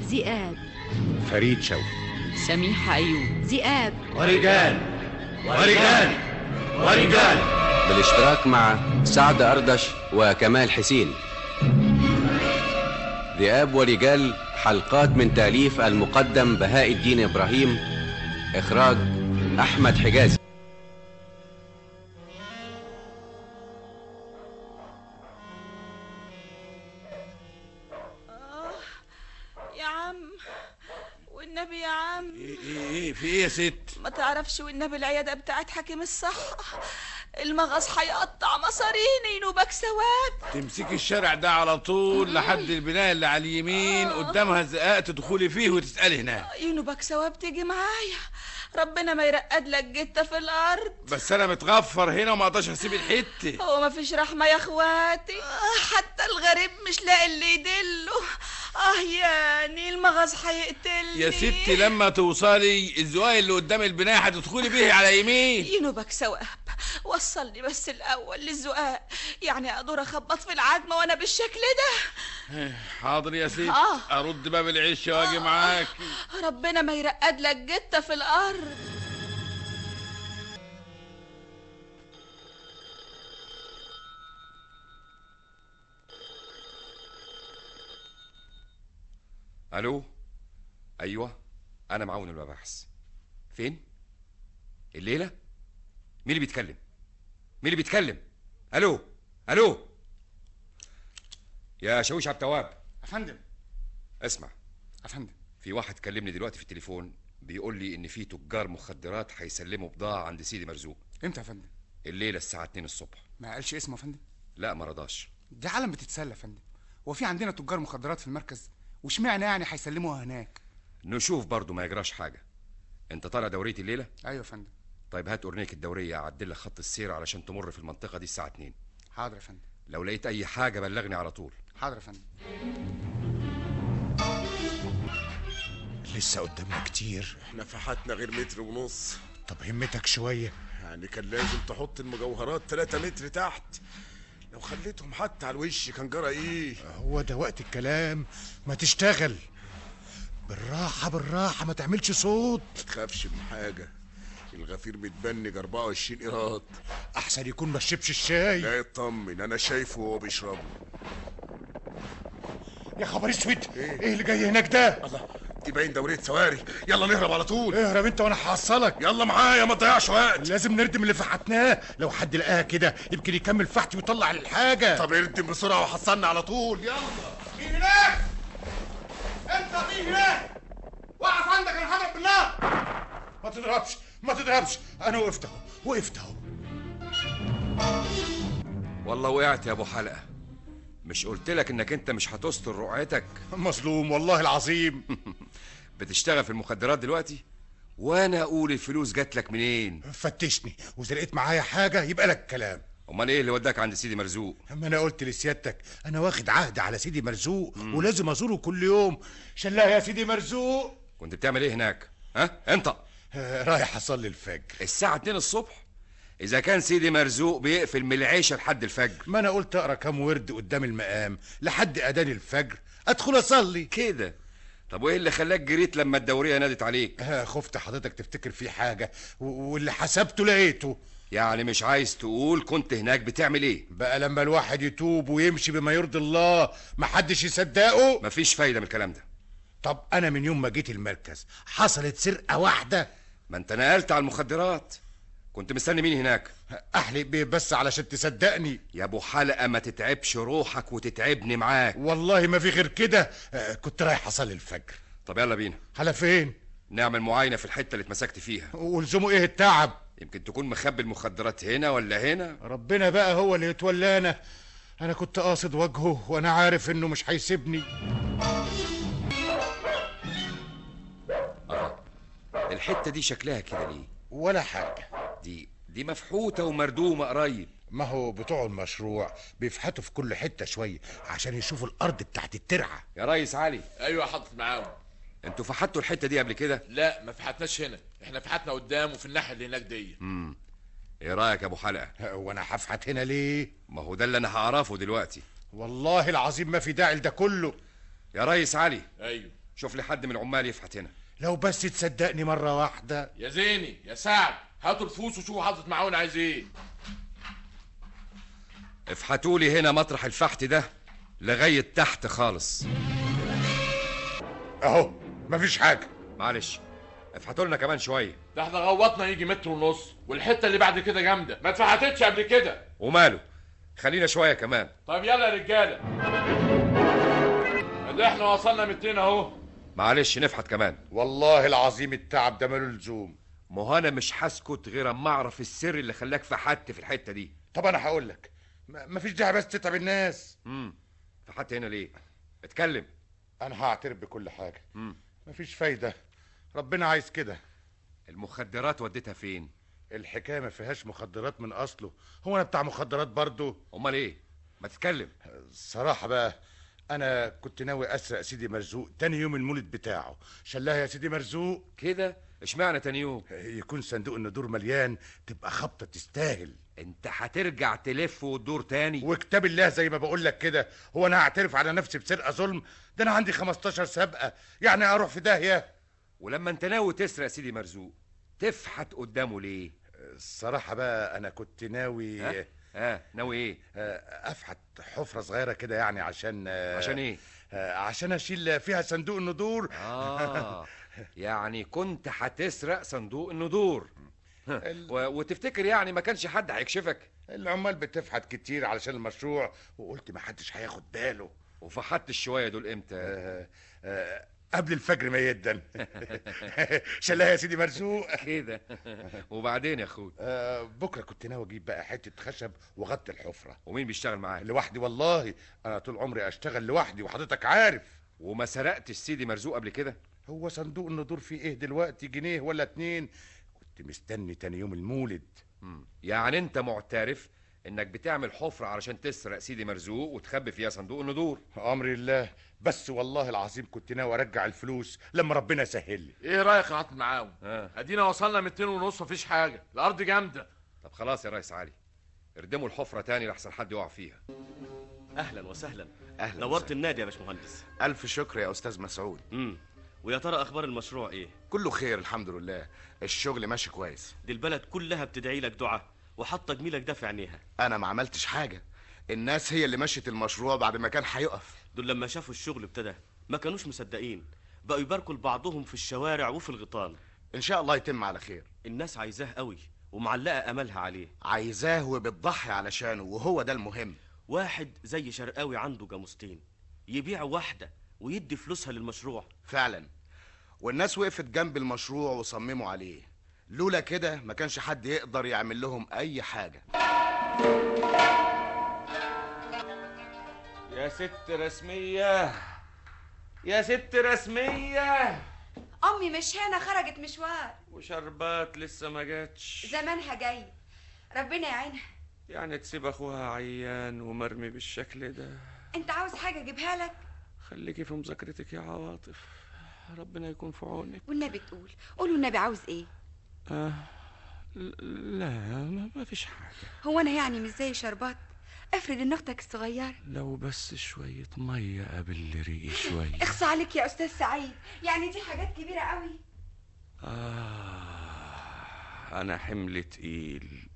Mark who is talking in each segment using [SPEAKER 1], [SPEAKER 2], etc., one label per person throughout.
[SPEAKER 1] ذئاب
[SPEAKER 2] فريد شوقي
[SPEAKER 3] سميحة أيوب
[SPEAKER 1] ذئاب
[SPEAKER 4] ورجال ورجال ورجال
[SPEAKER 5] بالاشتراك مع سعد أردش وكمال حسين ذئاب ورجال حلقات من تأليف المقدم بهاء الدين إبراهيم إخراج أحمد حجازي
[SPEAKER 6] يا عم والنبي يا عم
[SPEAKER 4] ايه ايه ايه في ايه يا ست
[SPEAKER 6] ما تعرفش والنبي العيادة بتاعت حكيم الصحة المغص هيقطع مصاريني ينوبك سواد
[SPEAKER 4] تمسكي الشارع ده على طول لحد البنايه اللي على اليمين قدامها زقاق تدخلي فيه وتسالي هناك
[SPEAKER 6] ينوبك سواد تيجي معايا ربنا ما يرقد لك جتة في الأرض
[SPEAKER 4] بس انا متغفر هنا وما اقدرش اسيب الحته
[SPEAKER 6] هو ما فيش رحمة يا اخواتي آه، حتى الغريب مش لاقي اللي يدله اه يعني المغص هيقتلني
[SPEAKER 4] يا ستي لما توصلي الزقاق اللي قدام البنايه هتدخلي بيه على يمين
[SPEAKER 6] ينوبك سواب وصلني بس الأول للزقاق يعني أقدر أخبط في العجمة وأنا بالشكل ده
[SPEAKER 4] حاضر يا ست
[SPEAKER 6] آه.
[SPEAKER 4] ارد باب العش واجي معاك
[SPEAKER 6] ربنا ما يرقد لك جتة في الأرض
[SPEAKER 7] الو ايوه انا معاون المباحث فين الليله مين اللي بيتكلم مين اللي بيتكلم الو الو يا شاويش عبد التواب
[SPEAKER 2] أفندم
[SPEAKER 7] اسمع
[SPEAKER 2] أفندم
[SPEAKER 7] في واحد كلمني دلوقتي في التليفون بيقول لي ان في تجار مخدرات هيسلموا بضاعه عند سيدي مرزوق
[SPEAKER 2] إمتى يا فندم
[SPEAKER 7] الليله الساعه 2 الصبح
[SPEAKER 2] ما قالش اسمه يا فندم
[SPEAKER 7] لا ما رضاش
[SPEAKER 2] دي عالم بتتسلى يا فندم هو في عندنا تجار مخدرات في المركز واشمعنى يعني هيسلموها هناك
[SPEAKER 7] نشوف برضو ما يجراش حاجه انت طالع دوريه الليله
[SPEAKER 2] ايوه يا فندم
[SPEAKER 7] طيب هات اورنيك الدوريه اعدل لك خط السير علشان تمر في المنطقه دي الساعه 2
[SPEAKER 2] حاضر يا فندم
[SPEAKER 7] لو لقيت اي حاجه بلغني على طول
[SPEAKER 2] حاضر يا فندم
[SPEAKER 8] لسه قدامنا كتير
[SPEAKER 9] احنا فحتنا غير متر ونص
[SPEAKER 8] طب همتك شوية
[SPEAKER 9] يعني كان لازم تحط المجوهرات 3 متر تحت لو خليتهم حتى على الوش كان جرى ايه
[SPEAKER 8] هو ده وقت الكلام ما تشتغل بالراحة بالراحة ما تعملش صوت
[SPEAKER 9] ما تخافش من حاجه الغفير متبنج 24 قيراط
[SPEAKER 8] أحسن يكون ما شربش الشاي
[SPEAKER 9] لا يطمن انا شايفه وهو بيشربه
[SPEAKER 8] يا خبر اسود ايه اللي جاي هناك ده
[SPEAKER 9] الله دي باين دورية سواري يلا نهرب على طول
[SPEAKER 8] اهرب انت وانا هحصلك
[SPEAKER 9] يلا معايا ما تضيعش وقت
[SPEAKER 8] لازم نردم اللي فحتناه لو حد لقاها كده يمكن يكمل فحتي ويطلع الحاجة
[SPEAKER 9] طب اردم بسرعه وحصلنا على طول يلا
[SPEAKER 2] مين هناك؟ انت مين هناك؟ وقف عندك انا هضرب بالنار
[SPEAKER 8] ما تضربش ما تضربش انا وقفت اهو وقفت اهو
[SPEAKER 7] والله وقعت يا ابو حلقه مش قلت لك انك انت مش هتستر رقعتك
[SPEAKER 8] مظلوم والله العظيم
[SPEAKER 7] بتشتغل في المخدرات دلوقتي وانا اقول الفلوس جات لك منين
[SPEAKER 8] فتشني واذا لقيت معايا حاجة يبقى لك كلام
[SPEAKER 7] امال ايه اللي وداك عند سيدي مرزوق
[SPEAKER 8] اما انا قلت لسيادتك انا واخد عهد على سيدي مرزوق ولازم ازوره كل يوم شلاه يا سيدي مرزوق
[SPEAKER 7] كنت بتعمل ايه هناك ها انت
[SPEAKER 8] آه، رايح اصلي الفجر
[SPEAKER 7] الساعه 2 الصبح اذا كان سيدي مرزوق بيقفل من العيشه لحد الفجر
[SPEAKER 8] ما انا قلت اقرا كام ورد قدام المقام لحد اذان الفجر ادخل اصلي
[SPEAKER 7] كده طب وايه اللي خلاك جريت لما الدوريه نادت عليك
[SPEAKER 8] آه، خفت حضرتك تفتكر في حاجه و- واللي حسبته لقيته
[SPEAKER 7] يعني مش عايز تقول كنت هناك بتعمل ايه
[SPEAKER 8] بقى لما الواحد يتوب ويمشي بما يرضي الله محدش يصدقه
[SPEAKER 7] مفيش فايده من الكلام ده
[SPEAKER 8] طب انا من يوم ما جيت المركز حصلت سرقه واحده
[SPEAKER 7] ما انت نقلت على المخدرات كنت مستني مين هناك
[SPEAKER 8] احلق بيه بس علشان تصدقني
[SPEAKER 7] يا ابو حلقه ما تتعبش روحك وتتعبني معاك
[SPEAKER 8] والله ما في غير كده آه، كنت رايح اصلي الفجر
[SPEAKER 7] طب يلا بينا
[SPEAKER 8] على فين
[SPEAKER 7] نعمل معاينه في الحته اللي اتمسكت فيها
[SPEAKER 8] ولزموا ايه التعب
[SPEAKER 7] يمكن تكون مخبي المخدرات هنا ولا هنا
[SPEAKER 8] ربنا بقى هو اللي يتولانا انا كنت قاصد وجهه وانا عارف انه مش هيسيبني
[SPEAKER 7] الحته دي شكلها كده ليه
[SPEAKER 8] ولا حاجه
[SPEAKER 7] دي دي مفحوته ومردومه قريب
[SPEAKER 8] ما هو بتوع المشروع بيفحتوا في كل حته شويه عشان يشوفوا الارض بتاعت الترعه
[SPEAKER 7] يا ريس علي
[SPEAKER 10] ايوه حاطط معاهم
[SPEAKER 7] انتوا فحتوا الحته دي قبل كده
[SPEAKER 10] لا ما فحتناش هنا احنا فحتنا قدام وفي الناحيه اللي هناك دي
[SPEAKER 7] امم ايه رايك يا ابو حلقه
[SPEAKER 8] وانا هفحت هنا ليه
[SPEAKER 7] ما هو ده اللي انا هعرفه دلوقتي
[SPEAKER 8] والله العظيم ما في داعي لده كله
[SPEAKER 7] يا ريس علي
[SPEAKER 10] ايوه
[SPEAKER 7] شوف لي حد من العمال يفحت هنا
[SPEAKER 8] لو بس تصدقني مرة واحدة
[SPEAKER 10] يا زيني يا سعد هاتوا الفلوس وشوفوا حضرة معاون عايز ايه
[SPEAKER 7] افحتوا لي هنا مطرح الفحت ده لغاية تحت خالص
[SPEAKER 8] اهو مفيش حاجة
[SPEAKER 7] معلش افحتوا لنا كمان شوية
[SPEAKER 10] ده احنا غوطنا يجي متر ونص والحته اللي بعد كده جامده ما اتفحتتش قبل كده
[SPEAKER 7] وماله خلينا شوية كمان
[SPEAKER 10] طب يلا يا رجاله ادي احنا وصلنا 200 اهو
[SPEAKER 7] معلش نفحت كمان
[SPEAKER 8] والله العظيم التعب ده ماله لزوم
[SPEAKER 7] ما هو انا مش هسكت غير اما اعرف السر اللي خلاك فحت في الحتة دي
[SPEAKER 8] طب انا هقول لك م- مفيش داعي بس تتعب الناس
[SPEAKER 7] امم فحت هنا ليه اتكلم
[SPEAKER 8] انا هعترف بكل حاجة
[SPEAKER 7] مم.
[SPEAKER 8] مفيش فايدة ربنا عايز كده
[SPEAKER 7] المخدرات وديتها فين
[SPEAKER 8] الحكاية ما فيهاش مخدرات من اصله هو انا بتاع مخدرات برضو
[SPEAKER 7] امال ايه ما تتكلم
[SPEAKER 8] الصراحة بقى انا كنت ناوي اسرق سيدي مرزوق تاني يوم المولد بتاعه شلها يا سيدي مرزوق
[SPEAKER 7] كده اشمعنى تاني يوم
[SPEAKER 8] يكون صندوق الندور مليان تبقى خبطة تستاهل
[SPEAKER 7] انت هترجع تلف وتدور تاني
[SPEAKER 8] وكتاب الله زي ما بقول لك كده هو انا هعترف على نفسي بسرقة ظلم ده انا عندي 15 سابقة يعني اروح في داهية
[SPEAKER 7] ولما انت ناوي تسرق سيدي مرزوق تفحت قدامه ليه
[SPEAKER 8] الصراحة بقى انا كنت ناوي
[SPEAKER 7] ها ها ناوي ايه
[SPEAKER 8] آه، افحت حفرة صغيرة كده يعني عشان آه،
[SPEAKER 7] عشان ايه
[SPEAKER 8] آه، عشان اشيل فيها صندوق الندور
[SPEAKER 7] اه يعني كنت هتسرق صندوق الندور و- وتفتكر يعني ما كانش حد هيكشفك
[SPEAKER 8] العمال بتفحت كتير علشان المشروع وقلت ما حدش هياخد باله
[SPEAKER 7] وفحت الشوية دول امتى
[SPEAKER 8] آه، آه، قبل الفجر ما يدن شلها يا سيدي مرزوق
[SPEAKER 7] كده وبعدين يا اخوي
[SPEAKER 8] آه، بكره كنت ناوي اجيب بقى حته خشب واغطي الحفره
[SPEAKER 7] ومين بيشتغل معاك
[SPEAKER 8] لوحدي والله انا طول عمري اشتغل لوحدي وحضرتك عارف
[SPEAKER 7] وما سرقتش سيدي مرزوق قبل كده
[SPEAKER 8] هو صندوق الندور فيه ايه دلوقتي جنيه ولا اتنين كنت مستني تاني يوم المولد
[SPEAKER 7] مم. يعني انت معترف انك بتعمل حفرة علشان تسرق سيدي مرزوق وتخبي فيها صندوق الندور
[SPEAKER 8] امر الله بس والله العظيم كنت ناوي ارجع الفلوس لما ربنا سهل لي
[SPEAKER 10] ايه رايك يا عطل معاون
[SPEAKER 7] ها
[SPEAKER 10] ادينا وصلنا 200 ونص مفيش حاجه الارض جامده
[SPEAKER 7] طب خلاص يا ريس علي اردموا الحفرة تاني لحسن حد يقع فيها
[SPEAKER 1] اهلا وسهلا
[SPEAKER 11] اهلا
[SPEAKER 1] نورت
[SPEAKER 11] وسهلا.
[SPEAKER 1] النادي يا باشمهندس
[SPEAKER 11] الف شكر يا استاذ مسعود
[SPEAKER 1] امم ويا ترى اخبار المشروع ايه
[SPEAKER 11] كله خير الحمد لله الشغل ماشي كويس
[SPEAKER 1] دي البلد كلها بتدعي لك دعاء وحاطه جميلك ده في عينيها
[SPEAKER 11] انا ما عملتش حاجه الناس هي اللي مشت المشروع بعد ما كان هيقف
[SPEAKER 1] دول لما شافوا الشغل ابتدى ما كانوش مصدقين بقوا يباركوا لبعضهم في الشوارع وفي الغيطان
[SPEAKER 11] ان شاء الله يتم على خير
[SPEAKER 1] الناس عايزاه قوي ومعلقه املها عليه
[SPEAKER 11] عايزاه وبتضحي علشانه وهو ده المهم
[SPEAKER 1] واحد زي شرقاوي عنده جاموستين يبيع واحده ويدي فلوسها للمشروع
[SPEAKER 11] فعلا والناس وقفت جنب المشروع وصمموا عليه لولا كده ما كانش حد يقدر يعمل لهم اي حاجه
[SPEAKER 4] يا ست رسمية يا ست رسمية
[SPEAKER 12] امي مش هنا خرجت مشوار
[SPEAKER 4] وشربات لسه ما جاتش
[SPEAKER 12] زمانها جاي ربنا يعينها
[SPEAKER 4] يعني تسيب اخوها عيان ومرمي بالشكل ده
[SPEAKER 12] انت عاوز حاجه اجيبها لك
[SPEAKER 4] خليكي في مذاكرتك يا عواطف ربنا يكون في عونك
[SPEAKER 12] والنبي تقول قولوا النبي عاوز ايه
[SPEAKER 4] آه ل- لا ما ما فيش حاجة
[SPEAKER 12] هو انا يعني مش زي شربات افرض ان اختك الصغيره
[SPEAKER 4] لو بس شوية مية قبل ريقي شوية
[SPEAKER 12] اخصى عليك يا استاذ سعيد يعني دي حاجات كبيره قوي
[SPEAKER 4] آه أنا حمل تقيل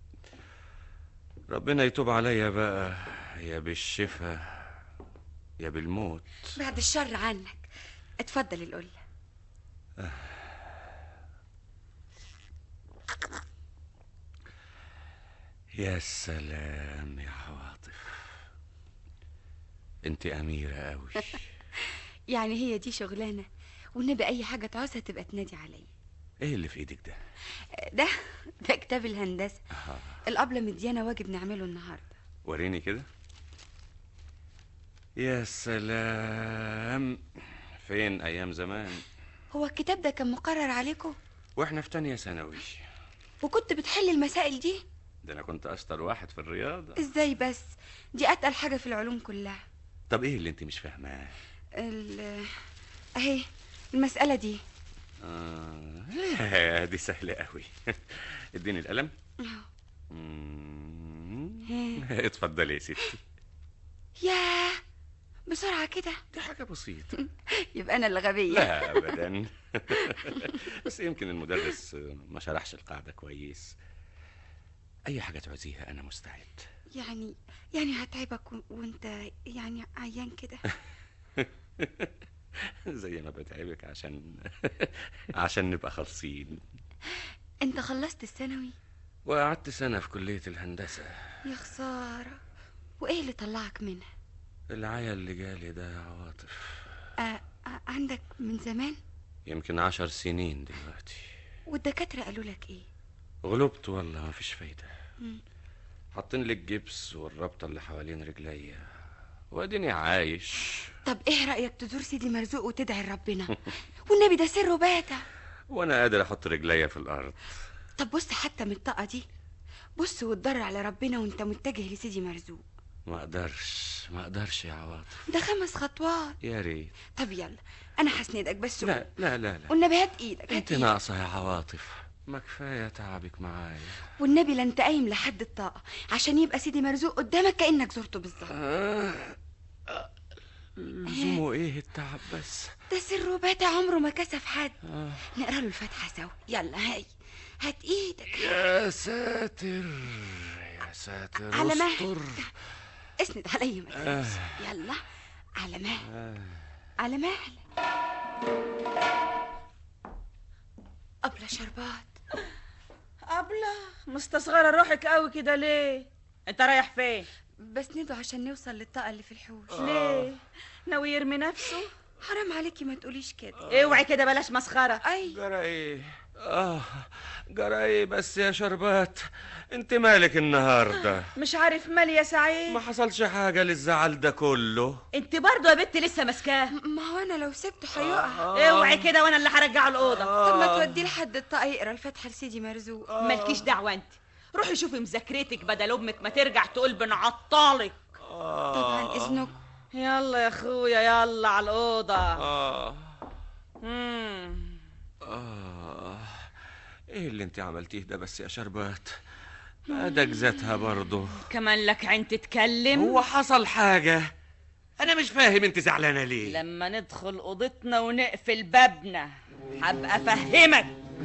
[SPEAKER 4] ربنا يتوب عليا بقى يا بالشفا يا بالموت
[SPEAKER 12] بعد الشر عنك اتفضل القله
[SPEAKER 4] يا سلام يا عواطف انت أميرة أوي
[SPEAKER 12] يعني هي دي شغلانه والنبي اي حاجه تعوزها تبقى تنادي عليا
[SPEAKER 4] ايه اللي في ايدك ده
[SPEAKER 12] ده ده كتاب الهندسه الابله مديانه واجب نعمله النهارده
[SPEAKER 4] وريني كده يا سلام فين أيام زمان
[SPEAKER 12] هو الكتاب ده كان مقرر عليكم
[SPEAKER 4] واحنا في تانية ثانوي
[SPEAKER 12] وكنت بتحل المسائل دي
[SPEAKER 4] ده أنا كنت أشطر واحد في الرياضة
[SPEAKER 12] ازاي بس دي اتقل حاجه في العلوم كلها
[SPEAKER 4] طب ايه اللي انت مش فاهماه
[SPEAKER 12] ال- اهي المساله دي
[SPEAKER 4] آه دي سهلة قوي اديني القلم
[SPEAKER 12] أهو.
[SPEAKER 4] مم. اتفضلي يا ستي
[SPEAKER 12] ياه بسرعة كده
[SPEAKER 5] دي حاجة بسيطة
[SPEAKER 12] يبقى أنا اللي غبية
[SPEAKER 5] لا ابدا بس يمكن المدرس ما شرحش القاعده كويس اي حاجه تعوزيها انا مستعد
[SPEAKER 12] يعني يعني هتعبك و... وانت يعني عيان كده
[SPEAKER 5] زي ما بتعبك عشان عشان نبقى خالصين
[SPEAKER 12] انت خلصت الثانوي
[SPEAKER 5] وقعدت سنه في كليه الهندسه
[SPEAKER 12] يا خسارة وايه اللي طلعك منها
[SPEAKER 5] العيا اللي جالي ده يا عواطف
[SPEAKER 12] آه آه عندك من زمان
[SPEAKER 5] يمكن عشر سنين دلوقتي
[SPEAKER 12] والدكاترة قالوا لك ايه
[SPEAKER 5] غلبت والله ما فيش فايده
[SPEAKER 12] مم.
[SPEAKER 5] حاطين لي الجبس والرابطه اللي حوالين رجليا واديني عايش
[SPEAKER 12] طب ايه رأيك تزور سيدي مرزوق وتدعي لربنا والنبي ده سره باتع
[SPEAKER 5] وانا قادر احط رجليا في الارض
[SPEAKER 12] طب بص حتى من الطاقة دي بص وتضر على ربنا وانت متجه لسيدي مرزوق
[SPEAKER 5] ما اقدرش ما اقدرش يا عواطف
[SPEAKER 12] ده خمس خطوات
[SPEAKER 5] يا ريت
[SPEAKER 12] طب يلا انا هسندك بس
[SPEAKER 5] لا لا لا لا
[SPEAKER 12] والنبي هات ايدك هات
[SPEAKER 5] انت
[SPEAKER 12] ايدك
[SPEAKER 5] ناقصه يا عواطف ما كفايه تعبك معايا
[SPEAKER 12] والنبي لا انت قايم لحد الطاقة عشان يبقى سيدي مرزوق قدامك كأنك زرته بالظبط
[SPEAKER 5] لزومه ايه التعب بس
[SPEAKER 12] ده سره باتع عمره ما كسف حد
[SPEAKER 5] آه.
[SPEAKER 12] نقرا له الفاتحة سوا يلا هاي هات ايدك
[SPEAKER 5] يا ساتر يا ساتر
[SPEAKER 12] على
[SPEAKER 5] استر
[SPEAKER 12] مهلك اسند عليا ما تنساش. يلا على مهلك على مهلك أبلة شربات
[SPEAKER 6] أبلة مستصغرة روحك قوي كده ليه انت رايح فين
[SPEAKER 12] بسنده عشان نوصل للطاقة اللي في الحوش
[SPEAKER 6] ليه ناوي يرمي نفسه
[SPEAKER 12] حرام عليكي ما تقوليش كده
[SPEAKER 6] اوعي كده بلاش مسخرة
[SPEAKER 12] اي
[SPEAKER 5] جرى ايه اه جرى ايه بس يا شربات انت مالك النهارده
[SPEAKER 6] مش عارف مالي يا سعيد
[SPEAKER 5] ما حصلش حاجه للزعل ده كله
[SPEAKER 6] انت برضه يا بنت لسه ماسكاه
[SPEAKER 12] ما هو انا لو سبته هيقع
[SPEAKER 6] اوعي كده وانا اللي هرجعه الاوضه
[SPEAKER 12] طب ما توديه لحد الطاقة يقرا الفاتحة لسيدي مرزوق
[SPEAKER 6] مالكيش دعوه انت روحي شوفي مذاكرتك بدل امك ما ترجع تقول بنعطلك
[SPEAKER 12] طبعا اذنك
[SPEAKER 6] يلا يا اخويا يلا على الاوضه
[SPEAKER 5] اه
[SPEAKER 6] مم.
[SPEAKER 5] آه إيه اللي أنت عملتيه ده بس يا شربات؟ ما ده جزتها برضه
[SPEAKER 6] كمان لك عين تتكلم
[SPEAKER 5] هو حصل حاجة أنا مش فاهم أنت زعلانة ليه؟
[SPEAKER 6] لما ندخل اوضتنا ونقفل بابنا هبقى افهمك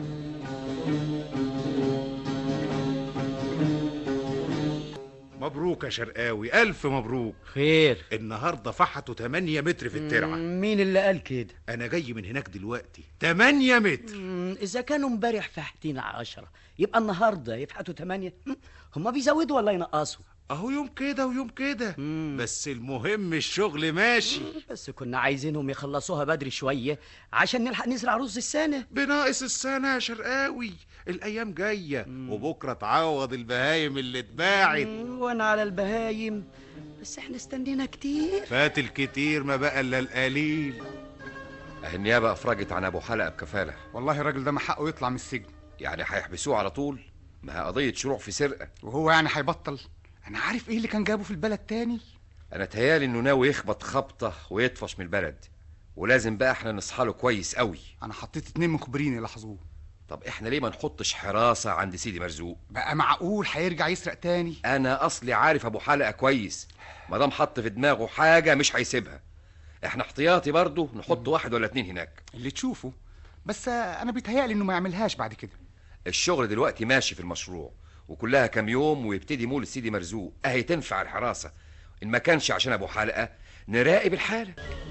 [SPEAKER 8] مبروك يا شرقاوي ألف مبروك
[SPEAKER 13] خير
[SPEAKER 8] النهاردة فحطوا 8 متر في الترعة
[SPEAKER 13] مين اللي قال كده
[SPEAKER 8] أنا جاي من هناك دلوقتي 8 متر
[SPEAKER 13] مم، إذا كانوا امبارح فاحتين عشرة يبقى النهاردة يفحتوا تمانية مم، هما بيزودوا ولا ينقصوا
[SPEAKER 8] أهو يوم كده ويوم كده بس المهم الشغل ماشي
[SPEAKER 13] بس كنا عايزينهم يخلصوها بدري شوية عشان نلحق نزرع رز السنة
[SPEAKER 8] بناقص السنة يا شرقاوي الأيام جاية وبكرة تعوض البهايم اللي اتباعت
[SPEAKER 13] مم، وانا على البهايم بس احنا استنينا كتير
[SPEAKER 8] فات الكتير ما بقى إلا القليل
[SPEAKER 7] النيابة أفرجت عن أبو حلقة بكفالة
[SPEAKER 2] والله الراجل ده ما حقه يطلع من السجن
[SPEAKER 7] يعني هيحبسوه على طول ما هي قضية شروع في سرقة
[SPEAKER 2] وهو يعني هيبطل انا عارف ايه اللي كان جابه في البلد تاني
[SPEAKER 7] أنا تهيالي إنه ناوي يخبط خبطة ويطفش من البلد ولازم بقى احنا نصحى له كويس قوي
[SPEAKER 2] انا حطيت اتنين مخبرين يلاحظوه
[SPEAKER 7] طب احنا ليه ما نحطش حراسة عند سيدي مرزوق
[SPEAKER 2] بقى معقول هيرجع يسرق تاني
[SPEAKER 7] انا اصلي عارف ابو حلقة كويس ما دام حط في دماغه حاجة مش هيسيبها احنا احتياطي برضه نحط واحد ولا اتنين هناك
[SPEAKER 2] اللي تشوفه بس آه، انا بيتهيألي انه ما يعملهاش بعد كده
[SPEAKER 7] الشغل دلوقتي ماشي في المشروع وكلها كام يوم ويبتدي مول سيدي مرزوق اهي تنفع الحراسة ان ما كانش عشان ابو حلقة نراقب الحالة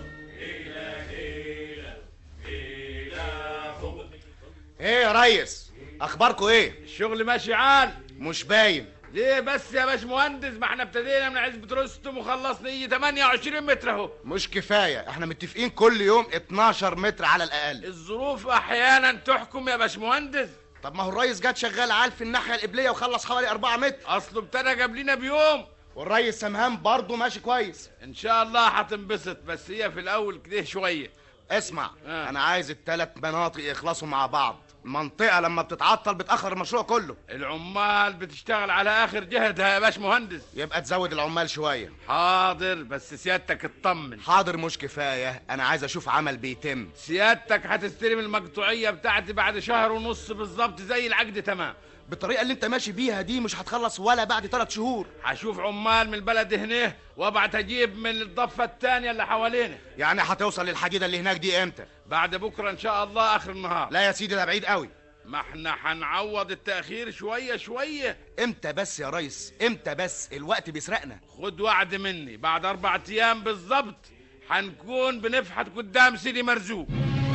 [SPEAKER 11] ايه يا ريس اخباركم ايه
[SPEAKER 4] الشغل ماشي عال
[SPEAKER 11] مش باين
[SPEAKER 4] ليه بس يا باشمهندس ما احنا ابتدينا من عزبة رستم وخلصنا يجي 28 متر اهو
[SPEAKER 11] مش كفايه احنا متفقين كل يوم 12 متر على الاقل
[SPEAKER 4] الظروف احيانا تحكم يا باشمهندس
[SPEAKER 11] طب ما هو الريس جات شغال عال في الناحيه القبليه وخلص حوالي 4 متر
[SPEAKER 4] اصله ابتدى قبلنا بيوم
[SPEAKER 11] والريس سمهان برضه ماشي كويس
[SPEAKER 4] ان شاء الله هتنبسط بس هي في الاول كده شويه
[SPEAKER 11] اسمع
[SPEAKER 4] آه.
[SPEAKER 11] انا عايز الثلاث مناطق يخلصوا مع بعض المنطقه لما بتتعطل بتاخر المشروع كله
[SPEAKER 4] العمال بتشتغل على اخر جهدها يا باشمهندس
[SPEAKER 11] يبقى تزود العمال شويه
[SPEAKER 4] حاضر بس سيادتك اطمن
[SPEAKER 11] حاضر مش كفايه انا عايز اشوف عمل بيتم
[SPEAKER 4] سيادتك هتستلم المقطوعيه بتاعتي بعد شهر ونص بالظبط زي العقد تمام
[SPEAKER 11] بالطريقه اللي انت ماشي بيها دي مش هتخلص ولا بعد ثلاث شهور
[SPEAKER 4] هشوف عمال من البلد هنا وابعت اجيب من الضفه الثانيه اللي حوالينا
[SPEAKER 11] يعني هتوصل للحديده اللي هناك دي امتى
[SPEAKER 4] بعد بكره ان شاء الله اخر النهار
[SPEAKER 11] لا يا سيدي ده بعيد قوي
[SPEAKER 4] ما احنا هنعوض التاخير شويه شويه
[SPEAKER 11] امتى بس يا ريس امتى بس الوقت بيسرقنا
[SPEAKER 4] خد وعد مني بعد اربع ايام بالظبط هنكون بنفحت قدام سيدي مرزوق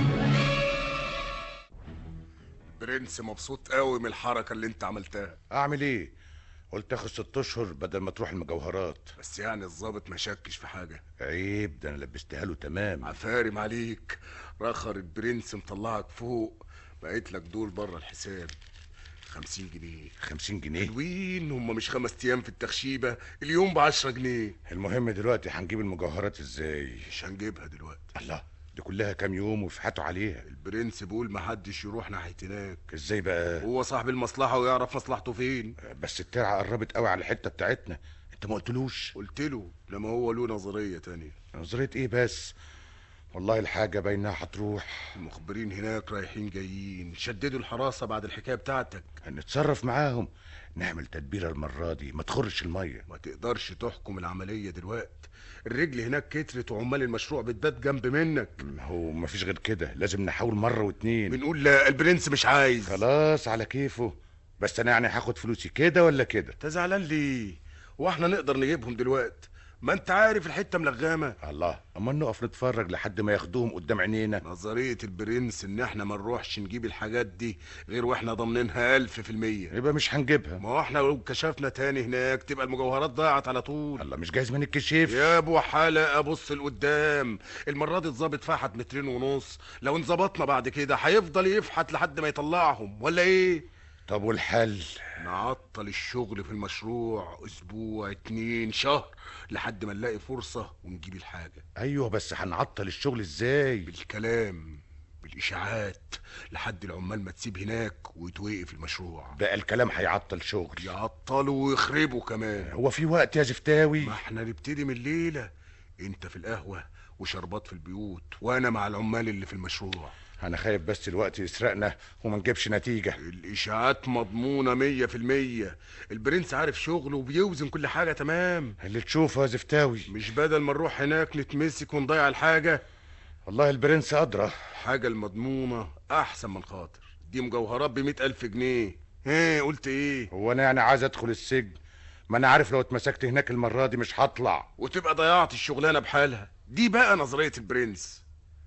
[SPEAKER 9] برنس مبسوط قوي من الحركه اللي انت عملتها
[SPEAKER 8] اعمل ايه قلت اخد ست اشهر بدل ما تروح المجوهرات
[SPEAKER 9] بس يعني الظابط ما شكش في حاجه
[SPEAKER 8] عيب ده انا لبستها له تمام
[SPEAKER 9] عفارم عليك رخر البرنس مطلعك فوق بقيت لك دول بره الحساب خمسين جنيه
[SPEAKER 8] خمسين جنيه
[SPEAKER 9] حلوين هم مش خمس ايام في التخشيبه اليوم بعشرة جنيه
[SPEAKER 8] المهم دلوقتي هنجيب المجوهرات ازاي
[SPEAKER 9] مش هنجيبها دلوقتي
[SPEAKER 8] الله دي كلها كام يوم ويفحتوا عليها
[SPEAKER 9] البرنس بيقول محدش يروح ناحيه هناك
[SPEAKER 8] ازاي بقى
[SPEAKER 9] هو صاحب المصلحه ويعرف مصلحته فين
[SPEAKER 8] بس الترعه قربت قوي على الحته بتاعتنا انت ما قلتلوش
[SPEAKER 9] قلت له لما هو له نظريه تانية
[SPEAKER 8] نظريه ايه بس والله الحاجه باينها هتروح
[SPEAKER 9] المخبرين هناك رايحين جايين شددوا الحراسه بعد الحكايه بتاعتك
[SPEAKER 8] هنتصرف معاهم نعمل تدبيره المره دي ما تخرش الميه
[SPEAKER 9] ما تقدرش تحكم العمليه دلوقتي الرجل هناك كترت وعمال المشروع بتبات جنب منك
[SPEAKER 8] هو ما فيش غير كده لازم نحاول مره واتنين
[SPEAKER 9] بنقول لا البرنس مش عايز
[SPEAKER 8] خلاص على كيفه بس انا يعني هاخد فلوسي كده ولا كده
[SPEAKER 9] انت زعلان ليه واحنا نقدر نجيبهم دلوقتي ما انت عارف الحته ملغامه
[SPEAKER 8] الله اما نقف نتفرج لحد ما ياخدوهم قدام عينينا
[SPEAKER 9] نظريه البرنس ان احنا ما نروحش نجيب الحاجات دي غير واحنا ضامنينها ألف في المية
[SPEAKER 8] يبقى مش هنجيبها
[SPEAKER 9] ما هو احنا لو كشفنا تاني هناك تبقى المجوهرات ضاعت على طول
[SPEAKER 8] الله مش جايز ما نتكشف
[SPEAKER 9] يا ابو حلقه ابص لقدام المره دي الظابط فحت مترين ونص لو انظبطنا بعد كده هيفضل يفحت لحد ما يطلعهم ولا ايه
[SPEAKER 8] طب والحل
[SPEAKER 9] نعطل الشغل في المشروع اسبوع اتنين شهر لحد ما نلاقي فرصة ونجيب الحاجة
[SPEAKER 8] ايوه بس هنعطل الشغل ازاي
[SPEAKER 9] بالكلام بالاشاعات لحد العمال ما تسيب هناك ويتوقف المشروع
[SPEAKER 8] بقى الكلام هيعطل شغل
[SPEAKER 9] يعطلوا ويخربوا كمان
[SPEAKER 8] هو في وقت يا زفتاوي
[SPEAKER 9] ما احنا نبتدي من الليلة انت في القهوة وشربات في البيوت وانا مع العمال اللي في المشروع
[SPEAKER 8] انا خايف بس الوقت يسرقنا وما نجيبش نتيجة
[SPEAKER 9] الاشاعات مضمونة مية في المية البرنس عارف شغله وبيوزن كل حاجة تمام
[SPEAKER 8] اللي تشوفه يا زفتاوي
[SPEAKER 9] مش بدل ما نروح هناك نتمسك ونضيع الحاجة
[SPEAKER 8] والله البرنس أدرى
[SPEAKER 9] حاجة المضمونة أحسن من خاطر دي مجوهرات بمئة ألف جنيه ها قلت إيه
[SPEAKER 8] هو أنا يعني عايز أدخل السجن ما أنا عارف لو اتمسكت هناك المرة دي مش هطلع
[SPEAKER 9] وتبقى ضيعت الشغلانة بحالها دي بقى نظرية البرنس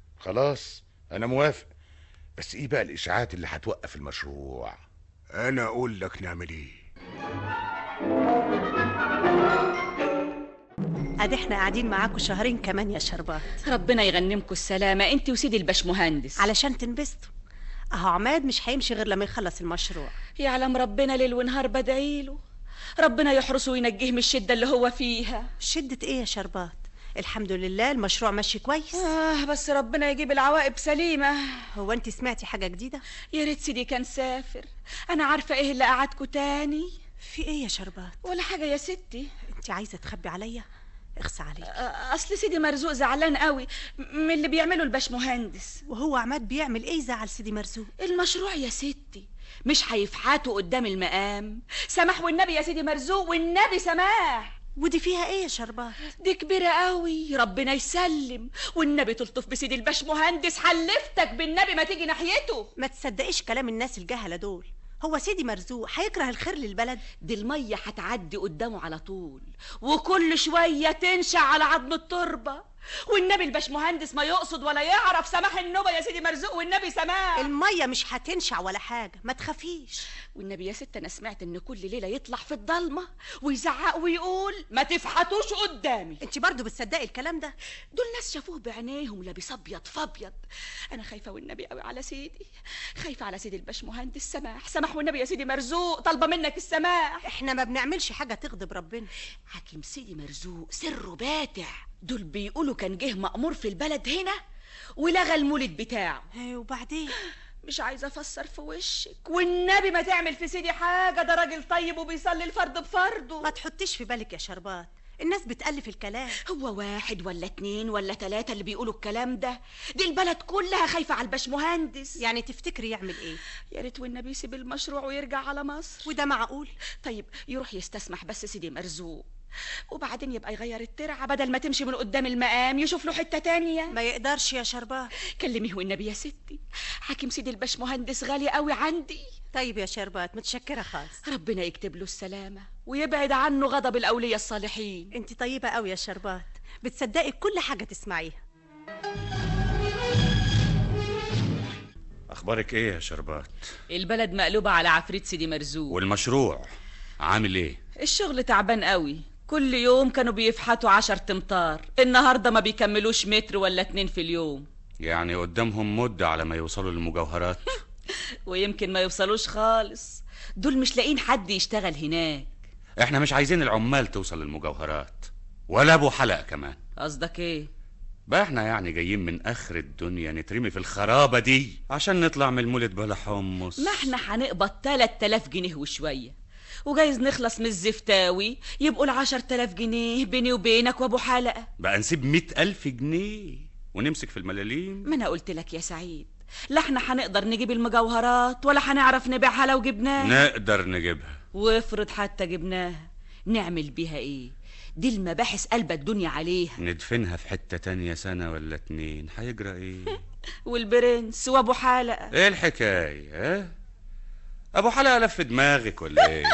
[SPEAKER 8] خلاص أنا موافق بس إيه بقى الإشاعات اللي هتوقف المشروع
[SPEAKER 9] أنا أقول لك نعمل إيه
[SPEAKER 14] ادي احنا قاعدين معاكم شهرين كمان يا شربات
[SPEAKER 3] ربنا يغنمكم السلامة انت وسيدي الباشمهندس
[SPEAKER 14] علشان تنبسطوا اهو عماد مش هيمشي غير لما يخلص المشروع
[SPEAKER 3] يعلم ربنا ليل ونهار بدعيله ربنا يحرسه وينجيه من الشدة اللي هو فيها
[SPEAKER 14] شدة ايه يا شربات الحمد لله المشروع ماشي كويس
[SPEAKER 3] آه بس ربنا يجيب العواقب سليمة
[SPEAKER 14] هو انت سمعتي حاجة جديدة
[SPEAKER 3] يا ريت سيدي كان سافر أنا عارفة إيه اللي قعدكوا تاني
[SPEAKER 14] في ايه يا شربات
[SPEAKER 3] ولا حاجة يا ستي
[SPEAKER 14] انت عايزة تخبي عليا اخسى عليك
[SPEAKER 3] آه، أصل سيدي مرزوق زعلان قوي من اللي بيعمله الباشمهندس
[SPEAKER 14] وهو عماد بيعمل ايه يزعل سيدي مرزوق
[SPEAKER 3] المشروع يا ستي مش هيفحتوا قدام المقام سمح والنبي يا سيدي مرزوق والنبي سماح
[SPEAKER 14] ودي فيها ايه يا شربات
[SPEAKER 3] دي كبيرة قوي ربنا يسلم والنبي تلطف بسيدي الباشمهندس حلفتك بالنبي ما تيجي ناحيته
[SPEAKER 14] ما تصدقيش كلام الناس الجهلة دول هو سيدي مرزوق هيكره الخير للبلد
[SPEAKER 3] دي المية هتعدي قدامه على طول وكل شوية تنشع على عظم التربة والنبي الباشمهندس ما يقصد ولا يعرف سماح النوبة يا سيدي مرزوق والنبي سماح
[SPEAKER 14] المية مش هتنشع ولا حاجة ما تخافيش
[SPEAKER 3] والنبي يا ست انا سمعت ان كل ليله يطلع في الضلمه ويزعق ويقول ما تفحتوش قدامي
[SPEAKER 14] انت برضو بتصدقي الكلام ده
[SPEAKER 3] دول ناس شافوه بعينيهم لابس ابيض فابيض انا خايفه والنبي قوي على سيدي خايفه على سيدي الباشمهندس سماح سماح والنبي يا سيدي مرزوق طالبه منك السماح
[SPEAKER 14] احنا ما بنعملش حاجة تغضب ربنا
[SPEAKER 3] حكيم سيدي مرزوق سره باتع دول بيقولوا كان جه مأمور في البلد هنا ولغى المولد بتاعه
[SPEAKER 14] ايه وبعدين
[SPEAKER 3] مش عايزه افسر في وشك والنبي ما تعمل في سيدي حاجه ده راجل طيب وبيصلي الفرد بفرضه
[SPEAKER 14] ما تحطيش في بالك يا شربات الناس بتألف الكلام
[SPEAKER 3] هو واحد ولا اتنين ولا تلاتة اللي بيقولوا الكلام ده دي البلد كلها خايفة على الباشمهندس
[SPEAKER 14] يعني تفتكري يعمل ايه
[SPEAKER 3] يا ريت والنبي يسيب المشروع ويرجع على مصر
[SPEAKER 14] وده معقول
[SPEAKER 3] طيب يروح يستسمح بس سيدي مرزوق وبعدين يبقى يغير الترعة بدل ما تمشي من قدام المقام يشوف له حتة تانية
[SPEAKER 14] ما يقدرش يا شربات
[SPEAKER 3] كلميه والنبي يا ستي حاكم سيدي الباشمهندس غالي قوي عندي
[SPEAKER 14] طيب يا شربات متشكرة خالص
[SPEAKER 3] ربنا يكتب له السلامة ويبعد عنه غضب الأولياء الصالحين
[SPEAKER 14] انت طيبة قوي يا شربات بتصدقي كل حاجة تسمعيها
[SPEAKER 5] اخبارك ايه يا شربات
[SPEAKER 3] البلد مقلوبة على عفريت سيدي مرزوق
[SPEAKER 5] والمشروع عامل ايه
[SPEAKER 3] الشغل تعبان قوي كل يوم كانوا بيفحتوا عشر تمطار النهاردة ما بيكملوش متر ولا اتنين في اليوم
[SPEAKER 5] يعني قدامهم مدة على ما يوصلوا للمجوهرات
[SPEAKER 3] ويمكن ما يوصلوش خالص دول مش لاقيين حد يشتغل هناك
[SPEAKER 5] احنا مش عايزين العمال توصل للمجوهرات ولا ابو حلق كمان
[SPEAKER 3] قصدك ايه
[SPEAKER 5] بقى احنا يعني جايين من اخر الدنيا نترمي في الخرابة دي عشان نطلع من المولد بلا حمص
[SPEAKER 3] ما احنا هنقبض 3000 جنيه وشوية وجايز نخلص من الزفتاوي يبقوا العشر تلاف جنيه بيني وبينك وابو حلقة
[SPEAKER 5] بقى نسيب مئة ألف جنيه ونمسك في الملاليم
[SPEAKER 3] ما انا قلت لك يا سعيد لا احنا هنقدر نجيب المجوهرات ولا هنعرف نبيعها لو جبناها
[SPEAKER 5] نقدر نجيبها
[SPEAKER 3] وافرض حتى جبناها نعمل بيها ايه دي المباحث قلبة الدنيا عليها
[SPEAKER 5] ندفنها في حتة تانية سنة ولا اتنين هيجرى ايه
[SPEAKER 3] والبرنس وابو حلقة
[SPEAKER 5] ايه الحكاية اه ابو حلقة لف دماغك ولا ايه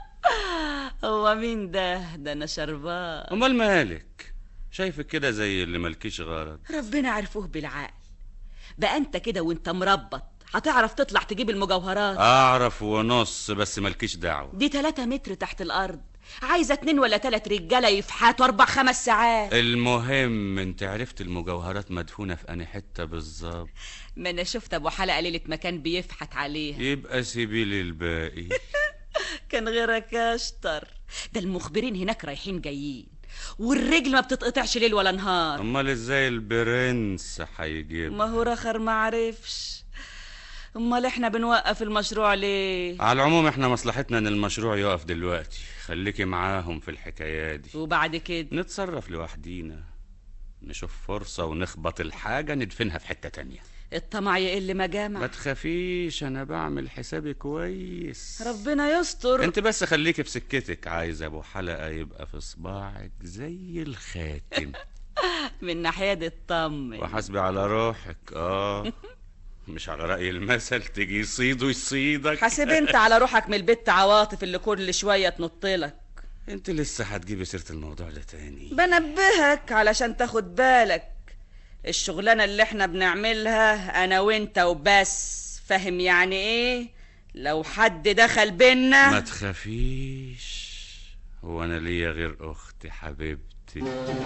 [SPEAKER 3] هو مين ده ده انا شربان
[SPEAKER 5] امال مالك شايفك كده زي اللي ملكيش غرض
[SPEAKER 3] ربنا عرفوه بالعقل بقى انت كده وانت مربط هتعرف تطلع تجيب المجوهرات
[SPEAKER 5] اعرف ونص بس ملكيش دعوة
[SPEAKER 3] دي 3 متر تحت الارض عايزه اتنين ولا تلات رجاله يفحتوا اربع خمس ساعات
[SPEAKER 5] المهم انت عرفت المجوهرات مدفونة في انهي حتة بالظبط
[SPEAKER 3] ما انا شفت ابو حلقه ليله ما كان بيفحت عليها
[SPEAKER 5] يبقى سيبي لي الباقي
[SPEAKER 3] كان غيرك اشطر ده المخبرين هناك رايحين جايين والرجل ما بتتقطعش ليل ولا نهار
[SPEAKER 5] امال ازاي البرنس هيجيب
[SPEAKER 3] ما هو رخر ما عرفش امال احنا بنوقف المشروع ليه
[SPEAKER 5] على العموم احنا مصلحتنا ان المشروع يقف دلوقتي خليكي معاهم في الحكايات دي
[SPEAKER 3] وبعد كده
[SPEAKER 5] نتصرف لوحدينا نشوف فرصة ونخبط الحاجة ندفنها في حتة تانية
[SPEAKER 3] الطمع يقل ما جامع
[SPEAKER 5] ما تخافيش انا بعمل حسابي كويس
[SPEAKER 3] ربنا يستر
[SPEAKER 5] انت بس خليكي في سكتك عايز ابو حلقة يبقى في صباعك زي الخاتم
[SPEAKER 3] من ناحيه دي اطمن
[SPEAKER 5] وحسبي على روحك اه مش على رأي المثل تيجي يصيد ويصيدك
[SPEAKER 3] حاسب انت على روحك من البت عواطف اللي كل شويه تنطلك
[SPEAKER 5] انت لسه هتجيبي سيرة الموضوع ده تاني
[SPEAKER 3] بنبهك علشان تاخد بالك الشغلانه اللي احنا بنعملها انا وانت وبس فاهم يعني ايه لو حد دخل بينا
[SPEAKER 5] ما تخافيش هو انا ليا غير اختي حبيبتي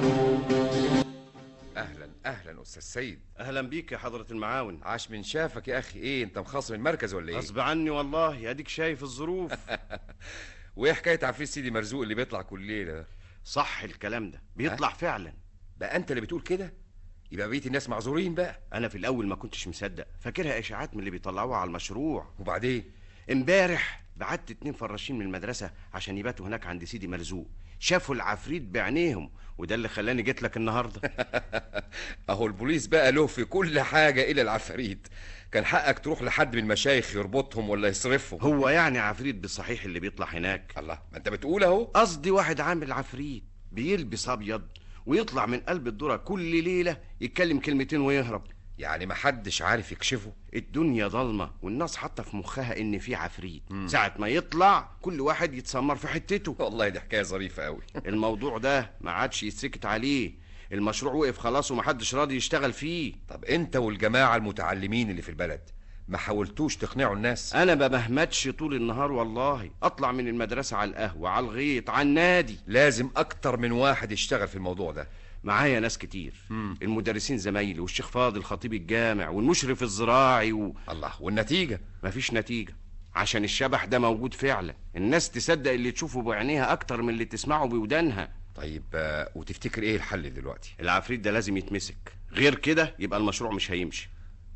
[SPEAKER 7] اهلا اهلا استاذ سيد
[SPEAKER 1] اهلا بيك يا حضرة المعاون
[SPEAKER 7] عاش من شافك يا اخي ايه انت مخاصم المركز ولا ايه
[SPEAKER 1] غصب عني والله اديك شايف الظروف
[SPEAKER 7] وايه حكايه عفريت سيدي مرزوق اللي بيطلع كل ليله ده
[SPEAKER 1] صح الكلام ده بيطلع
[SPEAKER 7] ها؟
[SPEAKER 1] فعلا
[SPEAKER 7] بقى انت اللي بتقول كده يبقى بقيه الناس معذورين بقى
[SPEAKER 1] انا في الاول ما كنتش مصدق فاكرها اشاعات من اللي بيطلعوها على المشروع
[SPEAKER 7] وبعدين
[SPEAKER 1] امبارح بعت اتنين فراشين من المدرسه عشان يباتوا هناك عند سيدي مرزوق شافوا العفريت بعينيهم وده اللي خلاني جيت لك النهارده
[SPEAKER 7] اهو البوليس بقى له في كل حاجه الى العفاريت كان حقك تروح لحد من المشايخ يربطهم ولا يصرفهم
[SPEAKER 1] هو يعني عفريت بالصحيح اللي بيطلع هناك
[SPEAKER 7] الله ما انت بتقول اهو
[SPEAKER 1] قصدي واحد عامل عفريت بيلبس ابيض ويطلع من قلب الذره كل ليله يتكلم كلمتين ويهرب
[SPEAKER 7] يعني محدش عارف يكشفه
[SPEAKER 1] الدنيا ضلمه والناس حاطه في مخها ان في عفريت ساعه ما يطلع كل واحد يتسمر في حتته
[SPEAKER 7] والله دي حكايه ظريفه قوي
[SPEAKER 1] الموضوع ده ما عادش يتسكت عليه المشروع وقف خلاص ومحدش راضي يشتغل فيه
[SPEAKER 7] طب انت والجماعه المتعلمين اللي في البلد ما حاولتوش تقنعوا الناس
[SPEAKER 1] انا ما بهمتش طول النهار والله اطلع من المدرسه على القهوه على الغيط على النادي
[SPEAKER 7] لازم اكتر من واحد يشتغل في الموضوع ده
[SPEAKER 1] معايا ناس كتير المدرسين زمايلي والشيخ فاضل خطيب الجامع والمشرف الزراعي و...
[SPEAKER 7] الله والنتيجه
[SPEAKER 1] مفيش نتيجه عشان الشبح ده موجود فعلا الناس تصدق اللي تشوفه بعينيها اكتر من اللي تسمعه بودانها
[SPEAKER 7] طيب آه، وتفتكر ايه الحل دلوقتي
[SPEAKER 1] العفريت ده لازم يتمسك غير كده يبقى المشروع مش هيمشي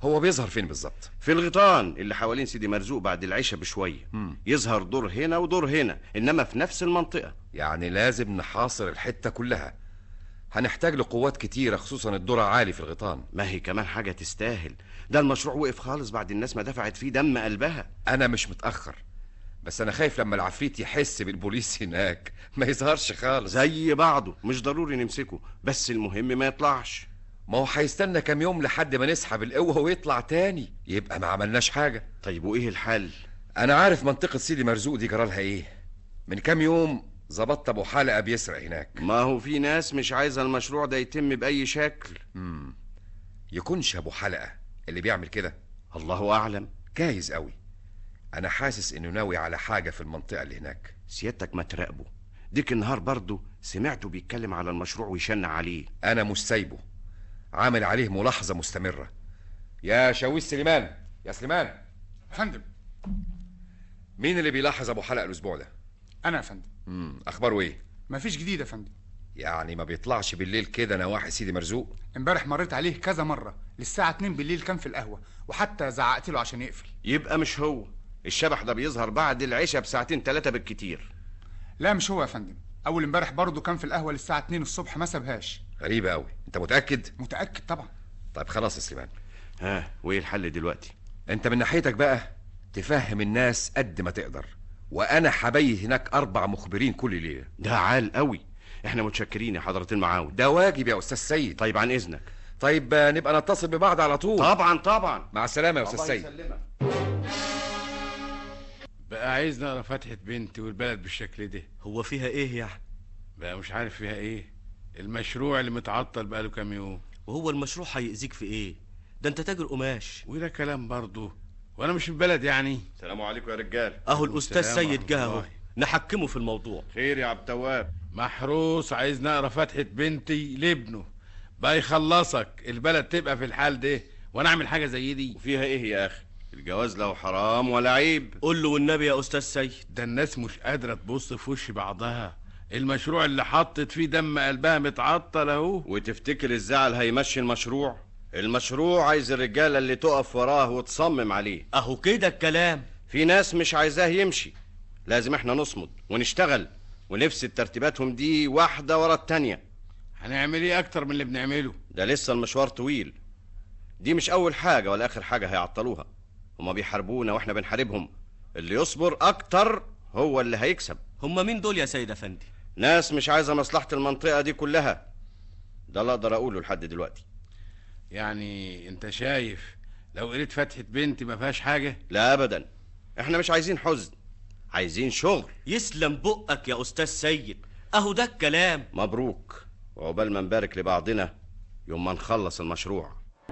[SPEAKER 7] هو بيظهر فين بالظبط
[SPEAKER 1] في الغيطان اللي حوالين سيدي مرزوق بعد العشاء بشويه يظهر دور هنا ودور هنا انما في نفس المنطقه
[SPEAKER 7] يعني لازم نحاصر الحته كلها هنحتاج لقوات كتيره خصوصا الدور عالي في الغيطان
[SPEAKER 1] ما هي كمان حاجه تستاهل ده المشروع وقف خالص بعد الناس ما دفعت فيه دم قلبها
[SPEAKER 7] انا مش متاخر بس انا خايف لما العفريت يحس بالبوليس هناك ما يظهرش خالص
[SPEAKER 1] زي بعضه مش ضروري نمسكه بس المهم ما يطلعش
[SPEAKER 7] ما هو هيستنى كام يوم لحد ما نسحب القوه ويطلع تاني يبقى ما عملناش حاجه
[SPEAKER 1] طيب وايه الحل
[SPEAKER 7] انا عارف منطقه سيدي مرزوق دي جرالها ايه من كام يوم ظبطت ابو حلقه بيسرق هناك
[SPEAKER 1] ما هو في ناس مش عايزه المشروع ده يتم باي شكل
[SPEAKER 7] امم يكونش ابو حلقه اللي بيعمل كده
[SPEAKER 1] الله اعلم
[SPEAKER 7] جايز قوي انا حاسس انه ناوي على حاجه في المنطقه اللي هناك
[SPEAKER 1] سيادتك ما تراقبه ديك النهار برضه سمعته بيتكلم على المشروع ويشن عليه
[SPEAKER 7] انا مش سايبه عامل عليه ملاحظه مستمره يا شاويش سليمان يا سليمان
[SPEAKER 15] فندم
[SPEAKER 7] مين اللي بيلاحظ ابو حلقه الاسبوع ده
[SPEAKER 15] انا يا فندم
[SPEAKER 7] امم اخباره ايه
[SPEAKER 15] مفيش جديد يا فندم
[SPEAKER 7] يعني ما بيطلعش بالليل كده نواحي سيدي مرزوق
[SPEAKER 15] امبارح مريت عليه كذا مره للساعه 2 بالليل كان في القهوه وحتى زعقت له عشان يقفل
[SPEAKER 1] يبقى مش هو الشبح ده بيظهر بعد العشاء بساعتين ثلاثه بالكتير
[SPEAKER 15] لا مش هو يا فندم اول امبارح برضه كان في القهوه للساعه 2 الصبح ما سابهاش
[SPEAKER 7] غريبه قوي انت متاكد
[SPEAKER 15] متاكد طبعا
[SPEAKER 7] طيب خلاص يا سليمان
[SPEAKER 1] ها وايه الحل دلوقتي
[SPEAKER 7] انت من ناحيتك بقى تفهم الناس قد ما تقدر وانا حبيت هناك اربع مخبرين كل ليله
[SPEAKER 1] ده عال قوي احنا متشكرين يا حضره المعاون
[SPEAKER 7] ده واجب يا استاذ سيد
[SPEAKER 1] طيب عن اذنك
[SPEAKER 7] طيب آه، نبقى نتصل ببعض على طول
[SPEAKER 1] طبعا طبعا
[SPEAKER 7] مع السلامه يا استاذ
[SPEAKER 1] الله
[SPEAKER 7] سيد
[SPEAKER 1] يسلمك
[SPEAKER 4] بقى عايز نقرا فتحة بنتي والبلد بالشكل ده
[SPEAKER 16] هو فيها ايه يعني
[SPEAKER 4] بقى مش عارف فيها ايه المشروع اللي متعطل بقاله كام يوم
[SPEAKER 16] وهو المشروع هيأذيك في ايه ده انت تاجر قماش
[SPEAKER 4] وده كلام برضه وانا مش في البلد يعني
[SPEAKER 1] السلام عليكم يا رجال
[SPEAKER 16] اهو الاستاذ
[SPEAKER 4] السلام
[SPEAKER 16] سيد جه
[SPEAKER 4] ورحمة
[SPEAKER 16] اهو
[SPEAKER 4] الله.
[SPEAKER 16] نحكمه في الموضوع
[SPEAKER 1] خير يا عبد التواب
[SPEAKER 4] محروس عايز نقرا فتحة بنتي لابنه بقى يخلصك البلد تبقى في الحال ده وانا اعمل حاجه زي دي
[SPEAKER 1] وفيها ايه يا اخي الجواز له حرام ولا عيب
[SPEAKER 16] قول له والنبي يا استاذ سيد
[SPEAKER 4] ده الناس مش قادره تبص في وش بعضها المشروع اللي حطت فيه دم قلبها متعطل اهو
[SPEAKER 1] وتفتكر الزعل هيمشي المشروع المشروع عايز الرجاله اللي تقف وراه وتصمم عليه
[SPEAKER 16] اهو كده الكلام
[SPEAKER 1] في ناس مش عايزاه يمشي لازم احنا نصمد ونشتغل ونفسد ترتيباتهم دي واحده ورا التانيه
[SPEAKER 4] هنعمل ايه اكتر من اللي بنعمله
[SPEAKER 1] ده لسه المشوار طويل دي مش اول حاجه ولا اخر حاجه هيعطلوها هما بيحاربونا واحنا بنحاربهم اللي يصبر اكتر هو اللي هيكسب
[SPEAKER 16] هما مين دول يا سيد افندي
[SPEAKER 1] ناس مش عايزه مصلحه المنطقه دي كلها ده اللي اقدر اقوله لحد دلوقتي
[SPEAKER 4] يعني انت شايف لو قريت فتحة بنتي ما فيهاش حاجه
[SPEAKER 1] لا ابدا احنا مش عايزين حزن عايزين شغل
[SPEAKER 16] يسلم بقك يا استاذ سيد اهو ده الكلام
[SPEAKER 1] مبروك وعقبال ما نبارك لبعضنا يوم ما نخلص المشروع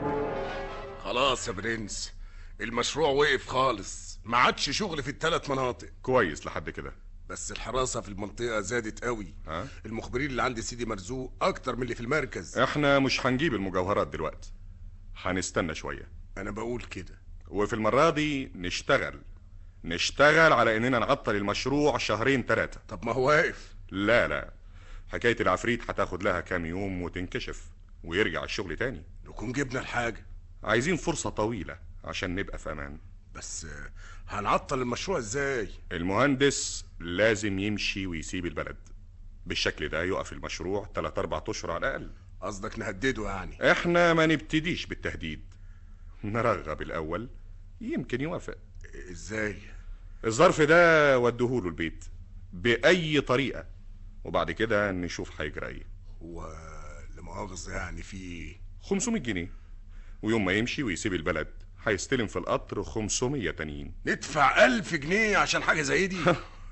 [SPEAKER 9] خلاص يا برنس المشروع وقف خالص ما عادش شغل في الثلاث مناطق
[SPEAKER 17] كويس لحد كده
[SPEAKER 9] بس الحراسه في المنطقه زادت قوي
[SPEAKER 17] ها؟
[SPEAKER 9] المخبرين اللي عند سيدي مرزوق اكتر من اللي في المركز
[SPEAKER 17] احنا مش هنجيب المجوهرات دلوقتي هنستنى شوية
[SPEAKER 9] انا بقول كده
[SPEAKER 17] وفي المرة دي نشتغل نشتغل على اننا نعطل المشروع شهرين ثلاثة
[SPEAKER 9] طب ما هو واقف
[SPEAKER 17] لا لا حكاية العفريت هتاخد لها كام يوم وتنكشف ويرجع الشغل تاني
[SPEAKER 9] نكون جبنا الحاجه
[SPEAKER 17] عايزين فرصة طويلة عشان نبقى في امان
[SPEAKER 9] بس آه، هنعطل المشروع ازاي
[SPEAKER 17] المهندس لازم يمشي ويسيب البلد بالشكل ده يقف المشروع 3 4 اشهر على الاقل
[SPEAKER 9] قصدك نهدده يعني
[SPEAKER 17] احنا ما نبتديش بالتهديد نرغب الاول يمكن يوافق
[SPEAKER 9] ازاي
[SPEAKER 17] الظرف ده وديهوله البيت باي طريقه وبعد كده نشوف هيجرى ايه
[SPEAKER 9] هو لمؤاخذه يعني في
[SPEAKER 17] 500 جنيه ويوم ما يمشي ويسيب البلد هيستلم في القطر 500 تانيين
[SPEAKER 9] ندفع ألف جنيه عشان حاجه زي دي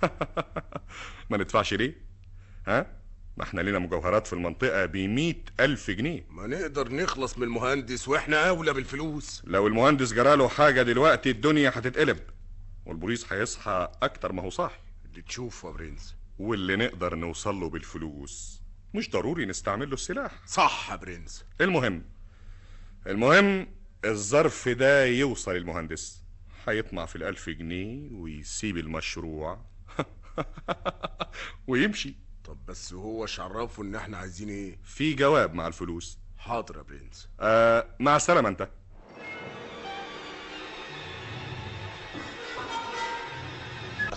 [SPEAKER 17] ما ندفعش ليه ها ما احنا لينا مجوهرات في المنطقه ب ألف جنيه
[SPEAKER 9] ما نقدر نخلص من المهندس واحنا اولى بالفلوس
[SPEAKER 17] لو المهندس جراله حاجه دلوقتي الدنيا هتتقلب والبوليس هيصحى اكتر ما هو صاحي
[SPEAKER 9] اللي تشوفه يا برنس
[SPEAKER 17] واللي نقدر نوصل له بالفلوس مش ضروري نستعمل له السلاح
[SPEAKER 9] صح يا برنس
[SPEAKER 17] المهم المهم الظرف ده يوصل المهندس هيطمع في الألف جنيه ويسيب المشروع ويمشي
[SPEAKER 9] طب بس هو عرفه ان احنا عايزين ايه
[SPEAKER 17] في جواب مع الفلوس
[SPEAKER 9] حاضر يا برنس
[SPEAKER 17] آه مع السلامة انت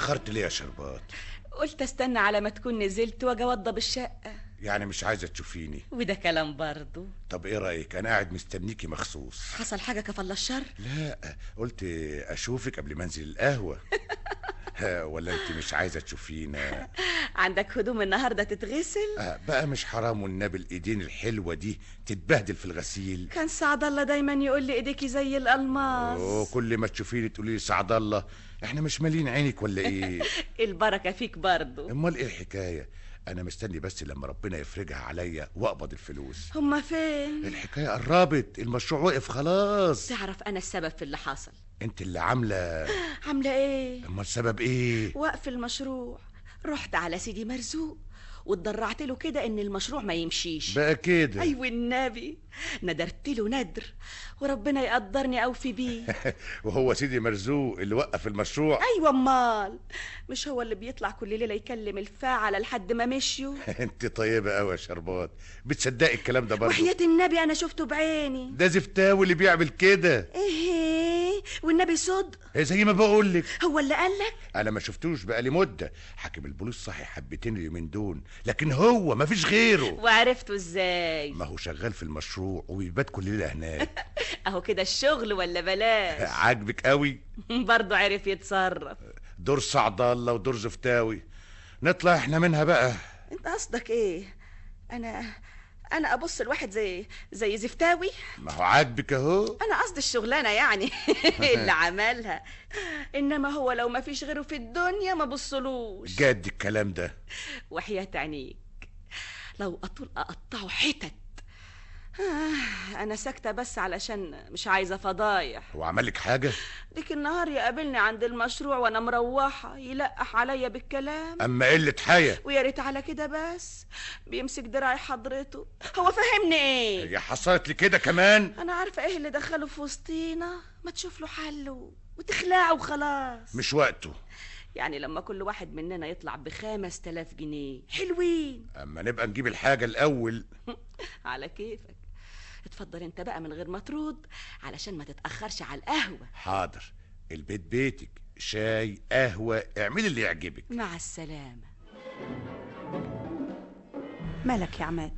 [SPEAKER 8] اتاخرت ليه يا شربات
[SPEAKER 3] قلت استنى على ما تكون نزلت واجي اوضب الشقه
[SPEAKER 8] يعني مش عايزه تشوفيني
[SPEAKER 3] وده كلام برضه
[SPEAKER 8] طب ايه رايك انا قاعد مستنيكي مخصوص
[SPEAKER 3] حصل حاجه كفل الشر
[SPEAKER 8] لا قلت اشوفك قبل ما انزل القهوه ها، ولا انت مش عايزه تشوفينا
[SPEAKER 3] عندك هدوم النهارده تتغسل
[SPEAKER 8] آه، بقى مش حرام والنبي الايدين الحلوه دي تتبهدل في الغسيل
[SPEAKER 3] كان سعد الله دايما يقول لي ايديكي زي الالماس
[SPEAKER 8] اوه كل ما تشوفيني تقولي لي سعد الله احنا مش مالين عينك ولا ايه
[SPEAKER 3] البركه فيك برضه
[SPEAKER 8] امال ايه الحكايه انا مستني بس لما ربنا يفرجها عليا واقبض الفلوس
[SPEAKER 3] هما فين
[SPEAKER 8] الحكايه قربت المشروع وقف خلاص
[SPEAKER 3] تعرف انا السبب في اللي حصل
[SPEAKER 8] انت اللي عامله
[SPEAKER 3] عامله ايه
[SPEAKER 8] امال السبب ايه
[SPEAKER 3] وقف المشروع رحت على سيدي مرزوق واتضرعت له كده ان المشروع ما يمشيش
[SPEAKER 8] بقى كده
[SPEAKER 3] ايوه النبي ندرت له ندر وربنا يقدرني اوفي بيه
[SPEAKER 8] وهو سيدي مرزوق اللي وقف المشروع
[SPEAKER 3] ايوه امال مش هو اللي بيطلع كل ليله يكلم الفاعله لحد ما مشيوا
[SPEAKER 8] انت طيبه قوي يا شربات بتصدقي الكلام ده برضه
[SPEAKER 3] وحياه النبي انا شفته بعيني
[SPEAKER 8] ده زفتاوي اللي بيعمل كده
[SPEAKER 3] ايه والنبي صدق
[SPEAKER 8] إيه زي ما بقول لك
[SPEAKER 3] هو اللي قالك
[SPEAKER 8] انا ما شفتوش بقالي مده حاكم البوليس صحي حبتين اليومين دول لكن هو ما فيش غيره
[SPEAKER 3] وعرفته ازاي
[SPEAKER 8] ما هو شغال في المشروع وبيبات كل ليله هناك
[SPEAKER 3] اهو كده الشغل ولا بلاش
[SPEAKER 8] عاجبك قوي
[SPEAKER 3] برضه عرف يتصرف
[SPEAKER 8] دور سعد الله ودور زفتاوي نطلع احنا منها بقى
[SPEAKER 3] انت قصدك ايه انا انا ابص لواحد زي زي زفتاوي
[SPEAKER 8] ما هو عاجبك اهو
[SPEAKER 3] انا قصدي الشغلانه يعني اللي عملها انما هو لو ما فيش غيره في الدنيا ما بصلوش
[SPEAKER 8] جد الكلام ده
[SPEAKER 3] وحياة عينيك لو اطول اقطعه حتت آه، انا ساكته بس علشان مش عايزه فضايح
[SPEAKER 8] هو عمل لك حاجه
[SPEAKER 3] ديك النهار يقابلني عند المشروع وانا مروحه يلقح عليا بالكلام
[SPEAKER 8] اما قله حياه
[SPEAKER 3] ويا ريت على كده بس بيمسك دراعي حضرته هو فهمني ايه
[SPEAKER 8] هي حصلت لي كده كمان
[SPEAKER 3] انا عارفه ايه اللي دخله في وسطينا ما تشوف له حل و- وتخلعه وخلاص
[SPEAKER 8] مش وقته
[SPEAKER 3] يعني لما كل واحد مننا يطلع بخمس تلاف جنيه حلوين
[SPEAKER 8] اما نبقى نجيب الحاجه الاول
[SPEAKER 3] على كيفك اتفضل انت بقى من غير ما ترد علشان ما تتأخرش على القهوة
[SPEAKER 8] حاضر البيت بيتك شاي قهوه اعملي اللي يعجبك
[SPEAKER 3] مع السلامة
[SPEAKER 14] مالك يا عماد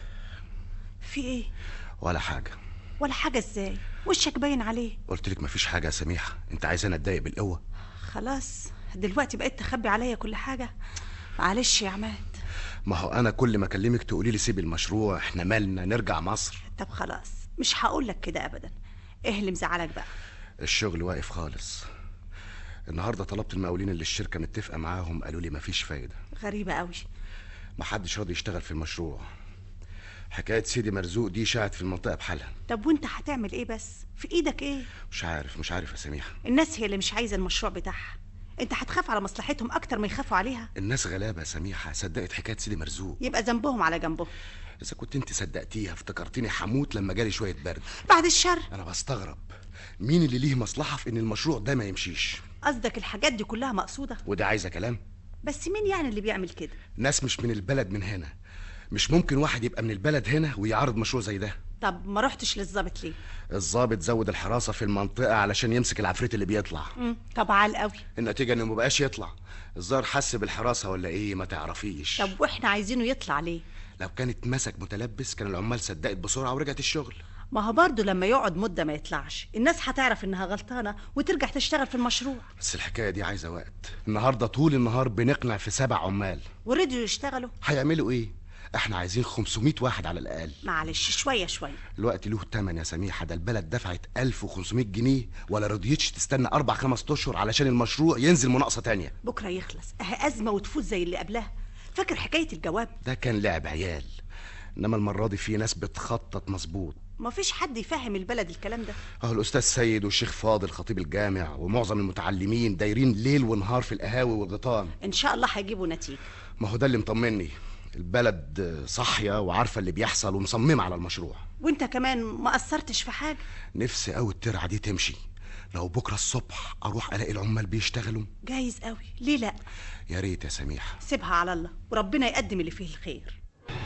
[SPEAKER 14] في ايه
[SPEAKER 1] ولا حاجه
[SPEAKER 14] ولا حاجه ازاي وشك باين عليه
[SPEAKER 1] قلت لك مفيش حاجه يا سميحه انت عايزاني اتضايق بالقوه
[SPEAKER 14] خلاص دلوقتي بقيت تخبي عليا كل حاجه معلش يا عماد
[SPEAKER 1] ما هو انا كل ما اكلمك تقولي لي سيبي المشروع احنا مالنا نرجع مصر
[SPEAKER 14] طب خلاص مش هقول لك كده ابدا ايه اللي مزعلك بقى
[SPEAKER 1] الشغل واقف خالص النهارده طلبت المقاولين اللي الشركه متفقه معاهم قالوا لي مفيش فايده
[SPEAKER 14] غريبه قوي
[SPEAKER 1] محدش راضي يشتغل في المشروع حكايه سيدي مرزوق دي شاعت في المنطقه بحالها
[SPEAKER 14] طب وانت هتعمل ايه بس في ايدك ايه
[SPEAKER 1] مش عارف مش عارف يا سميحه
[SPEAKER 14] الناس هي اللي مش عايزه المشروع بتاعها انت هتخاف على مصلحتهم اكتر ما يخافوا عليها
[SPEAKER 1] الناس غلابه يا سميحه صدقت حكايه سيدي مرزوق
[SPEAKER 14] يبقى ذنبهم على جنبهم
[SPEAKER 1] اذا كنت انت صدقتيها افتكرتني حموت لما جالي شويه برد
[SPEAKER 14] بعد الشر
[SPEAKER 1] انا بستغرب مين اللي ليه مصلحه في ان المشروع ده ما يمشيش
[SPEAKER 14] قصدك الحاجات دي كلها مقصوده
[SPEAKER 1] وده عايزه كلام
[SPEAKER 14] بس مين يعني اللي بيعمل كده
[SPEAKER 1] ناس مش من البلد من هنا مش ممكن واحد يبقى من البلد هنا ويعارض مشروع زي ده
[SPEAKER 14] طب ما رحتش للظابط ليه
[SPEAKER 1] الضابط زود الحراسه في المنطقه علشان يمسك العفريت اللي بيطلع
[SPEAKER 14] مم. طب عال قوي
[SPEAKER 1] النتيجه انه مبقاش يطلع الظاهر حس بالحراسه ولا ايه ما تعرفيش
[SPEAKER 14] طب واحنا عايزينه يطلع ليه
[SPEAKER 1] لو كان اتمسك متلبس كان العمال صدقت بسرعه ورجعت الشغل
[SPEAKER 14] ما هو برضه لما يقعد مده ما يطلعش الناس هتعرف انها غلطانه وترجع تشتغل في المشروع
[SPEAKER 1] بس الحكايه دي عايزه وقت النهارده طول النهار بنقنع في سبع عمال
[SPEAKER 14] ورضيوا يشتغلوا
[SPEAKER 1] هيعملوا ايه احنا عايزين 500 واحد على الاقل
[SPEAKER 14] معلش شويه شويه
[SPEAKER 1] الوقت له تمن يا سميحه ده البلد دفعت 1500 جنيه ولا رضيتش تستنى اربع خمس اشهر علشان المشروع ينزل مناقصه تانية
[SPEAKER 14] بكره يخلص اهي ازمه وتفوت زي اللي قبلها فاكر حكايه الجواب
[SPEAKER 1] ده كان لعب عيال انما المره دي في ناس بتخطط مظبوط
[SPEAKER 14] ما فيش حد يفهم البلد الكلام ده
[SPEAKER 1] اهو الاستاذ سيد والشيخ فاضل خطيب الجامع ومعظم المتعلمين دايرين ليل ونهار في القهاوي والغيطان
[SPEAKER 14] ان شاء الله هيجيبوا نتيجه
[SPEAKER 1] ما هو ده اللي مطمني البلد صاحيه وعارفه اللي بيحصل ومصممه على المشروع
[SPEAKER 14] وانت كمان ما قصرتش في حاجه
[SPEAKER 1] نفسي قوي الترعه دي تمشي لو بكره الصبح اروح الاقي العمال بيشتغلوا
[SPEAKER 14] جايز قوي ليه لا
[SPEAKER 1] يا ريت يا سميحه
[SPEAKER 14] سيبها على الله وربنا يقدم اللي فيه الخير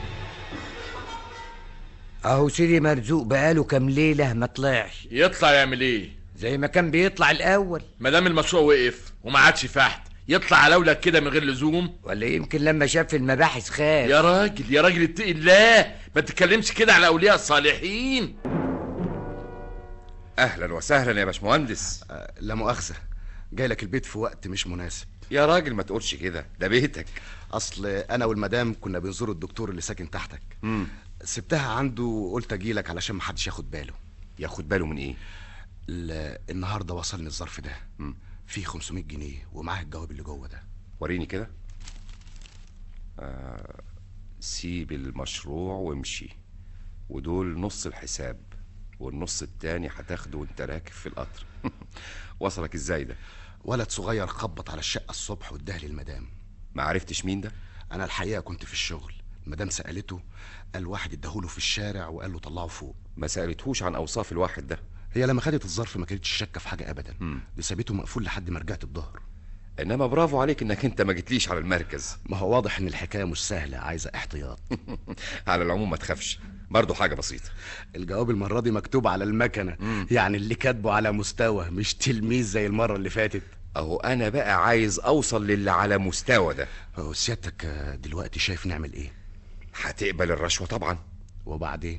[SPEAKER 18] اهو سيدي مرزوق بقاله كام ليله ما طلعش
[SPEAKER 10] يطلع يعمل ايه
[SPEAKER 18] زي ما كان بيطلع الاول
[SPEAKER 10] ما دام المشروع وقف وما عادش فحت يطلع على اولك كده من غير لزوم
[SPEAKER 18] ولا يمكن لما شاف المباحث خاف
[SPEAKER 10] يا راجل يا راجل اتقي الله ما تتكلمش كده على اولياء الصالحين
[SPEAKER 7] اهلا وسهلا يا باشمهندس
[SPEAKER 11] لا مؤاخذة جاي لك البيت في وقت مش مناسب
[SPEAKER 7] يا راجل ما تقولش كده ده بيتك
[SPEAKER 11] اصل انا والمدام كنا بنزور الدكتور اللي ساكن تحتك
[SPEAKER 7] مم.
[SPEAKER 11] سبتها عنده وقلت اجي لك علشان محدش ياخد باله
[SPEAKER 7] ياخد باله من ايه
[SPEAKER 11] ال- النهارده وصلني الظرف ده فيه 500 جنيه ومعاه الجواب اللي جوه ده
[SPEAKER 7] وريني كده آه سيب المشروع وامشي ودول نص الحساب والنص التاني هتاخده وانت راكب في القطر وصلك ازاي ده
[SPEAKER 11] ولد صغير خبط على الشقه الصبح واداها للمدام
[SPEAKER 7] ما عرفتش مين ده
[SPEAKER 11] انا الحقيقه كنت في الشغل المدام سالته قال واحد اداهوله في الشارع وقال له طلعه فوق
[SPEAKER 7] ما سالتهوش عن اوصاف الواحد ده
[SPEAKER 11] هي لما خدت الظرف ما كانتش شاكه في حاجه ابدا دي سابته مقفول لحد ما رجعت الظهر
[SPEAKER 7] انما برافو عليك انك انت ما جيتليش على المركز
[SPEAKER 11] ما هو واضح ان الحكايه مش سهله عايزه احتياط
[SPEAKER 7] على العموم ما تخافش برضه حاجه بسيطه
[SPEAKER 11] الجواب المره دي مكتوب على المكنه يعني اللي كاتبه على مستوى مش تلميذ زي المره اللي فاتت
[SPEAKER 7] اهو انا بقى عايز اوصل للي على مستوى ده
[SPEAKER 11] هو سيادتك آه، دلوقتي شايف نعمل ايه
[SPEAKER 7] هتقبل الرشوه طبعا
[SPEAKER 11] وبعدين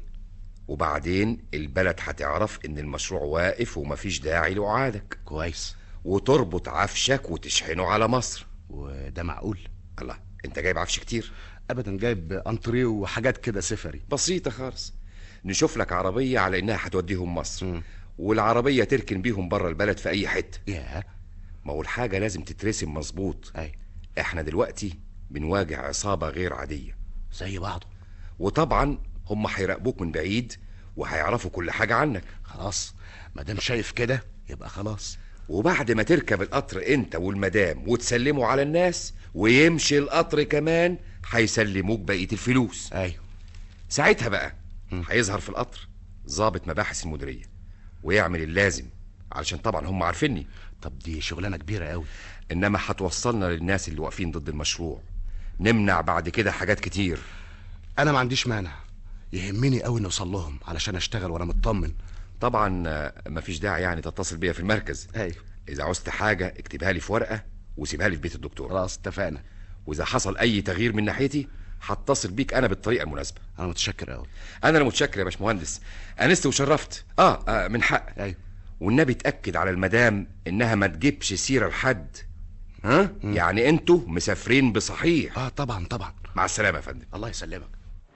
[SPEAKER 7] وبعدين البلد هتعرف ان المشروع واقف ومفيش داعي لوعادك
[SPEAKER 11] كويس
[SPEAKER 7] وتربط عفشك وتشحنه على مصر
[SPEAKER 11] وده معقول
[SPEAKER 7] الله انت جايب عفش كتير
[SPEAKER 11] ابدا جايب انتريه وحاجات كده سفري
[SPEAKER 7] بسيطه خالص نشوف لك عربيه على انها هتوديهم مصر والعربيه تركن بيهم بره البلد في اي حته
[SPEAKER 11] ياه
[SPEAKER 7] ما هو الحاجه لازم تترسم مظبوط
[SPEAKER 11] اي
[SPEAKER 7] احنا دلوقتي بنواجه عصابه غير عاديه
[SPEAKER 11] زي بعضه
[SPEAKER 7] وطبعا هم هيراقبوك من بعيد وهيعرفوا كل حاجه عنك
[SPEAKER 11] خلاص ما دام شايف كده يبقى خلاص
[SPEAKER 7] وبعد ما تركب القطر انت والمدام وتسلموا على الناس ويمشي القطر كمان هيسلموك بقيه الفلوس
[SPEAKER 11] ايوه
[SPEAKER 7] ساعتها بقى هيظهر في القطر ضابط مباحث المديريه ويعمل اللازم علشان طبعا هم عارفيني
[SPEAKER 11] طب دي شغلانه كبيره قوي
[SPEAKER 7] انما هتوصلنا للناس اللي واقفين ضد المشروع نمنع بعد كده حاجات كتير
[SPEAKER 11] انا ما عنديش مانع يهمني قوي نوصل لهم علشان اشتغل وانا مطمن
[SPEAKER 7] طبعا آه، مفيش داعي يعني تتصل بيا في المركز
[SPEAKER 11] ايوه
[SPEAKER 7] اذا عوزت حاجه اكتبها لي في ورقه وسيبها لي في بيت الدكتور
[SPEAKER 11] خلاص اتفقنا
[SPEAKER 7] واذا حصل اي تغيير من ناحيتي هتصل بيك انا بالطريقه المناسبه
[SPEAKER 11] انا متشكر قوي
[SPEAKER 7] انا اللي متشكر يا باشمهندس انست وشرفت اه, آه من حق
[SPEAKER 11] ايوه
[SPEAKER 7] والنبي تاكد على المدام انها ما تجيبش سيره لحد ها يعني انتوا مسافرين بصحيح
[SPEAKER 11] اه طبعا طبعا
[SPEAKER 7] مع السلامه يا فندم
[SPEAKER 11] الله يسلمك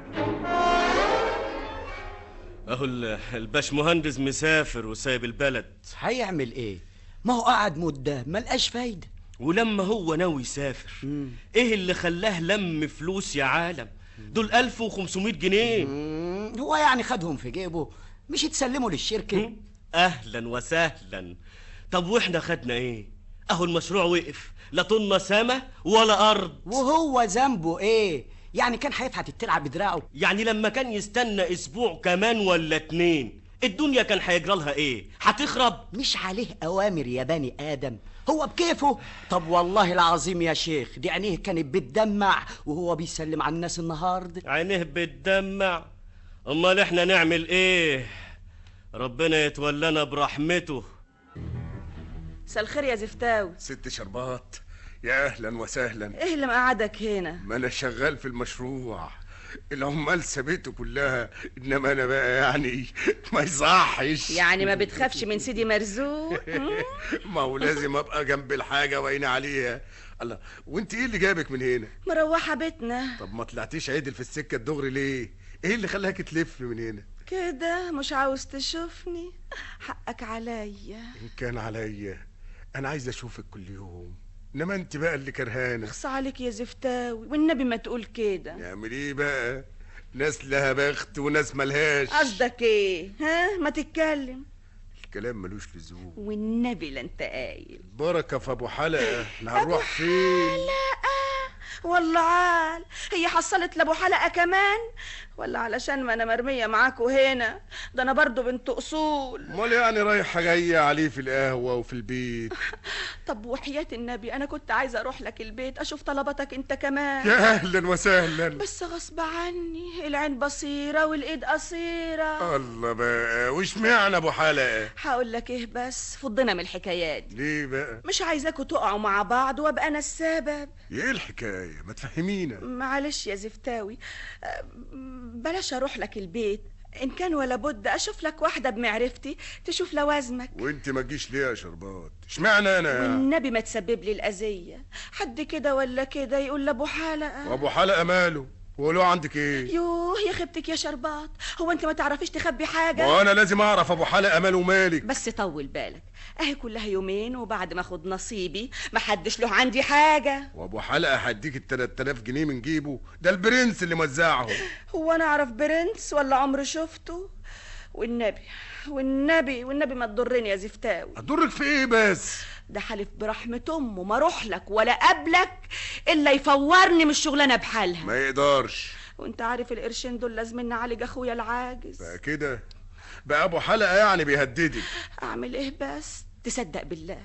[SPEAKER 16] اهو ال- الباشمهندس مسافر وسايب البلد
[SPEAKER 13] هيعمل ايه ما هو قعد مده ملقاش فايده
[SPEAKER 16] ولما هو ناوي يسافر ايه اللي خلاه لم فلوس يا عالم دول 1500 جنيه
[SPEAKER 13] مم، هو يعني خدهم في جيبه مش يتسلموا للشركه
[SPEAKER 16] اهلا وسهلا طب واحنا خدنا ايه اهو المشروع وقف لا طن سما ولا ارض
[SPEAKER 13] وهو ذنبه ايه يعني كان هيفحت الترعه بدراعه
[SPEAKER 16] يعني لما كان يستنى اسبوع كمان ولا اتنين الدنيا كان هيجرى لها ايه هتخرب
[SPEAKER 13] مش عليه اوامر يا بني ادم هو بكيفه طب والله العظيم يا شيخ دي عينيه كانت بتدمع وهو بيسلم على الناس النهارده
[SPEAKER 16] عينيه بتدمع امال احنا نعمل ايه ربنا يتولانا برحمته
[SPEAKER 6] مساء الخير يا زفتاوي
[SPEAKER 9] ست شربات يا اهلا وسهلا
[SPEAKER 6] ايه اللي مقعدك هنا
[SPEAKER 9] ما انا شغال في المشروع العمال سابته كلها انما انا بقى يعني ما يصحش
[SPEAKER 6] يعني ما بتخافش من سيدي مرزوق هم؟
[SPEAKER 9] ما هو لازم ابقى جنب الحاجه وعيني عليها الله وانت ايه اللي جابك من هنا
[SPEAKER 6] مروحه بيتنا
[SPEAKER 9] طب ما طلعتيش عدل في السكه الدغري ليه ايه اللي خلاك تلف من هنا
[SPEAKER 6] كده مش عاوز تشوفني حقك عليا
[SPEAKER 9] ان كان عليا انا عايز اشوفك كل يوم انما انت بقى اللي كرهانه
[SPEAKER 6] اخص عليك يا زفتاوي والنبي ما تقول كده
[SPEAKER 9] نعمل ايه بقى ناس لها بخت وناس ملهاش
[SPEAKER 6] قصدك ايه ها ما تتكلم
[SPEAKER 9] الكلام ملوش لزوم
[SPEAKER 6] والنبي لا انت قايل
[SPEAKER 9] بركه في ابو حلقه احنا هنروح فين
[SPEAKER 6] والله عال هي حصلت لابو حلقه كمان ولا علشان ما انا مرميه معاكوا هنا ده انا برضو بنت اصول
[SPEAKER 9] امال يعني رايحه جايه عليه في القهوه وفي البيت
[SPEAKER 6] طب وحياة النبي انا كنت عايزه اروح لك البيت اشوف طلباتك انت كمان
[SPEAKER 9] يا اهلا وسهلا
[SPEAKER 6] بس غصب عني العين بصيره والايد قصيره
[SPEAKER 9] الله بقى وش معنى ابو حلقه
[SPEAKER 6] هقول لك ايه بس فضنا من الحكايات دي.
[SPEAKER 9] ليه بقى
[SPEAKER 6] مش عايزاكوا تقعوا مع بعض وابقى انا السبب
[SPEAKER 9] ايه الحكايه ما تفهمينا
[SPEAKER 6] معلش يا زفتاوي أه، بلاش اروح لك البيت ان كان ولا بد اشوف لك واحده بمعرفتي تشوف لوازمك
[SPEAKER 9] وانت ما تجيش ليه يا شربات اشمعنى انا
[SPEAKER 6] والنبي ما تسبب لي الاذيه حد كده ولا كده يقول لابو حلقه
[SPEAKER 9] وابو حلقه ماله هو له عندك ايه
[SPEAKER 6] يوه يا خيبتك يا شربات هو انت ما تعرفيش تخبي حاجه
[SPEAKER 9] وانا لازم اعرف ابو حلقه ماله مالك
[SPEAKER 6] بس طول بالك اهي كلها يومين وبعد ما اخد نصيبي ما حدش له عندي حاجه
[SPEAKER 9] وابو حلقه هديك ال 3000 جنيه من جيبه ده البرنس اللي موزعهم
[SPEAKER 6] هو انا اعرف برنس ولا عمري شفته والنبي والنبي والنبي ما تضرني يا زفتاوي
[SPEAKER 9] هتضرك في ايه بس
[SPEAKER 6] ده حلف برحمة أمه ما أروح لك ولا قبلك إلا يفورني من الشغلانة بحالها
[SPEAKER 9] ما يقدرش
[SPEAKER 6] وأنت عارف القرشين دول لازم نعالج أخويا العاجز
[SPEAKER 9] بقى كده بقى ابو حلقه يعني بيهددك
[SPEAKER 6] أعمل إيه بس تصدق بالله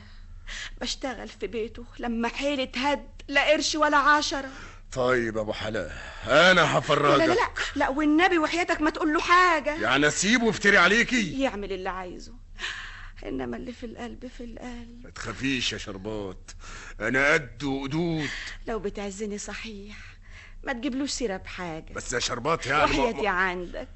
[SPEAKER 6] بشتغل في بيته لما حيلي تهد لا قرش ولا عشرة
[SPEAKER 9] طيب ابو حلقه انا هفرجك
[SPEAKER 6] لا لا لا لا والنبي وحياتك ما تقول له حاجة
[SPEAKER 9] يعني اسيبه يفتري عليكي
[SPEAKER 6] يعمل اللي عايزه إنما اللي في القلب في القلب
[SPEAKER 9] ما تخافيش يا شربات انا قد وقدود
[SPEAKER 6] لو بتعزني صحيح ما تجيبلوش سيرة بحاجة
[SPEAKER 9] بس يا شربات يعني ما-
[SPEAKER 6] وحياتي عندك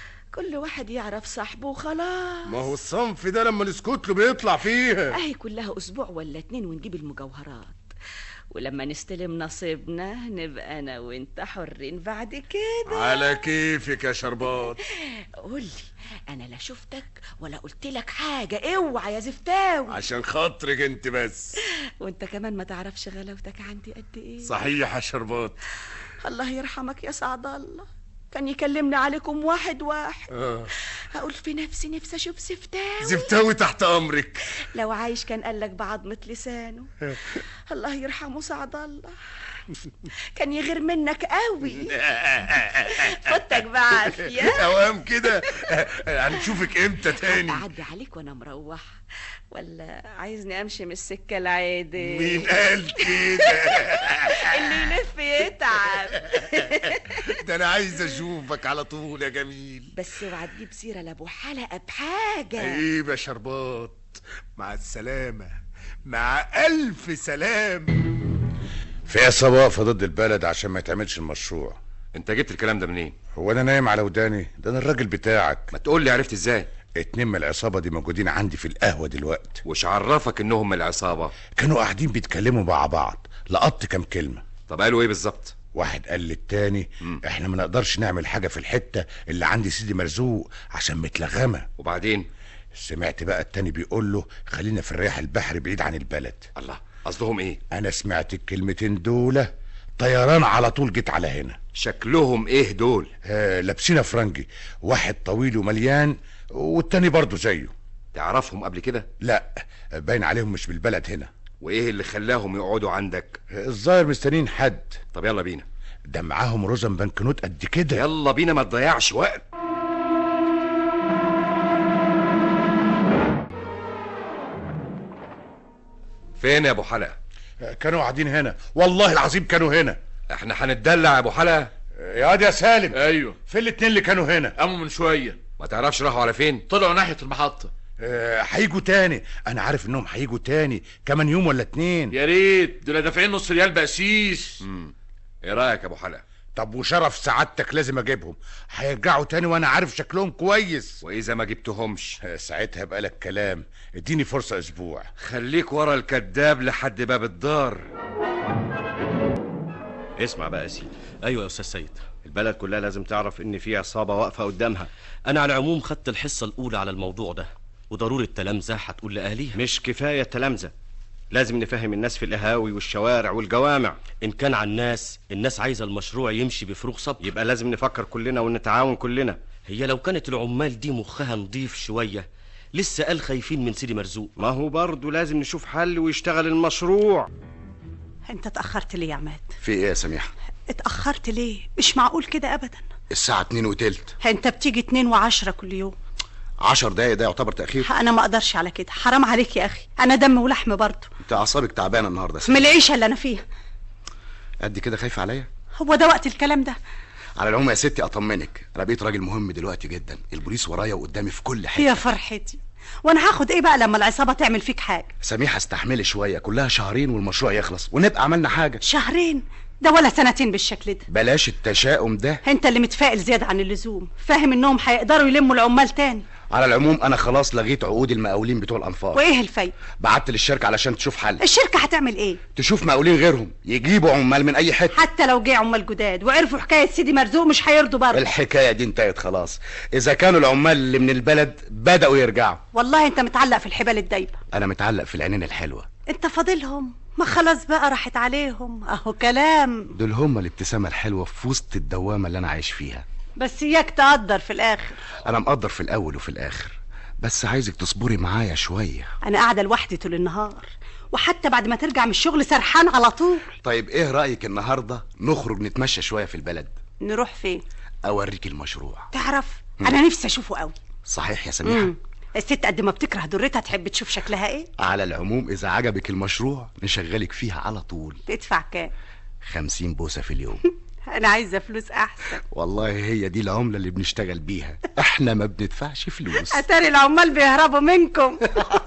[SPEAKER 6] كل واحد يعرف صاحبه وخلاص
[SPEAKER 9] ما هو الصنف ده لما نسكت له بيطلع فيها
[SPEAKER 6] اهي كلها اسبوع ولا اتنين ونجيب المجوهرات ولما نستلم نصيبنا نبقى انا وانت حرين بعد كده
[SPEAKER 9] على كيفك يا شربات
[SPEAKER 6] قولي انا لا شفتك ولا قلت لك حاجه اوعى يا زفتاوي
[SPEAKER 9] عشان خاطرك انت بس
[SPEAKER 6] وانت كمان ما تعرفش غلاوتك عندي قد ايه
[SPEAKER 9] صحيح يا شربات
[SPEAKER 6] الله يرحمك يا سعد الله كان يكلمني عليكم واحد واحد
[SPEAKER 9] آه.
[SPEAKER 6] اقول في نفسي نفسي اشوف زفتاوي
[SPEAKER 9] زفتاوي تحت امرك
[SPEAKER 6] لو عايش كان قالك بعضمة لسانه الله يرحمه سعد الله كان يغير منك قوي فوتك بعافية
[SPEAKER 9] اوام كده هنشوفك امتى تاني
[SPEAKER 6] أعدي عليك وأنا مروح ولا عايزني أمشي من السكة العادي
[SPEAKER 9] مين قال كده
[SPEAKER 6] اللي يلف يتعب
[SPEAKER 9] ده انا عايز اشوفك على طول يا جميل
[SPEAKER 6] بس اوعى تجيب سيرة لأبو حلقة بحاجة
[SPEAKER 9] عيب يا شربات مع السلامة مع ألف سلام
[SPEAKER 8] في عصابة واقفة ضد البلد عشان ما يتعملش المشروع
[SPEAKER 7] انت جبت الكلام ده منين
[SPEAKER 8] هو انا نايم على وداني ده انا الراجل بتاعك
[SPEAKER 7] ما تقول لي عرفت ازاي
[SPEAKER 8] اتنين من العصابة دي موجودين عندي في القهوة دلوقتي
[SPEAKER 7] وش عرفك انهم من العصابة
[SPEAKER 8] كانوا قاعدين بيتكلموا مع بعض لقطت كام كلمة
[SPEAKER 7] طب قالوا ايه بالظبط
[SPEAKER 8] واحد قال للتاني احنا ما نقدرش نعمل حاجة في الحتة اللي عندي سيدي مرزوق عشان متلغمة
[SPEAKER 7] وبعدين
[SPEAKER 8] سمعت بقى التاني بيقول له خلينا في الرياح البحري بعيد عن البلد
[SPEAKER 7] الله قصدهم ايه
[SPEAKER 8] انا سمعت الكلمتين دول طيران على طول جيت على هنا
[SPEAKER 7] شكلهم ايه دول
[SPEAKER 8] آه لابسين فرنجي واحد طويل ومليان والتاني برضه زيه
[SPEAKER 7] تعرفهم قبل كده
[SPEAKER 8] لا باين عليهم مش بالبلد هنا
[SPEAKER 7] وايه اللي خلاهم يقعدوا عندك
[SPEAKER 8] الظاهر مستنيين حد
[SPEAKER 7] طب يلا بينا
[SPEAKER 8] ده معاهم رزم بنكنوت قد كده
[SPEAKER 7] يلا بينا ما تضيعش وقت فين يا ابو حلقه
[SPEAKER 8] كانوا قاعدين هنا والله العظيم كانوا هنا
[SPEAKER 7] احنا هنتدلع يا ابو حلقه
[SPEAKER 8] يا واد يا سالم
[SPEAKER 10] ايوه
[SPEAKER 8] فين الاتنين اللي كانوا هنا
[SPEAKER 10] قاموا من شويه
[SPEAKER 7] ما تعرفش راحوا على فين
[SPEAKER 10] طلعوا ناحيه المحطه
[SPEAKER 8] آه، هيجوا تاني انا عارف انهم هيجوا تاني كمان يوم ولا اتنين
[SPEAKER 10] يا ريت دول دافعين نص ريال بقسيس
[SPEAKER 7] ايه رايك يا ابو حلقه
[SPEAKER 8] طب وشرف سعادتك لازم اجيبهم هيرجعوا تاني وانا عارف شكلهم كويس
[SPEAKER 7] واذا ما جبتهمش
[SPEAKER 8] آه، ساعتها بقى لك كلام اديني فرصة اسبوع
[SPEAKER 7] خليك ورا الكذاب لحد باب الدار
[SPEAKER 1] اسمع بقى يا سيدي
[SPEAKER 16] ايوه يا استاذ سيد
[SPEAKER 1] البلد كلها لازم تعرف ان في عصابه واقفه قدامها
[SPEAKER 16] انا على العموم خدت الحصه الاولى على الموضوع ده وضروري التلامذه هتقول لاهاليها
[SPEAKER 1] مش كفايه تلامذه لازم نفهم الناس في القهاوي والشوارع والجوامع
[SPEAKER 16] ان كان على الناس الناس عايزه المشروع يمشي بفروغ صبر
[SPEAKER 1] يبقى لازم نفكر كلنا ونتعاون كلنا
[SPEAKER 16] هي لو كانت العمال دي مخها نضيف شويه لسه قال خايفين من سيدي مرزوق
[SPEAKER 1] ما هو برضه لازم نشوف حل ويشتغل المشروع
[SPEAKER 14] انت اتاخرت ليه يا عماد
[SPEAKER 11] في ايه يا سميحه
[SPEAKER 14] اتاخرت ليه مش معقول كده ابدا
[SPEAKER 11] الساعة اتنين وتلت
[SPEAKER 14] انت بتيجي اتنين وعشرة كل يوم
[SPEAKER 11] عشر دقايق ده يعتبر تأخير
[SPEAKER 14] انا ما اقدرش على كده حرام عليك يا اخي انا دم ولحم برضه
[SPEAKER 11] انت اعصابك تعبانة النهاردة يا
[SPEAKER 14] من
[SPEAKER 11] ست.
[SPEAKER 14] العيشه اللي انا فيها
[SPEAKER 11] قد كده خايفة عليا
[SPEAKER 14] هو ده وقت الكلام ده
[SPEAKER 11] على العموم يا ستي اطمنك انا بقيت راجل مهم دلوقتي جدا البوليس ورايا وقدامي في كل حتة
[SPEAKER 14] يا فرحتي وانا هاخد ايه بقى لما العصابه تعمل فيك حاجه
[SPEAKER 11] سميحة استحملي شوية كلها شهرين والمشروع يخلص ونبقى عملنا حاجة
[SPEAKER 14] شهرين ده ولا سنتين بالشكل ده
[SPEAKER 11] بلاش التشاؤم ده
[SPEAKER 14] انت اللي متفائل زياده عن اللزوم فاهم انهم هيقدروا يلموا العمال تاني
[SPEAKER 11] على العموم انا خلاص لغيت عقود المقاولين بتوع الانفاق
[SPEAKER 14] وايه الفايده
[SPEAKER 11] بعت للشركة علشان تشوف حل
[SPEAKER 14] الشركه هتعمل ايه
[SPEAKER 11] تشوف مقاولين غيرهم يجيبوا عمال من اي حتة
[SPEAKER 14] حتى لو جه عمال جداد وعرفوا حكايه سيدي مرزوق مش هيرضوا برضه
[SPEAKER 11] الحكاية دي انتهت خلاص اذا كانوا العمال اللي من البلد بدأوا يرجعوا
[SPEAKER 14] والله انت متعلق في الحبال الدايبه
[SPEAKER 11] انا متعلق في العينين الحلوة
[SPEAKER 14] انت فاضلهم ما خلاص بقى راحت عليهم اهو كلام
[SPEAKER 11] دول هم الابتسامة الحلوة في وسط الدوامة اللي انا عايش فيها
[SPEAKER 14] بس اياك تقدر في الاخر
[SPEAKER 11] انا مقدر في الاول وفي الاخر بس عايزك تصبري معايا شوية
[SPEAKER 14] انا قاعده لوحدي طول النهار وحتى بعد ما ترجع من الشغل سرحان على طول
[SPEAKER 11] طيب ايه رأيك النهاردة نخرج نتمشى شوية في البلد
[SPEAKER 14] نروح فين
[SPEAKER 11] اوريك المشروع
[SPEAKER 14] تعرف
[SPEAKER 11] مم.
[SPEAKER 14] انا نفسي اشوفه قوي
[SPEAKER 11] صحيح يا سميحة
[SPEAKER 14] مم. الست قد ما بتكره درتها تحب تشوف شكلها ايه
[SPEAKER 11] على العموم اذا عجبك المشروع نشغلك فيها على طول
[SPEAKER 14] تدفع كام
[SPEAKER 11] خمسين بوسة في اليوم
[SPEAKER 14] انا عايزه فلوس احسن
[SPEAKER 11] والله هي دي العملة اللي بنشتغل بيها احنا ما بندفعش فلوس
[SPEAKER 14] اتاري العمال بيهربوا منكم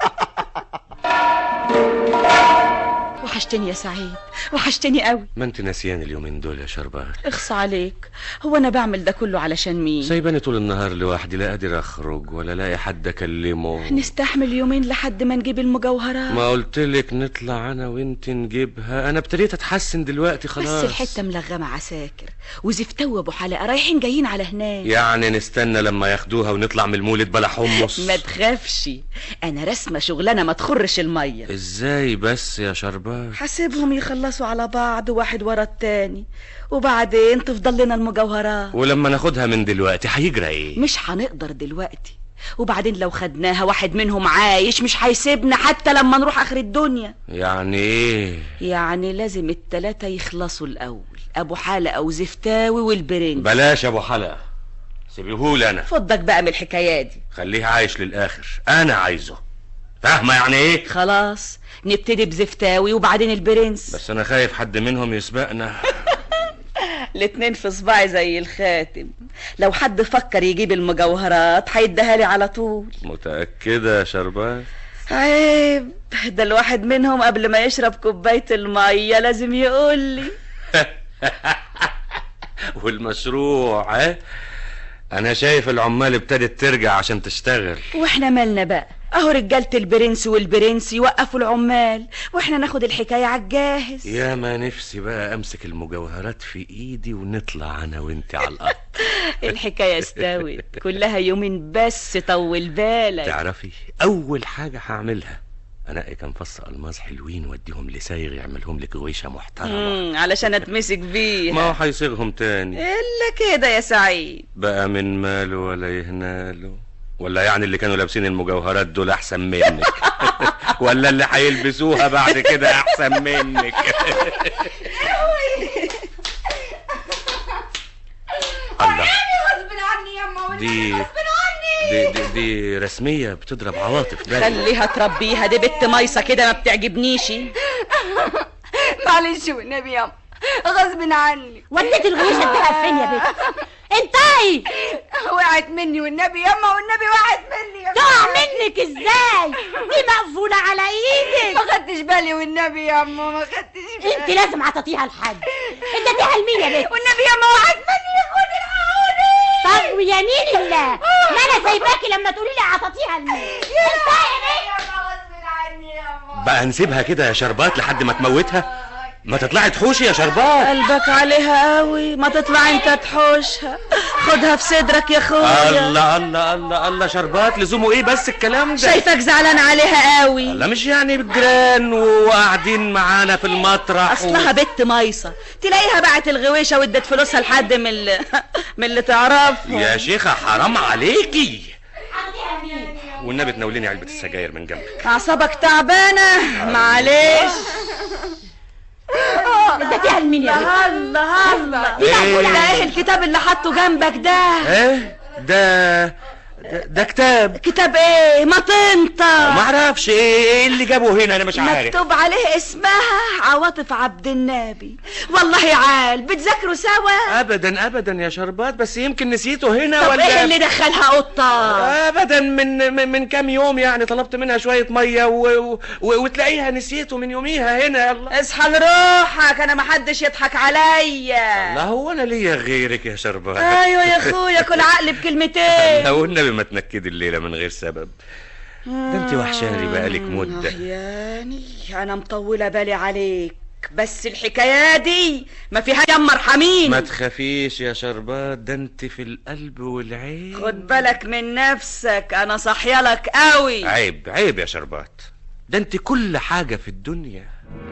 [SPEAKER 3] وحشتني يا سعيد وحشتني قوي
[SPEAKER 5] ما انت ناسيان اليومين دول يا شربات
[SPEAKER 3] اخص عليك هو انا بعمل ده كله علشان مين
[SPEAKER 5] سايباني طول النهار لوحدي لا قادر اخرج ولا لاقي حد اكلمه
[SPEAKER 3] نستحمل يومين لحد ما نجيب المجوهرات
[SPEAKER 5] ما قلت لك نطلع انا وانت نجيبها انا ابتديت اتحسن دلوقتي خلاص
[SPEAKER 3] بس الحته ملغمه عساكر وزفتوي ابو حلقه رايحين جايين على هناك
[SPEAKER 5] يعني نستنى لما ياخدوها ونطلع من المولد بلا حمص
[SPEAKER 3] ما تخافش انا رسمه شغلانه ما تخرش الميه
[SPEAKER 5] ازاي بس يا شربات
[SPEAKER 3] حاسبهم يخلصوا على بعض واحد ورا التاني وبعدين تفضل لنا المجوهرات
[SPEAKER 5] ولما ناخدها من دلوقتي هيجرى ايه
[SPEAKER 3] مش هنقدر دلوقتي وبعدين لو خدناها واحد منهم عايش مش هيسيبنا حتى لما نروح اخر الدنيا
[SPEAKER 5] يعني ايه
[SPEAKER 3] يعني لازم التلاتة يخلصوا الاول ابو حلقه وزفتاوي والبرنس
[SPEAKER 5] بلاش يا ابو حلقه سيبيهولي انا
[SPEAKER 3] فضك بقى من الحكايات دي
[SPEAKER 5] خليه عايش للاخر انا عايزه فاهمه يعني ايه
[SPEAKER 3] خلاص نبتدي بزفتاوي وبعدين البرنس
[SPEAKER 5] بس انا خايف حد منهم يسبقنا
[SPEAKER 3] الاتنين في صباعي زي الخاتم لو حد فكر يجيب المجوهرات هيديها لي على طول
[SPEAKER 5] متاكده يا شربات
[SPEAKER 3] عيب ده الواحد منهم قبل ما يشرب كوباية المية لازم يقول لي
[SPEAKER 5] والمشروع ها انا شايف العمال ابتدت ترجع عشان تشتغل
[SPEAKER 3] واحنا مالنا بقى اهو رجالة البرنس والبرنس يوقفوا العمال واحنا ناخد الحكاية على الجاهز
[SPEAKER 5] يا ما نفسي بقى امسك المجوهرات في ايدي ونطلع انا وانت على الارض
[SPEAKER 3] الحكاية استوت كلها يومين بس طول بالك
[SPEAKER 5] تعرفي اول حاجه هعملها انقي كام فص الماس حلوين واديهم لسايغ يعملهم لك غويشه محترمه
[SPEAKER 3] مم، علشان اتمسك بيها
[SPEAKER 5] ما هو هيصيغهم تاني
[SPEAKER 3] الا كده يا سعيد
[SPEAKER 5] بقى من ماله ولا يهناله ولا يعني اللي كانوا لابسين المجوهرات دول احسن منك ولا اللي هيلبسوها بعد كده احسن منك الله
[SPEAKER 12] غصب عني يا اما
[SPEAKER 5] دي دي, دي دي رسميه بتضرب عواطف باين
[SPEAKER 3] خليها تربيها دي بنت مايصة كده ما بتعجبنيش
[SPEAKER 12] معلش والنبي يا غصب عني
[SPEAKER 14] وديت الغويشة اديها فين يا بنت انتهي
[SPEAKER 12] وقعت مني والنبي ياما والنبي وقعت مني يا
[SPEAKER 14] تقع منك ازاي دي مقفولة على ايدك
[SPEAKER 12] ما خدتش بالي والنبي ياما ما خدتش بالي
[SPEAKER 14] انت لازم عطتيها لحد اديتيها لمين يا بنت
[SPEAKER 12] والنبي ياما وقعت مني يا خدي العوني
[SPEAKER 14] طب ويمين الله ما انا سايباكي لما تقولي لي عطتيها لمين انتهي يا بنت
[SPEAKER 12] غصب عني ياما
[SPEAKER 5] بقى نسيبها كده يا شربات لحد ما تموتها ما تطلعي تحوشي يا شربات
[SPEAKER 3] قلبك عليها قوي ما تطلع انت تحوشها خدها في صدرك يا اخويا
[SPEAKER 5] الله الله الله الله شربات لزومه ايه بس الكلام ده
[SPEAKER 3] شايفك زعلان عليها قوي
[SPEAKER 5] لا مش يعني بالجيران وقاعدين معانا في المطرح
[SPEAKER 3] اصلها بنت مايصة تلاقيها باعت الغويشة وادت فلوسها لحد من اللي من اللي تعرفها
[SPEAKER 5] يا شيخة حرام عليكي والنبي تناوليني علبة السجاير من جنبك
[SPEAKER 3] اعصابك تعبانة معلش اديها لمين يا
[SPEAKER 6] الله الله الله
[SPEAKER 5] إيه؟
[SPEAKER 6] ده ايه الكتاب اللي حاطه جنبك ده
[SPEAKER 5] ايه ده ده, ده كتاب
[SPEAKER 6] كتاب ايه ما تنطق
[SPEAKER 5] ما اعرفش ايه اللي جابه هنا انا مش عارف
[SPEAKER 6] مكتوب عليه اسمها عواطف عبد النبي والله يا عال بتذاكروا سوا
[SPEAKER 5] ابدا ابدا يا شربات بس يمكن نسيته هنا
[SPEAKER 6] طب
[SPEAKER 5] ولا
[SPEAKER 6] ايه اللي دخلها قطة
[SPEAKER 5] ابدا من من, من كام يوم يعني طلبت منها شويه ميه و... و... وتلاقيها نسيته من يوميها هنا يلا
[SPEAKER 6] اصحى لروحك انا ما حدش يضحك عليا
[SPEAKER 5] لا هو انا ليا غيرك يا شربات
[SPEAKER 6] ايوه يا اخويا كل عقل بكلمتين
[SPEAKER 5] لو النبي ما تنكدي الليله من غير سبب ده انت وحشاني بقالك مده
[SPEAKER 6] يعني انا مطولة بالي عليك بس الحكاية دي ما فيها يما ارحمين
[SPEAKER 5] ما تخافيش يا شربات ده انت في القلب والعين
[SPEAKER 6] خد بالك من نفسك انا صحيالك قوي
[SPEAKER 5] عيب عيب يا شربات ده انت كل حاجه في الدنيا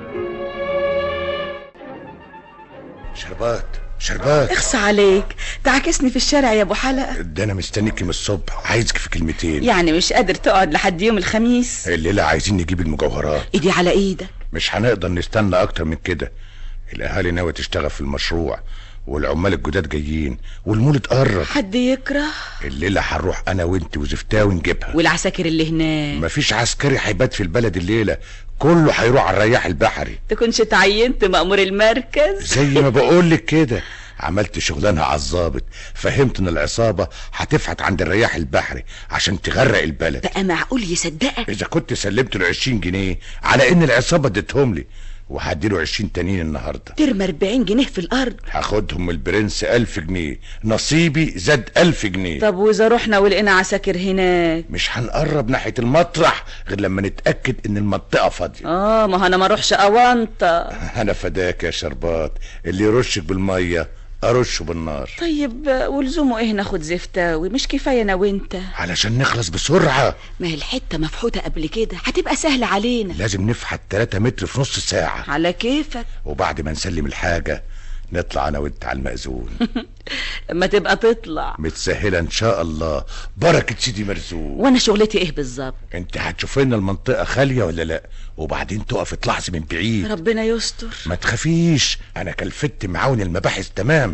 [SPEAKER 8] شربات شربات
[SPEAKER 6] اخص عليك تعاكسني في الشارع يا ابو حلقة
[SPEAKER 8] ده انا مستنيكي من الصبح عايزك في كلمتين
[SPEAKER 6] يعني مش قادر تقعد لحد يوم الخميس
[SPEAKER 8] الليله عايزين نجيب المجوهرات
[SPEAKER 6] ايدي على ايدك
[SPEAKER 8] مش هنقدر نستنى اكتر من كده الاهالي ناويه تشتغل في المشروع والعمال الجداد جايين والمولد قرب
[SPEAKER 6] حد يكره
[SPEAKER 8] الليله هنروح انا وانت وزفتاوي نجيبها
[SPEAKER 6] والعساكر اللي هناك
[SPEAKER 8] مفيش عسكري هيبات في البلد الليله كله هيروح على الرياح البحري
[SPEAKER 6] تكونش تعينت مأمور المركز
[SPEAKER 8] زي ما بقولك كده عملت شغلانها على الظابط فهمت ان العصابه هتفحت عند الرياح البحري عشان تغرق البلد
[SPEAKER 6] بقى معقول يصدقك
[SPEAKER 8] اذا كنت سلمت له 20 جنيه على ان العصابه اديتهم لي وهديله 20 تانيين النهارده
[SPEAKER 6] ترمى 40 جنيه في الارض
[SPEAKER 8] هاخدهم من البرنس 1000 جنيه نصيبي زاد 1000 جنيه
[SPEAKER 6] طب واذا رحنا ولقينا عساكر هناك
[SPEAKER 8] مش هنقرب ناحيه المطرح غير لما نتاكد ان المنطقه فاضيه
[SPEAKER 6] اه ما انا ما اروحش اوانطه
[SPEAKER 8] انا فداك يا شربات اللي يرشك بالميه ارشه بالنار
[SPEAKER 6] طيب ولزومه ايه ناخد زفتاوي مش كفايه انا وانت
[SPEAKER 8] علشان نخلص بسرعه
[SPEAKER 6] ما هي الحته مفحوته قبل كده هتبقى سهله علينا
[SPEAKER 8] لازم نفحت 3 متر في نص ساعه
[SPEAKER 6] على كيفك
[SPEAKER 8] وبعد ما نسلم الحاجه نطلع انا وانت على المأذون
[SPEAKER 6] لما تبقى تطلع
[SPEAKER 8] متسهله ان شاء الله بركه سيدي مرزوق
[SPEAKER 6] وانا شغلتي ايه بالظبط
[SPEAKER 8] انت هتشوف لنا المنطقه خاليه ولا لا وبعدين تقف تلاحظي من بعيد
[SPEAKER 6] ربنا يستر
[SPEAKER 8] ما تخافيش انا كلفت معاون المباحث تمام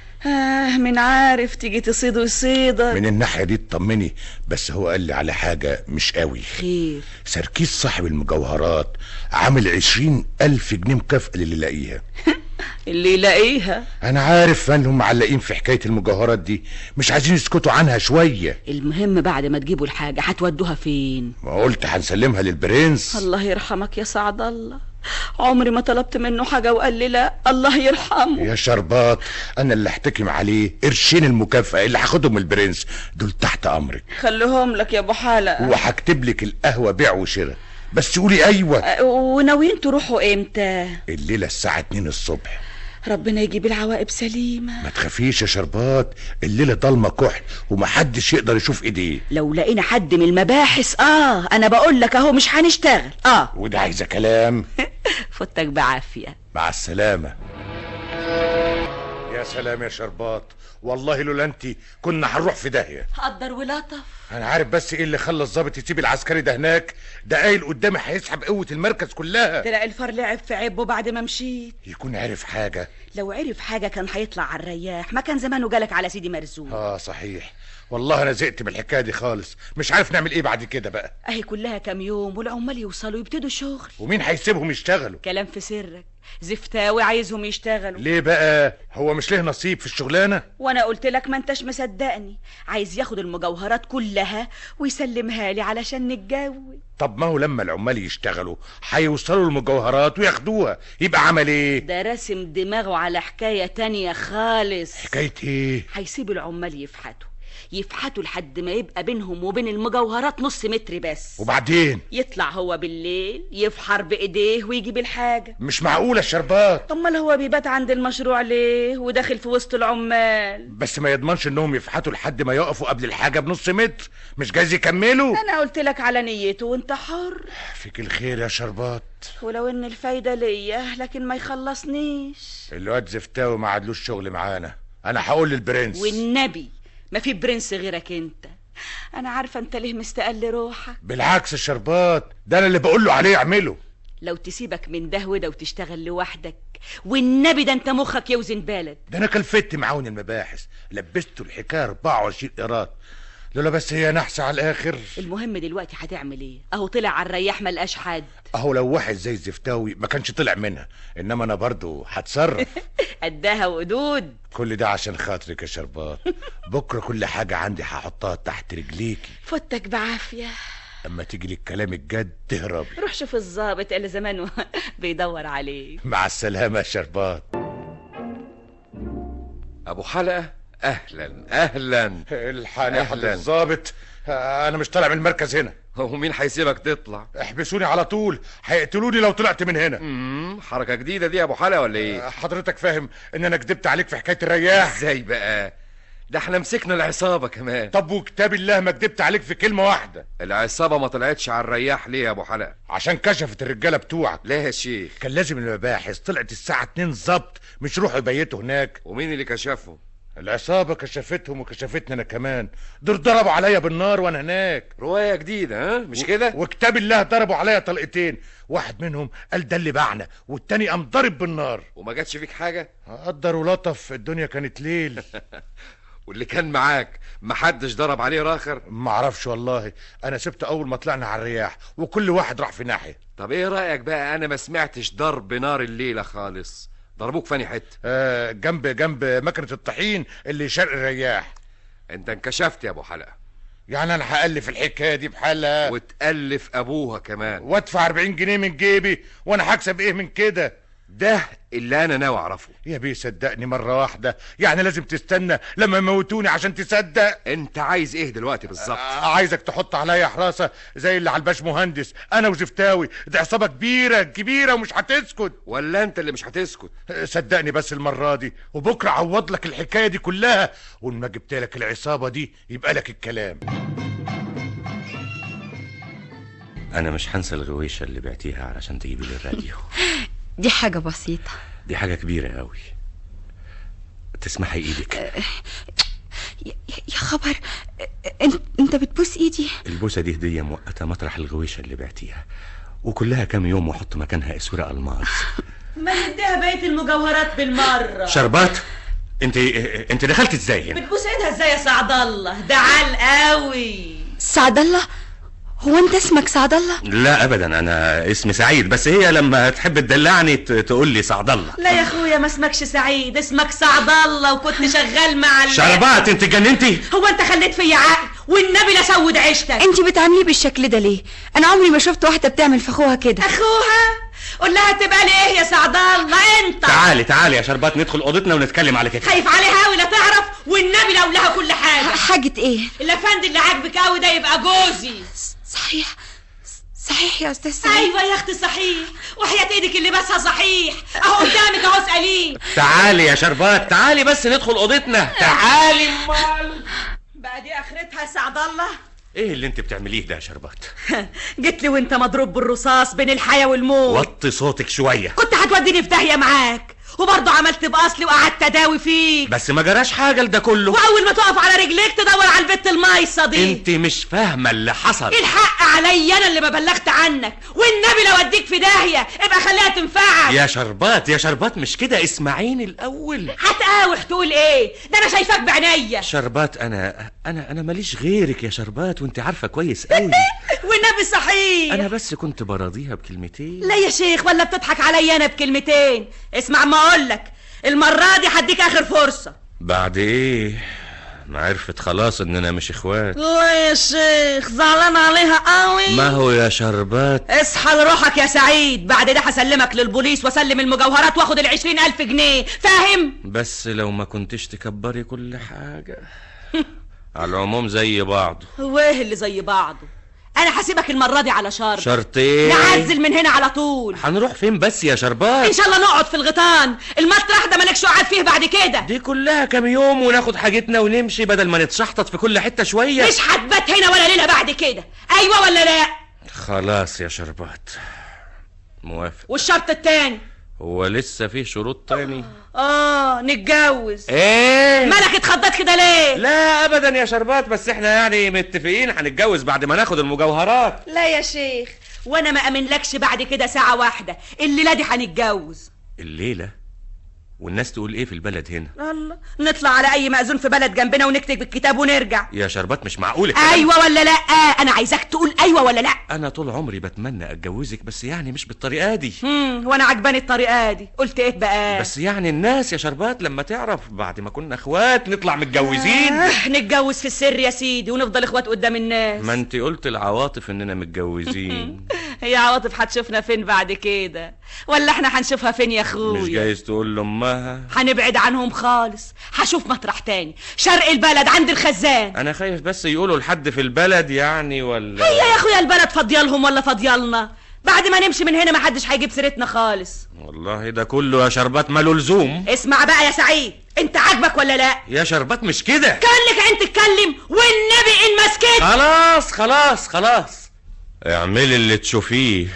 [SPEAKER 6] آه من عارف تيجي تصيد ويصيدك
[SPEAKER 8] من الناحيه دي اطمني بس هو قال لي على حاجه مش قوي
[SPEAKER 6] خير
[SPEAKER 8] سركيس صاحب المجوهرات عامل عشرين ألف جنيه مكافأة للي يلاقيها
[SPEAKER 6] اللي يلاقيها
[SPEAKER 8] أنا عارف أنهم معلقين في حكاية المجوهرات دي مش عايزين يسكتوا عنها شوية
[SPEAKER 6] المهم بعد ما تجيبوا الحاجه هتودوها فين
[SPEAKER 8] ما قلت هنسلمها للبرنس
[SPEAKER 6] الله يرحمك يا سعد الله عمري ما طلبت منه حاجه وقال لي لا الله يرحمه
[SPEAKER 8] يا شربات أنا اللي احتكم عليه قرشين المكافأة اللي هاخدهم من البرنس دول تحت أمرك
[SPEAKER 6] خليهم لك يا ابو حلقه
[SPEAKER 8] وهكتب لك القهوة بيع وشراء بس قولي أيوة
[SPEAKER 6] آه، وناويين تروحوا امتى
[SPEAKER 8] الليلة الساعة 2 الصبح
[SPEAKER 6] ربنا يجيب العواقب سليمه
[SPEAKER 8] ما تخافيش يا شربات الليلة ضلمة كحل ومحدش يقدر يشوف ايديه
[SPEAKER 6] لو لقينا حد من المباحث اه انا بقول لك اهو مش هنشتغل اه
[SPEAKER 8] وده عايزة كلام
[SPEAKER 6] فوتك بعافيه
[SPEAKER 8] مع السلامة يا سلام يا شربات والله لولا انت كنا هنروح في داهية
[SPEAKER 6] قدر ولطف
[SPEAKER 8] انا عارف بس ايه اللي خلى الظابط يسيب العسكري ده هناك ده قايل قدامي هيسحب قوة المركز كلها
[SPEAKER 6] تلاقي الفار لعب في عبه بعد ما مشيت
[SPEAKER 8] يكون عارف حاجة
[SPEAKER 6] لو عرف حاجه كان هيطلع على الرياح ما كان زمانه جالك على سيدي مرزوق
[SPEAKER 8] اه صحيح والله انا زهقت من الحكاية دي خالص مش عارف نعمل ايه بعد كده بقى
[SPEAKER 6] اهي كلها كام يوم والعمال يوصلوا يبتدوا شغل
[SPEAKER 8] ومين هيسيبهم يشتغلوا
[SPEAKER 6] كلام في سرك زفتاوي عايزهم يشتغلوا
[SPEAKER 8] ليه بقى هو مش له نصيب في الشغلانة
[SPEAKER 6] وانا قلت لك ما انتش مصدقني عايز ياخد المجوهرات كلها ويسلمها لي علشان نتجوز
[SPEAKER 8] طب ما هو لما العمال يشتغلوا هيوصلوا المجوهرات وياخدوها يبقى عمل ايه
[SPEAKER 6] ده راسم دماغه على حكاية تانية خالص
[SPEAKER 8] حكاية ايه
[SPEAKER 6] هيسيب العمال يفحتوا يفحتوا لحد ما يبقى بينهم وبين المجوهرات نص متر بس
[SPEAKER 8] وبعدين
[SPEAKER 6] يطلع هو بالليل يفحر بايديه ويجيب الحاجة
[SPEAKER 8] مش معقولة الشربات
[SPEAKER 6] امال هو بيبات عند المشروع ليه وداخل في وسط العمال
[SPEAKER 8] بس ما يضمنش انهم يفحتوا لحد ما يقفوا قبل الحاجة بنص متر مش جايز يكملوا
[SPEAKER 6] انا قلت لك على نيته وانت حر
[SPEAKER 8] فيك الخير يا شربات
[SPEAKER 6] ولو ان الفايدة ليا لكن ما يخلصنيش
[SPEAKER 8] الواد زفتاوي ما عادلوش شغل معانا انا هقول للبرنس
[SPEAKER 6] والنبي ما في برنس غيرك انت انا عارفه انت ليه مستقل روحك
[SPEAKER 8] بالعكس الشربات ده انا اللي بقول له عليه اعمله
[SPEAKER 3] لو تسيبك من ده وده وتشتغل لوحدك والنبي ده انت مخك يوزن بلد
[SPEAKER 8] ده انا كلفت معاون المباحث لبسته الحكايه 24 قيراط لولا بس هي نحسه على الاخر
[SPEAKER 3] المهم دلوقتي هتعمل ايه اهو طلع على الرياح ما لقاش حد
[SPEAKER 8] اهو لو واحد زي الزفتاوي ما كانش طلع منها انما انا برضو هتصرف
[SPEAKER 3] قدها وقدود
[SPEAKER 8] كل ده عشان خاطرك يا شربات بكره كل حاجه عندي هحطها تحت رجليكي
[SPEAKER 3] فوتك بعافيه
[SPEAKER 8] اما تيجي للكلام الجد تهربي
[SPEAKER 3] روح شوف الظابط اللي زمانه بيدور عليه
[SPEAKER 8] مع السلامه يا شربات
[SPEAKER 7] ابو حلقه اهلا اهلا
[SPEAKER 8] الحقني يا حضرة الظابط انا مش طالع من المركز هنا
[SPEAKER 7] هو مين هيسيبك تطلع
[SPEAKER 8] احبسوني على طول هيقتلوني لو طلعت من هنا
[SPEAKER 7] امم حركه جديده دي يا ابو حلقه ولا ايه
[SPEAKER 8] حضرتك فاهم ان انا كدبت عليك في حكايه الرياح
[SPEAKER 7] ازاي بقى ده احنا مسكنا العصابه كمان
[SPEAKER 8] طب وكتاب الله ما كدبت عليك في كلمه واحده
[SPEAKER 7] العصابه ما طلعتش على الرياح ليه يا ابو حلقه
[SPEAKER 8] عشان كشفت الرجاله بتوعك
[SPEAKER 7] ليه يا شيخ
[SPEAKER 8] كان لازم المباحث طلعت الساعه 2 ظبط مش روحوا يبيتوا هناك
[SPEAKER 7] ومين اللي كشفهم
[SPEAKER 8] العصابه كشفتهم وكشفتني انا كمان دول ضربوا عليا بالنار وانا هناك
[SPEAKER 7] روايه جديده ها مش كده
[SPEAKER 8] وكتاب الله ضربوا عليا طلقتين واحد منهم قال ده اللي باعنا والتاني قام ضارب بالنار
[SPEAKER 7] وما جاتش فيك حاجه
[SPEAKER 8] قدر ولطف الدنيا كانت ليل
[SPEAKER 7] واللي كان معاك محدش ضرب عليه راخر
[SPEAKER 8] معرفش والله انا سبت اول ما طلعنا على الرياح وكل واحد راح في ناحيه
[SPEAKER 7] طب ايه رايك بقى انا ما سمعتش ضرب نار الليله خالص ضربوك فاني حته
[SPEAKER 8] آه جنب جنب مكنه الطحين اللي شرق الرياح
[SPEAKER 7] انت انكشفت يا ابو حلقه
[SPEAKER 8] يعني انا هالف الحكايه دي بحالها
[SPEAKER 7] وتالف ابوها كمان
[SPEAKER 8] وادفع 40 جنيه من جيبي وانا هكسب ايه من كده
[SPEAKER 7] ده اللي انا ناوي اعرفه
[SPEAKER 8] يا بيه صدقني مره واحده يعني لازم تستنى لما يموتوني عشان تصدق
[SPEAKER 7] انت عايز ايه دلوقتي بالظبط
[SPEAKER 8] آه عايزك تحط عليا حراسه زي اللي على الباش مهندس انا وزفتاوي دي عصابه كبيره كبيره ومش هتسكت
[SPEAKER 7] ولا انت اللي مش هتسكت
[SPEAKER 8] صدقني بس المره دي وبكره عوض لك الحكايه دي كلها وان جبت لك العصابه دي يبقى لك الكلام
[SPEAKER 5] انا مش هنسى الغويشه اللي بعتيها علشان تجيبي لي الراديو
[SPEAKER 12] دي حاجة بسيطة
[SPEAKER 5] دي حاجه كبيره قوي تسمحي ايدك
[SPEAKER 12] يا يا خبر انت انت بتبوس ايدي
[SPEAKER 5] البوسه دي هديه مؤقته مطرح الغويشه اللي بعتيها وكلها كام يوم واحط مكانها اسوره الماس
[SPEAKER 3] ما نديها بقيه المجوهرات بالمره
[SPEAKER 5] شربات انت انت دخلت ازاي هنا
[SPEAKER 3] بتبوس ايدها ازاي يا سعد الله ده عال قوي
[SPEAKER 12] سعد الله هو انت اسمك سعد الله
[SPEAKER 5] لا ابدا انا اسمي سعيد بس هي لما تحب تدلعني ت- تقول لي سعد الله
[SPEAKER 3] لا يا اخويا ما اسمكش سعيد اسمك سعد الله وكنت شغال مع ال-
[SPEAKER 5] شربات انت جننتي
[SPEAKER 3] هو انت خليت فيا عقل والنبي لا سود عيشتك
[SPEAKER 12] انت بتعامليه بالشكل ده ليه انا عمري ما شفت واحده بتعمل في اخوها كده
[SPEAKER 3] اخوها قول لها تبقى لي ايه يا سعد الله انت
[SPEAKER 5] تعالي تعالي يا شربات ندخل اوضتنا ونتكلم على كده
[SPEAKER 3] خايف عليها قوي لا تعرف والنبي لو لها كل حاجه
[SPEAKER 12] حاجه ايه
[SPEAKER 3] الافندي اللي عاجبك قوي ده يبقى جوزي
[SPEAKER 12] صحيح صحيح يا استاذ سعيد
[SPEAKER 3] ايوه يا اختي صحيح وحياه ايدك اللي بسها صحيح اهو قدامك اهو اساليه
[SPEAKER 5] تعالي يا شربات تعالي بس ندخل اوضتنا تعالي
[SPEAKER 3] بقى دي اخرتها يا سعد الله
[SPEAKER 5] ايه اللي انت بتعمليه ده يا شربات
[SPEAKER 3] جيت لي وانت مضروب بالرصاص بين الحياه والموت
[SPEAKER 5] وطي صوتك شويه
[SPEAKER 3] كنت هتوديني في داهيه معاك وبرضه عملت باصلي وقعدت اداوي فيك
[SPEAKER 5] بس ما جراش حاجه لده كله
[SPEAKER 3] واول ما تقف على رجليك تدور على البت المايصه دي
[SPEAKER 5] انت مش فاهمه اللي حصل
[SPEAKER 3] الحق عليا انا اللي ما بلغت عنك والنبي لو اديك في داهيه ابقى خليها تنفعك
[SPEAKER 5] يا شربات يا شربات مش كده اسمعيني الاول
[SPEAKER 3] هتقاوح تقول ايه ده انا شايفاك بعينيا
[SPEAKER 5] شربات انا انا انا ماليش غيرك يا شربات وانت عارفه كويس قوي
[SPEAKER 3] والنبي صحيح
[SPEAKER 5] انا بس كنت براضيها بكلمتين
[SPEAKER 3] لا يا شيخ ولا بتضحك عليا انا بكلمتين اسمع ما اقول لك المره دي هديك اخر فرصه
[SPEAKER 5] بعد ايه ما عرفت خلاص اننا مش اخوات
[SPEAKER 3] لا يا شيخ زعلان عليها قوي
[SPEAKER 5] ما هو يا شربات
[SPEAKER 3] اصحى لروحك يا سعيد بعد ده هسلمك للبوليس واسلم المجوهرات واخد العشرين الف جنيه فاهم
[SPEAKER 5] بس لو ما كنتش تكبري كل حاجة على العموم زي بعض
[SPEAKER 3] هو ايه اللي زي بعضه انا هسيبك المره دي على شرط
[SPEAKER 5] شرط ايه
[SPEAKER 3] نعزل من هنا على طول
[SPEAKER 5] هنروح فين بس يا شربات
[SPEAKER 3] ان شاء الله نقعد في الغيطان المطرح ده مالكش قاعد فيه بعد كده
[SPEAKER 5] دي كلها كام يوم وناخد حاجتنا ونمشي بدل ما نتشحطط في كل حتة شوية
[SPEAKER 3] مش هتبات هنا ولا ليله بعد كده ايوه ولا لا
[SPEAKER 5] خلاص يا شربات موافق
[SPEAKER 3] والشرط التاني
[SPEAKER 5] هو لسه فيه شروط تاني
[SPEAKER 3] اه نتجوز
[SPEAKER 5] ايه
[SPEAKER 3] مالك اتخضيت كده ليه
[SPEAKER 5] لا ابدا يا شربات بس احنا يعني متفقين هنتجوز بعد ما ناخد المجوهرات
[SPEAKER 6] لا يا شيخ
[SPEAKER 3] وانا ما امنلكش بعد كده ساعه واحده الليله دي هنتجوز
[SPEAKER 5] الليله والناس تقول ايه في البلد هنا
[SPEAKER 3] الله نطلع على اي مأذون في بلد جنبنا ونكتب الكتاب ونرجع
[SPEAKER 5] يا شربات مش معقول الكلام
[SPEAKER 3] ايوه ولا لا انا عايزاك تقول ايوه ولا لا
[SPEAKER 5] انا طول عمري بتمنى اتجوزك بس يعني مش بالطريقه دي
[SPEAKER 3] امم وانا عجباني الطريقه دي قلت ايه بقى
[SPEAKER 5] بس يعني الناس يا شربات لما تعرف بعد ما كنا اخوات نطلع متجوزين
[SPEAKER 3] آه نتجوز في السر يا سيدي ونفضل اخوات قدام الناس
[SPEAKER 5] ما انت قلت العواطف اننا متجوزين
[SPEAKER 3] هي عواطف هتشوفنا فين بعد كده ولا احنا هنشوفها فين يا
[SPEAKER 5] مش
[SPEAKER 3] اخويا
[SPEAKER 5] جايز تقول لامها
[SPEAKER 3] هنبعد عنهم خالص هشوف مطرح تاني شرق البلد عند الخزان
[SPEAKER 5] انا خايف بس يقولوا لحد في البلد يعني ولا
[SPEAKER 3] هي يا اخويا البلد فاضيالهم ولا فاضيالنا بعد ما نمشي من هنا محدش هيجيب سيرتنا خالص
[SPEAKER 5] والله ده كله يا شربات ماله لزوم
[SPEAKER 3] اسمع بقى يا سعيد انت عاجبك ولا لا
[SPEAKER 5] يا شربات مش كده
[SPEAKER 3] كان لك انت تتكلم والنبي ان مسكت
[SPEAKER 5] خلاص خلاص خلاص اعملي اللي تشوفيه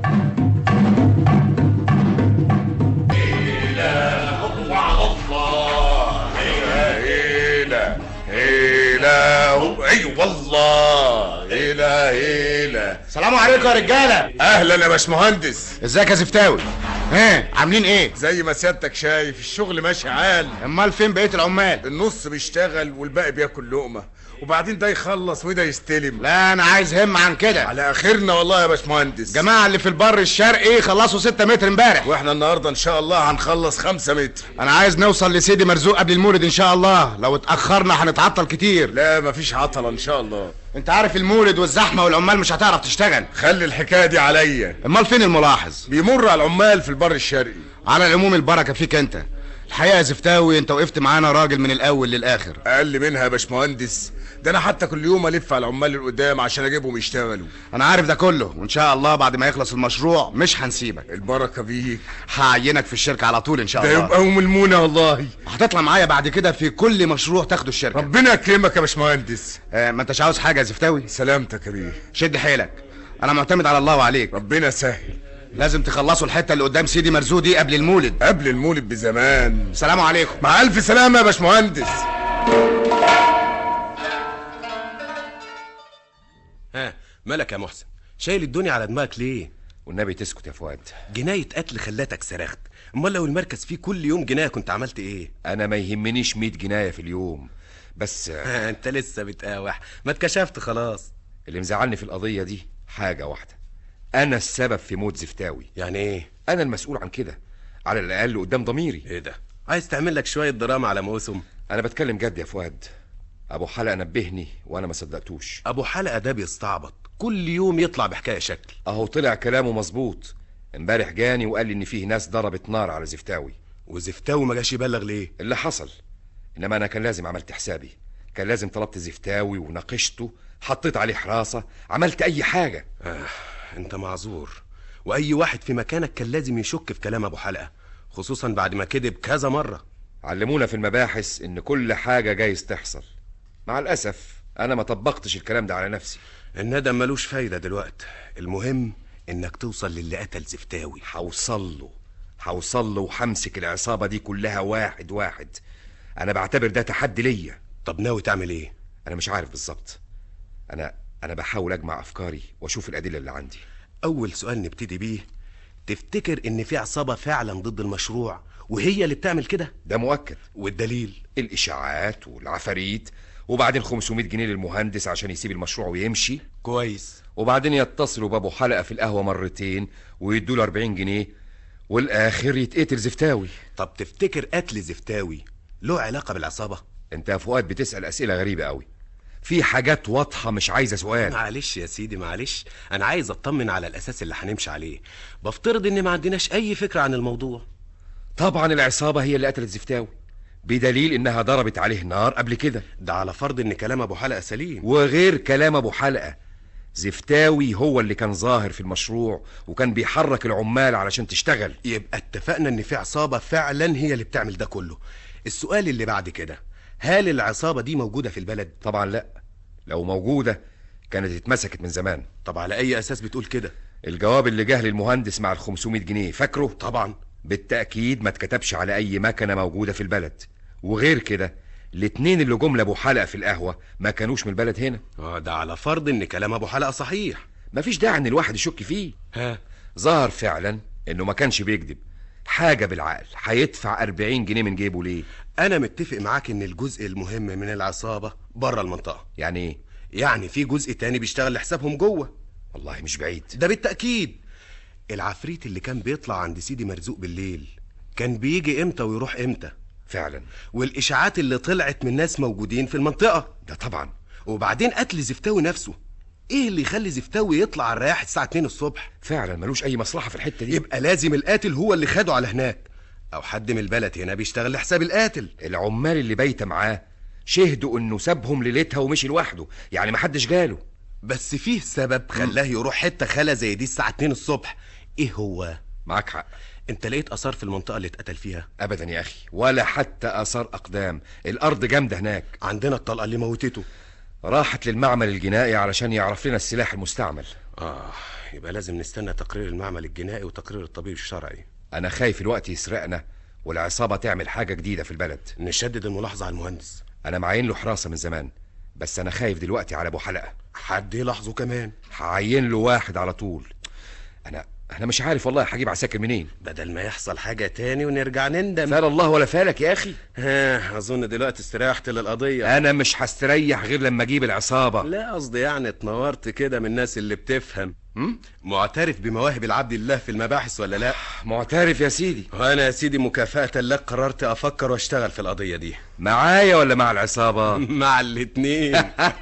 [SPEAKER 8] هيلا هيلا اي والله هيلا هيلا
[SPEAKER 11] السلام عليكم يا رجاله
[SPEAKER 9] اهلا يا باشمهندس
[SPEAKER 11] ازيك يا زفتاوي ها عاملين ايه
[SPEAKER 9] زي ما سيادتك شايف الشغل ماشي عال
[SPEAKER 11] امال فين بقيه العمال
[SPEAKER 9] النص بيشتغل والباقي بياكل لقمه وبعدين ده يخلص وده يستلم
[SPEAKER 11] لا انا عايز هم عن كده
[SPEAKER 9] على اخرنا والله يا باشمهندس
[SPEAKER 11] جماعه اللي في البر الشرقي خلصوا 6 متر امبارح
[SPEAKER 9] واحنا النهارده ان شاء الله هنخلص 5 متر
[SPEAKER 11] انا عايز نوصل لسيدي مرزوق قبل المولد ان شاء الله لو اتاخرنا هنتعطل كتير
[SPEAKER 9] لا مفيش عطله ان شاء الله
[SPEAKER 11] انت عارف المولد والزحمه والعمال مش هتعرف تشتغل
[SPEAKER 9] خلي الحكايه دي عليا
[SPEAKER 11] امال فين الملاحظ
[SPEAKER 9] بيمر على العمال في البر الشرقي
[SPEAKER 11] على العموم البركه فيك انت الحقيقه يا زفتاوي انت وقفت معانا راجل من الاول للاخر
[SPEAKER 9] اقل منها يا باشمهندس ده انا حتى كل يوم الف على العمال اللي قدام عشان اجيبهم يشتغلوا
[SPEAKER 11] انا عارف ده كله وان شاء الله بعد ما يخلص المشروع مش هنسيبك
[SPEAKER 9] البركه بيك
[SPEAKER 11] هعينك في الشركه على طول ان شاء
[SPEAKER 9] ده
[SPEAKER 11] الله
[SPEAKER 9] يبقى ام المونه والله
[SPEAKER 11] هتطلع معايا بعد كده في كل مشروع تاخده الشركه
[SPEAKER 9] ربنا يكرمك يا باشمهندس
[SPEAKER 11] آه ما انتش عاوز حاجه يا زفتاوي
[SPEAKER 9] سلامتك يا بيه
[SPEAKER 11] شد حيلك انا معتمد على الله وعليك
[SPEAKER 9] ربنا سهل
[SPEAKER 11] لازم تخلصوا الحته اللي قدام سيدي مرزوق دي قبل المولد
[SPEAKER 9] قبل المولد بزمان
[SPEAKER 11] سلام عليكم
[SPEAKER 9] مع الف سلامه يا باشمهندس
[SPEAKER 19] ها مالك يا محسن شايل الدنيا على دماغك ليه
[SPEAKER 7] والنبي تسكت يا فؤاد
[SPEAKER 19] جناية قتل خلاتك صرخت امال لو المركز فيه كل يوم جناية كنت عملت ايه
[SPEAKER 7] انا ما يهمنيش 100 جنايه في اليوم بس
[SPEAKER 19] ها انت لسه بتقاوح ما اتكشفت خلاص
[SPEAKER 7] اللي مزعلني في القضيه دي حاجه واحده انا السبب في موت زفتاوي
[SPEAKER 19] يعني ايه
[SPEAKER 7] انا المسؤول عن كده على الاقل قدام ضميري
[SPEAKER 19] ايه ده عايز تعمل لك شويه دراما على موسم
[SPEAKER 7] انا بتكلم جد يا فؤاد ابو حلقه نبهني وانا ما صدقتوش
[SPEAKER 19] ابو حلقه ده بيستعبط كل يوم يطلع بحكايه شكل
[SPEAKER 7] اهو طلع كلامه مظبوط امبارح جاني وقال لي ان فيه ناس ضربت نار على زفتاوي
[SPEAKER 19] وزفتاوي ما جاش يبلغ ليه
[SPEAKER 7] اللي حصل انما انا كان لازم عملت حسابي كان لازم طلبت زفتاوي وناقشته حطيت عليه حراسه عملت اي حاجه
[SPEAKER 19] آه انت معذور واي واحد في مكانك كان لازم يشك في كلام ابو حلقه خصوصا بعد ما كذب كذا مره
[SPEAKER 7] علمونا في المباحث ان كل حاجه جايز تحصل مع الاسف انا ما طبقتش الكلام ده على نفسي
[SPEAKER 19] الندم ملوش فايده دلوقتي المهم انك توصل للي قتل زفتاوي
[SPEAKER 7] هوصل له هوصل له وهمسك العصابه دي كلها واحد واحد انا بعتبر ده تحدي ليا
[SPEAKER 19] طب ناوي تعمل ايه
[SPEAKER 7] انا مش عارف بالظبط انا انا بحاول اجمع افكاري واشوف الادله اللي عندي
[SPEAKER 19] اول سؤال نبتدي بيه تفتكر ان في عصابه فعلا ضد المشروع وهي اللي بتعمل كده
[SPEAKER 7] ده مؤكد
[SPEAKER 19] والدليل
[SPEAKER 7] الاشاعات والعفاريت وبعدين 500 جنيه للمهندس عشان يسيب المشروع ويمشي
[SPEAKER 19] كويس
[SPEAKER 7] وبعدين يتصلوا بابو حلقه في القهوه مرتين ويدوا له 40 جنيه والاخر يتقتل زفتاوي
[SPEAKER 19] طب تفتكر قتل زفتاوي له علاقه بالعصابه
[SPEAKER 7] انت يا فؤاد بتسال اسئله غريبه قوي في حاجات واضحه مش عايزه سؤال
[SPEAKER 19] معلش يا سيدي معلش انا عايز اطمن على الاساس اللي هنمشي عليه بفترض ان ما عندناش اي فكره عن الموضوع
[SPEAKER 7] طبعا العصابه هي اللي قتلت زفتاوي بدليل انها ضربت عليه نار قبل كده
[SPEAKER 19] ده على فرض ان كلام ابو حلقه سليم
[SPEAKER 7] وغير كلام ابو حلقه زفتاوي هو اللي كان ظاهر في المشروع وكان بيحرك العمال علشان تشتغل
[SPEAKER 19] يبقى اتفقنا ان في عصابه فعلا هي اللي بتعمل ده كله السؤال اللي بعد كده هل العصابه دي موجوده في البلد
[SPEAKER 7] طبعا لا لو موجوده كانت اتمسكت من زمان
[SPEAKER 19] طب على اي اساس بتقول كده
[SPEAKER 7] الجواب اللي جه للمهندس مع ال 500 جنيه فاكره
[SPEAKER 19] طبعا
[SPEAKER 7] بالتاكيد ما اتكتبش على اي مكنه موجوده في البلد وغير كده الاتنين اللي جم لابو حلقه في القهوه ما كانوش من البلد هنا
[SPEAKER 19] اه ده على فرض ان كلام ابو حلقه صحيح
[SPEAKER 7] مفيش داعي ان الواحد يشك فيه ها ظهر فعلا انه ما كانش بيكذب حاجه بالعقل هيدفع 40 جنيه من جيبه ليه
[SPEAKER 19] انا متفق معاك ان الجزء المهم من العصابه بره المنطقه
[SPEAKER 7] يعني ايه
[SPEAKER 19] يعني في جزء تاني بيشتغل لحسابهم جوه
[SPEAKER 7] والله مش بعيد
[SPEAKER 19] ده بالتاكيد العفريت اللي كان بيطلع عند سيدي مرزوق بالليل كان بيجي امتى ويروح امتى
[SPEAKER 7] فعلا
[SPEAKER 19] والاشاعات اللي طلعت من ناس موجودين في المنطقه
[SPEAKER 7] ده طبعا
[SPEAKER 19] وبعدين قتل زفتاوي نفسه ايه اللي يخلي زفتاوي يطلع على الرياح الساعه 2 الصبح
[SPEAKER 7] فعلا ملوش اي مصلحه في الحته دي
[SPEAKER 19] يبقى لازم القاتل هو اللي خده على هناك او حد من البلد هنا بيشتغل لحساب القاتل
[SPEAKER 7] العمال اللي بايته معاه شهدوا انه سابهم ليلتها ومشي لوحده يعني محدش جاله
[SPEAKER 19] بس فيه سبب خلاه يروح حته خلا زي دي الساعه 2 الصبح ايه هو
[SPEAKER 7] معاك حق
[SPEAKER 19] انت لقيت اثار في المنطقه اللي اتقتل فيها
[SPEAKER 7] ابدا يا اخي ولا حتى اثار اقدام الارض جامده هناك
[SPEAKER 19] عندنا الطلقه اللي موتته
[SPEAKER 7] راحت للمعمل الجنائي علشان يعرف لنا السلاح المستعمل
[SPEAKER 19] اه يبقى لازم نستنى تقرير المعمل الجنائي وتقرير الطبيب الشرعي
[SPEAKER 7] انا خايف الوقت يسرقنا والعصابه تعمل حاجه جديده في البلد
[SPEAKER 19] نشدد الملاحظه على المهندس
[SPEAKER 7] انا معين له حراسه من زمان بس انا خايف دلوقتي على ابو حلقه
[SPEAKER 19] حد يلاحظه كمان
[SPEAKER 7] هعين له واحد على طول انا انا مش عارف والله هجيب عساكر منين
[SPEAKER 19] بدل ما يحصل حاجه تاني ونرجع نندم
[SPEAKER 7] فال الله ولا فالك يا اخي
[SPEAKER 19] ها اظن دلوقتي استريحت للقضيه
[SPEAKER 7] انا مش هستريح غير لما اجيب العصابه
[SPEAKER 19] لا قصدي يعني اتنورت كده من الناس اللي بتفهم م? معترف بمواهب العبد الله في المباحث ولا لا
[SPEAKER 7] معترف يا سيدي
[SPEAKER 19] وانا يا سيدي مكافاه لك قررت افكر واشتغل في القضيه دي
[SPEAKER 7] معايا ولا مع العصابه
[SPEAKER 19] مع الاتنين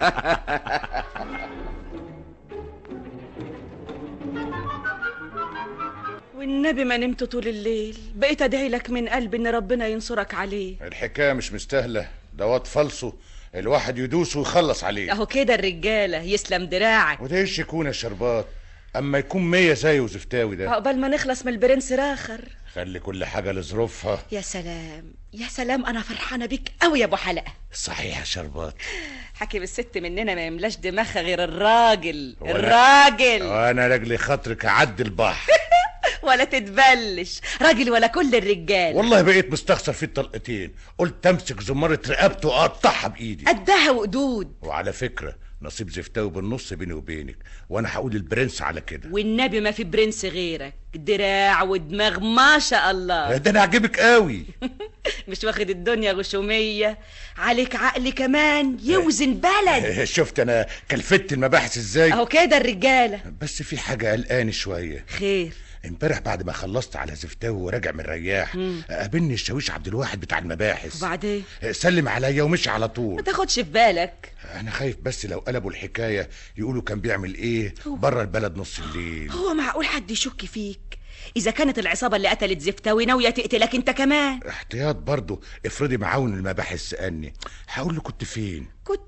[SPEAKER 6] والنبي ما نمت طول الليل بقيت ادعي لك من قلبي ان ربنا ينصرك عليه
[SPEAKER 8] الحكايه مش مستاهله ده واد فالصو الواحد يدوس ويخلص عليه
[SPEAKER 3] اهو كده الرجاله يسلم دراعك
[SPEAKER 8] وده ايش يكون يا شربات اما يكون مية زي وزفتاوي ده
[SPEAKER 6] عقبال ما نخلص من البرنس راخر
[SPEAKER 8] خلي كل حاجه لظروفها
[SPEAKER 6] يا سلام يا سلام انا فرحانه بيك قوي يا ابو حلقه
[SPEAKER 8] صحيح يا شربات
[SPEAKER 3] حكيم الست مننا ما يملاش دماغها غير الراجل
[SPEAKER 8] وأنا-
[SPEAKER 3] الراجل
[SPEAKER 8] وانا لاجل خاطرك اعدي البحر
[SPEAKER 3] ولا تتبلش راجل ولا كل الرجال
[SPEAKER 8] والله بقيت مستخسر فيه الطلقتين قلت امسك زمارة رقبته واقطعها بايدي
[SPEAKER 3] قدها وقدود
[SPEAKER 8] وعلى فكره نصيب زفتاوي بالنص بيني وبينك وانا هقول البرنس على كده
[SPEAKER 3] والنبي ما في برنس غيرك دراع ودماغ ما شاء الله
[SPEAKER 8] ده انا عجبك قوي
[SPEAKER 3] مش واخد الدنيا غشومية عليك عقل كمان يوزن بلد
[SPEAKER 8] شفت انا كلفت المباحث ازاي
[SPEAKER 3] اهو كده الرجالة
[SPEAKER 8] بس في حاجه قلقاني شويه
[SPEAKER 3] خير
[SPEAKER 8] امبارح بعد ما خلصت على زفتاوي وراجع من الرياح
[SPEAKER 3] مم.
[SPEAKER 8] قابلني الشاويش عبد الواحد بتاع المباحث
[SPEAKER 3] وبعدين
[SPEAKER 8] سلم عليا ومشي على
[SPEAKER 3] ما
[SPEAKER 8] طول
[SPEAKER 3] تاخدش في بالك
[SPEAKER 8] انا خايف بس لو قلبوا الحكايه يقولوا كان بيعمل ايه بره البلد نص الليل
[SPEAKER 6] هو معقول حد يشك فيك اذا كانت العصابه اللي قتلت زفتاوي ناويه تقتلك انت كمان
[SPEAKER 8] احتياط برضه افرضي معاون المباحث سالني هقول له كنت فين
[SPEAKER 6] كنت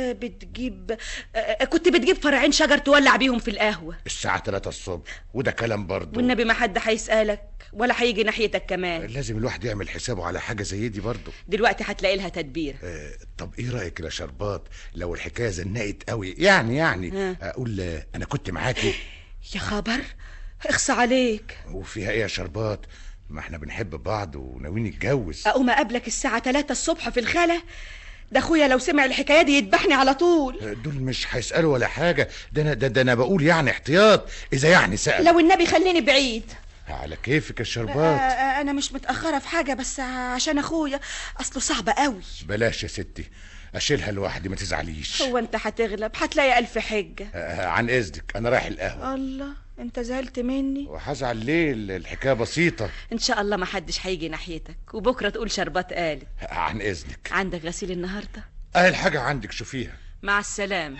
[SPEAKER 6] بتجيب آه، كنت بتجيب فرعين شجر تولع بيهم في القهوه
[SPEAKER 8] الساعه 3 الصبح وده كلام برضه
[SPEAKER 6] والنبي ما حد هيسالك ولا هيجي ناحيتك كمان
[SPEAKER 8] لازم الواحد يعمل حسابه على حاجه زي دي برضه
[SPEAKER 3] دلوقتي هتلاقي لها تدبير
[SPEAKER 8] آه، طب ايه رايك يا شربات لو الحكايه زنقت قوي يعني يعني
[SPEAKER 6] ها.
[SPEAKER 8] اقول آه، انا كنت معاكي
[SPEAKER 6] يا خبر اخص عليك
[SPEAKER 8] وفيها ايه يا شربات ما احنا بنحب بعض وناويين نتجوز
[SPEAKER 6] اقوم اقابلك الساعه 3 الصبح في الخلا ده اخويا لو سمع الحكايه دي يذبحني على طول
[SPEAKER 8] دول مش هيسالوا ولا حاجه ده انا ده, ده انا بقول يعني احتياط اذا يعني سال
[SPEAKER 6] لو النبي خليني بعيد
[SPEAKER 8] على كيفك يا
[SPEAKER 6] آه،
[SPEAKER 8] شربات
[SPEAKER 6] آه، انا مش متاخره في حاجه بس عشان اخويا اصله صعب قوي
[SPEAKER 8] بلاش يا ستي اشيلها لوحدي ما تزعليش
[SPEAKER 6] هو انت هتغلب هتلاقي الف حجه
[SPEAKER 8] آه، عن اذنك انا رايح القهوه
[SPEAKER 6] الله انت زعلت مني
[SPEAKER 8] وهزعل ليه الحكايه بسيطه
[SPEAKER 3] ان شاء الله ما حدش هيجي ناحيتك وبكره تقول شربات قالت
[SPEAKER 8] عن اذنك
[SPEAKER 3] عندك غسيل النهارده
[SPEAKER 8] اهي الحاجه عندك شوفيها
[SPEAKER 3] مع السلامه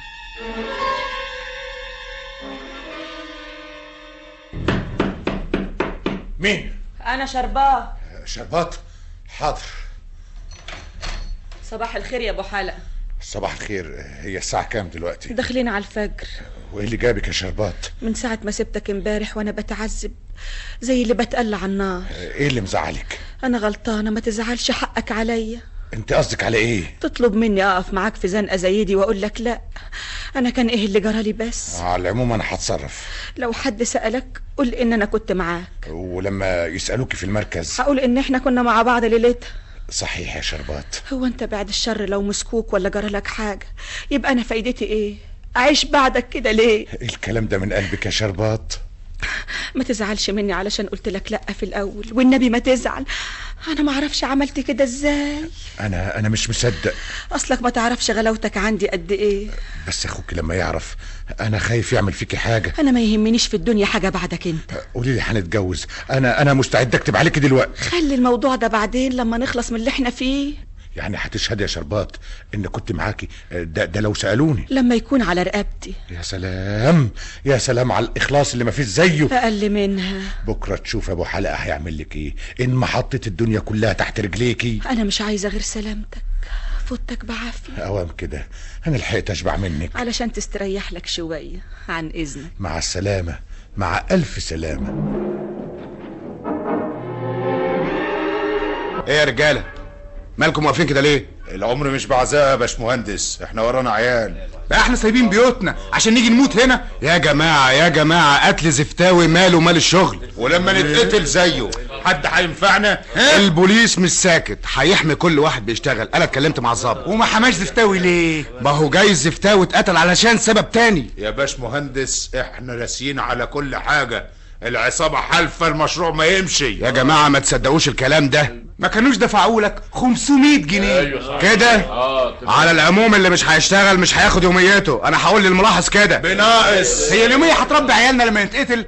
[SPEAKER 8] مين
[SPEAKER 3] انا شرباه
[SPEAKER 8] شربات حاضر
[SPEAKER 3] صباح الخير يا ابو حلقه
[SPEAKER 8] صباح الخير هي الساعه كام دلوقتي
[SPEAKER 6] داخلين على الفجر
[SPEAKER 8] وايه اللي جابك يا شربات
[SPEAKER 6] من ساعه ما سبتك امبارح وانا بتعذب زي اللي بتقلع على النار
[SPEAKER 8] ايه اللي مزعلك
[SPEAKER 6] انا غلطانه ما تزعلش حقك عليا
[SPEAKER 8] انت قصدك على ايه
[SPEAKER 6] تطلب مني اقف معاك في زنقه زي دي واقول لك لا انا كان ايه اللي جرالي بس
[SPEAKER 8] على العموم انا هتصرف
[SPEAKER 6] لو حد سالك قول ان انا كنت معاك
[SPEAKER 8] ولما يسالوكي في المركز
[SPEAKER 6] هقول ان احنا كنا مع بعض ليلتها
[SPEAKER 8] صحيح يا شربات
[SPEAKER 6] هو انت بعد الشر لو مسكوك ولا جرالك حاجه يبقى انا فايدتي ايه
[SPEAKER 3] اعيش بعدك كده ليه
[SPEAKER 8] الكلام ده من قلبك يا شربات
[SPEAKER 3] ما تزعلش مني علشان قلت لك لا في الاول والنبي ما تزعل انا ما اعرفش عملت كده ازاي
[SPEAKER 8] انا انا مش مصدق
[SPEAKER 3] اصلك ما تعرفش غلاوتك عندي قد ايه
[SPEAKER 8] بس اخوك لما يعرف انا خايف يعمل فيكي حاجه
[SPEAKER 3] انا ما يهمنيش في الدنيا حاجه بعدك انت
[SPEAKER 8] قولي لي هنتجوز انا انا مستعد اكتب عليكي دلوقتي
[SPEAKER 3] خلي الموضوع ده بعدين لما نخلص من اللي احنا فيه
[SPEAKER 8] يعني هتشهد يا شربات ان كنت معاكي ده, ده لو سالوني
[SPEAKER 3] لما يكون على رقبتي
[SPEAKER 8] يا سلام يا سلام على الاخلاص اللي ما فيش زيه
[SPEAKER 3] اقل منها
[SPEAKER 8] بكره تشوف ابو حلقه هيعمل لك ايه ان ما حطيت الدنيا كلها تحت رجليكي
[SPEAKER 3] انا مش عايزه غير سلامتك فوتك بعافيه
[SPEAKER 8] اوام كده انا لحقت اشبع منك
[SPEAKER 3] علشان تستريح لك شويه عن اذنك
[SPEAKER 8] مع السلامه مع الف سلامه
[SPEAKER 11] ايه يا رجاله مالكم واقفين كده ليه
[SPEAKER 8] العمر مش بعزاء يا باشمهندس احنا ورانا عيال
[SPEAKER 15] احنا سايبين بيوتنا عشان نيجي نموت هنا
[SPEAKER 11] يا جماعه يا جماعه قتل زفتاوي ماله مال الشغل
[SPEAKER 8] ولما نتقتل زيه حد هينفعنا
[SPEAKER 11] البوليس مش ساكت هيحمي كل واحد بيشتغل انا اتكلمت مع الظابط
[SPEAKER 15] وما حماش زفتاوي ليه
[SPEAKER 11] ما هو جاي زفتاوي اتقتل علشان سبب تاني
[SPEAKER 8] يا باشمهندس احنا راسيين على كل حاجه العصابه حالفه المشروع ما يمشي
[SPEAKER 11] يا جماعه ما تصدقوش الكلام ده
[SPEAKER 15] ما كانوش دفعوا لك 500 جنيه
[SPEAKER 11] كده على العموم اللي مش هيشتغل مش هياخد يوميته انا هقول للملاحظ كده
[SPEAKER 8] بناقص
[SPEAKER 15] هي اليوميه هتربي عيالنا لما نتقتل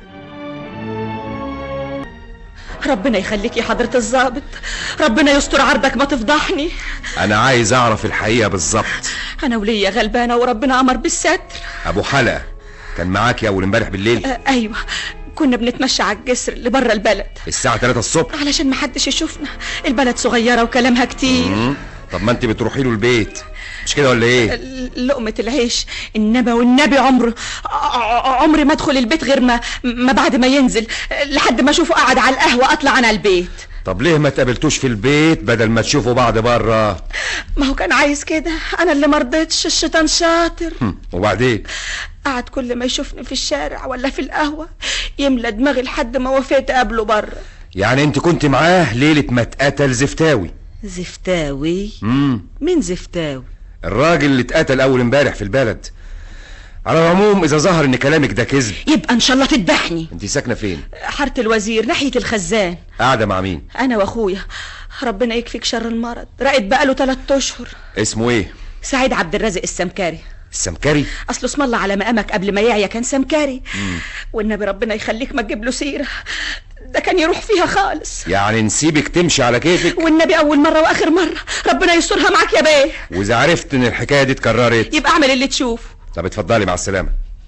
[SPEAKER 3] ربنا يخليك يا حضرة الضابط ربنا يستر عرضك ما تفضحني
[SPEAKER 7] انا عايز اعرف الحقيقه بالظبط
[SPEAKER 3] انا وليا غلبانة وربنا امر بالستر
[SPEAKER 7] ابو حلقه كان معاك يا اول امبارح بالليل
[SPEAKER 3] آه ايوه كنا بنتمشى على الجسر اللي بره البلد
[SPEAKER 7] الساعه 3 الصبح
[SPEAKER 3] علشان ما حدش يشوفنا البلد صغيرة وكلامها كتير
[SPEAKER 7] مم. طب ما انت بتروحي له البيت مش كده ولا ايه
[SPEAKER 3] لقمة العيش النبي والنبي عمر عمري ما ادخل البيت غير ما ما بعد ما ينزل لحد ما اشوفه قاعد على القهوة اطلع انا البيت
[SPEAKER 7] طب ليه ما تقابلتوش في البيت بدل ما تشوفوا بعض بره
[SPEAKER 3] ما هو كان عايز كده انا اللي مرضتش الشيطان شاطر
[SPEAKER 7] وبعدين
[SPEAKER 3] قعد كل ما يشوفني في الشارع ولا في القهوة يملى دماغي لحد ما وفيت اقابله بره
[SPEAKER 7] يعني انت كنت معاه ليله ما اتقتل زفتاوي
[SPEAKER 3] زفتاوي
[SPEAKER 7] امم
[SPEAKER 3] مين زفتاوي
[SPEAKER 7] الراجل اللي اتقتل اول امبارح في البلد على العموم اذا ظهر ان كلامك ده كذب
[SPEAKER 3] يبقى ان شاء الله تذبحني
[SPEAKER 7] انت ساكنه فين
[SPEAKER 3] حاره الوزير ناحيه الخزان
[SPEAKER 7] قاعده مع مين
[SPEAKER 3] انا واخويا ربنا يكفيك شر المرض راقد بقاله ثلاث اشهر
[SPEAKER 7] اسمه ايه
[SPEAKER 3] سعيد عبد الرازق السمكري
[SPEAKER 7] السمكري
[SPEAKER 3] اصله اسم الله على مقامك قبل ما يعيا كان سمكري
[SPEAKER 7] مم.
[SPEAKER 3] والنبي ربنا يخليك ما تجيب له سيره ده كان يروح فيها خالص
[SPEAKER 7] يعني نسيبك تمشي على كيفك
[SPEAKER 3] والنبي اول مره واخر مره ربنا يسترها معاك يا بيه
[SPEAKER 7] واذا عرفت ان الحكايه دي اتكررت
[SPEAKER 3] يبقى اعمل اللي تشوفه
[SPEAKER 7] طب اتفضلي مع السلامه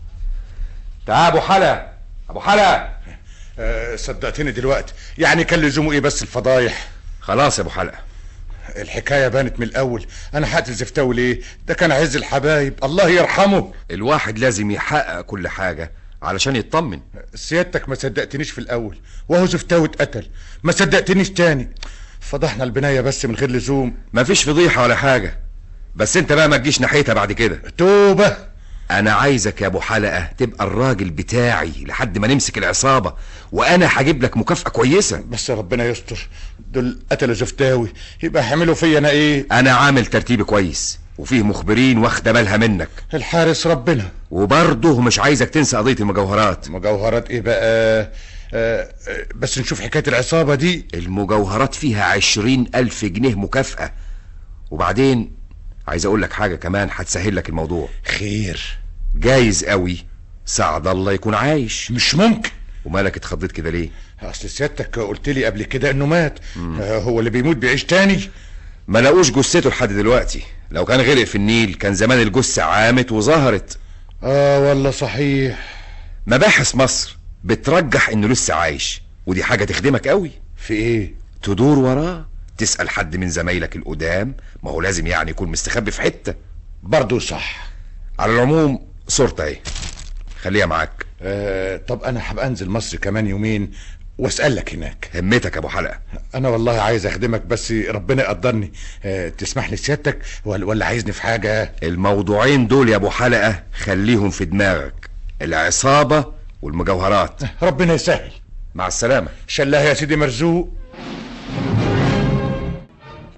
[SPEAKER 7] تعال ابو حلا ابو حلا
[SPEAKER 8] أه صدقتني دلوقتي يعني كان لزومه ايه بس الفضايح
[SPEAKER 7] خلاص يا ابو حلقه
[SPEAKER 8] الحكايه بانت من الاول انا هقتل زفتاوي ليه ده كان عز الحبايب الله يرحمه
[SPEAKER 7] الواحد لازم يحقق كل حاجه علشان يطمن
[SPEAKER 8] سيادتك ما صدقتنيش في الاول وهو زفتاوي اتقتل ما صدقتنيش تاني فضحنا البنايه بس من غير لزوم
[SPEAKER 7] مفيش فضيحه ولا حاجه بس انت بقى ما تجيش ناحيتها بعد كده
[SPEAKER 8] توبه
[SPEAKER 7] انا عايزك يا ابو حلقه تبقى الراجل بتاعي لحد ما نمسك العصابه وانا هجيب لك مكافاه كويسه
[SPEAKER 8] بس ربنا يستر دول قتلوا زفتاوي يبقى هيعملوا فيا انا ايه
[SPEAKER 7] انا عامل ترتيب كويس وفيه مخبرين واخده بالها منك
[SPEAKER 8] الحارس ربنا
[SPEAKER 7] وبرضه مش عايزك تنسى قضيه المجوهرات
[SPEAKER 8] مجوهرات ايه بقى آه آه بس نشوف حكايه العصابه دي
[SPEAKER 7] المجوهرات فيها عشرين الف جنيه مكافاه وبعدين عايز اقول لك حاجه كمان هتسهل لك الموضوع
[SPEAKER 8] خير
[SPEAKER 7] جايز قوي سعد الله يكون عايش
[SPEAKER 8] مش ممكن
[SPEAKER 7] ومالك اتخضيت كده ليه
[SPEAKER 8] اصل سيادتك قلت لي قبل كده انه مات آه هو اللي بيموت بيعيش تاني
[SPEAKER 7] ما لقوش جثته لحد دلوقتي لو كان غرق في النيل كان زمان الجثه عامت وظهرت
[SPEAKER 8] اه والله صحيح
[SPEAKER 7] مباحث مصر بترجح انه لسه عايش ودي حاجه تخدمك قوي
[SPEAKER 8] في ايه
[SPEAKER 7] تدور وراه تسال حد من زمايلك القدام ما هو لازم يعني يكون مستخبي في حته
[SPEAKER 8] برضه صح
[SPEAKER 7] على العموم صورته اهي خليها معاك
[SPEAKER 8] آه طب انا هبقى انزل مصر كمان يومين واسالك هناك
[SPEAKER 7] همتك يا ابو حلقه
[SPEAKER 8] انا والله عايز اخدمك بس ربنا يقدرني أه تسمح لي سيادتك ولا, ولا عايزني في حاجه
[SPEAKER 7] الموضوعين دول يا ابو حلقه خليهم في دماغك العصابه والمجوهرات
[SPEAKER 8] ربنا يسهل
[SPEAKER 7] مع السلامه
[SPEAKER 8] شلها يا سيدي مرزوق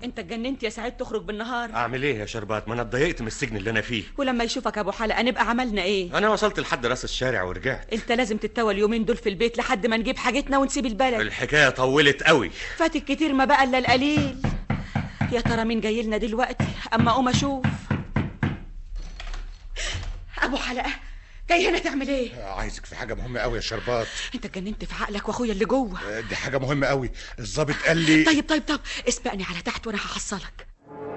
[SPEAKER 3] انت اتجننت يا سعيد تخرج بالنهار
[SPEAKER 5] اعمل ايه يا شربات ما انا اتضايقت من السجن اللي انا فيه
[SPEAKER 3] ولما يشوفك ابو حلقه نبقى عملنا ايه
[SPEAKER 5] انا وصلت لحد راس الشارع ورجعت
[SPEAKER 3] انت لازم تتوى اليومين دول في البيت لحد ما نجيب حاجتنا ونسيب البلد
[SPEAKER 5] الحكايه طولت قوي
[SPEAKER 3] فاتك كتير ما بقى الا القليل يا ترى مين جاي لنا دلوقتي اما اقوم اشوف ابو حلقه جاي هنا تعمل ايه
[SPEAKER 8] عايزك في حاجه مهمه قوي يا شربات
[SPEAKER 3] انت اتجننت في عقلك واخويا اللي جوه
[SPEAKER 8] دي حاجه مهمه قوي الظابط قال لي
[SPEAKER 3] طيب طيب طب اسبقني على تحت وانا هحصلك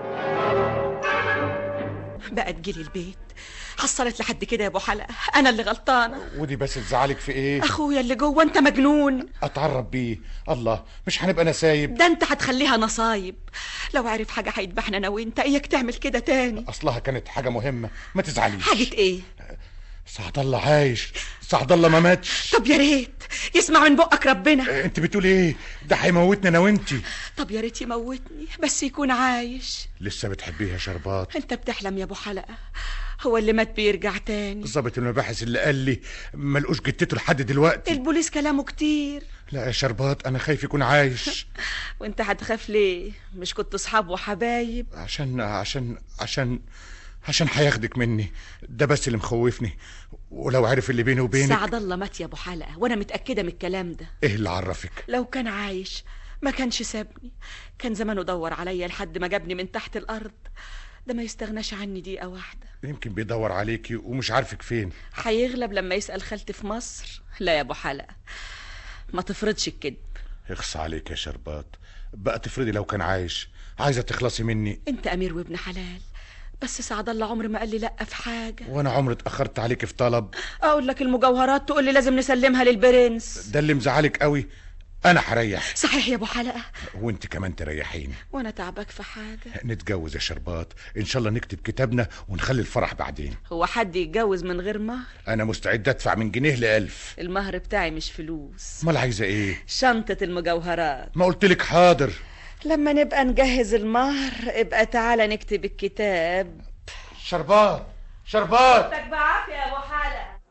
[SPEAKER 3] بقى تجيلي البيت حصلت لحد كده يا ابو حلقه انا اللي غلطانه
[SPEAKER 8] ودي بس تزعلك في ايه
[SPEAKER 3] اخويا اللي جوه انت مجنون
[SPEAKER 8] اتعرف بيه الله مش هنبقى نسايب
[SPEAKER 3] ده انت هتخليها نصايب لو عرف حاجه هيذبحنا انا وانت اياك تعمل كده تاني
[SPEAKER 8] اصلها كانت حاجه مهمه ما تزعليش
[SPEAKER 3] حاجه ايه
[SPEAKER 8] سعد الله عايش سعد الله ما ماتش
[SPEAKER 3] طب يا ريت يسمع من بقك ربنا
[SPEAKER 8] انت بتقول ايه ده هيموتني انا وانت
[SPEAKER 3] طب يا ريت يموتني بس يكون عايش
[SPEAKER 8] لسه بتحبيه يا شربات
[SPEAKER 3] انت بتحلم يا ابو حلقه هو اللي مات بيرجع تاني
[SPEAKER 8] ظابط المباحث اللي قال لي ملقوش جتته لحد دلوقتي
[SPEAKER 3] البوليس كلامه كتير
[SPEAKER 8] لا يا شربات انا خايف يكون عايش
[SPEAKER 3] وانت هتخاف ليه مش كنت اصحاب وحبايب
[SPEAKER 8] عشان عشان عشان عشان هياخدك مني ده بس اللي مخوفني ولو عرف اللي بيني وبينك
[SPEAKER 3] سعد الله مات يا ابو حلقه وانا متاكده من الكلام ده
[SPEAKER 8] ايه اللي عرفك
[SPEAKER 3] لو كان عايش ما كانش سابني كان زمانه دور عليا لحد ما جابني من تحت الارض ده ما يستغناش عني دقيقه واحده
[SPEAKER 8] يمكن بيدور عليكي ومش عارفك فين
[SPEAKER 3] هيغلب لما يسال خالتي في مصر لا يا ابو حلقه ما تفرضش الكذب
[SPEAKER 8] يخص عليك يا شربات بقى تفرضي لو كان عايش عايزه تخلصي مني
[SPEAKER 3] انت امير وابن حلال بس سعد الله عمري ما قال لي لا في حاجه
[SPEAKER 8] وانا عمري اتاخرت عليك في طلب
[SPEAKER 3] اقول لك المجوهرات تقول لي لازم نسلمها للبرنس
[SPEAKER 8] ده اللي مزعلك قوي انا هريح
[SPEAKER 3] صحيح يا ابو حلقه
[SPEAKER 8] وانت كمان تريحيني
[SPEAKER 3] وانا تعبك في حاجه
[SPEAKER 8] نتجوز يا شربات ان شاء الله نكتب كتابنا ونخلي الفرح بعدين
[SPEAKER 3] هو حد يتجوز من غير مهر
[SPEAKER 8] انا مستعد ادفع من جنيه لألف
[SPEAKER 3] المهر بتاعي مش فلوس
[SPEAKER 8] امال عايزه ايه
[SPEAKER 3] شنطه المجوهرات
[SPEAKER 8] ما قلتلك حاضر
[SPEAKER 3] لما نبقى نجهز المهر ابقى تعالى نكتب الكتاب
[SPEAKER 8] شربات شربات
[SPEAKER 3] صوتك بعافيه يا ابو حلقه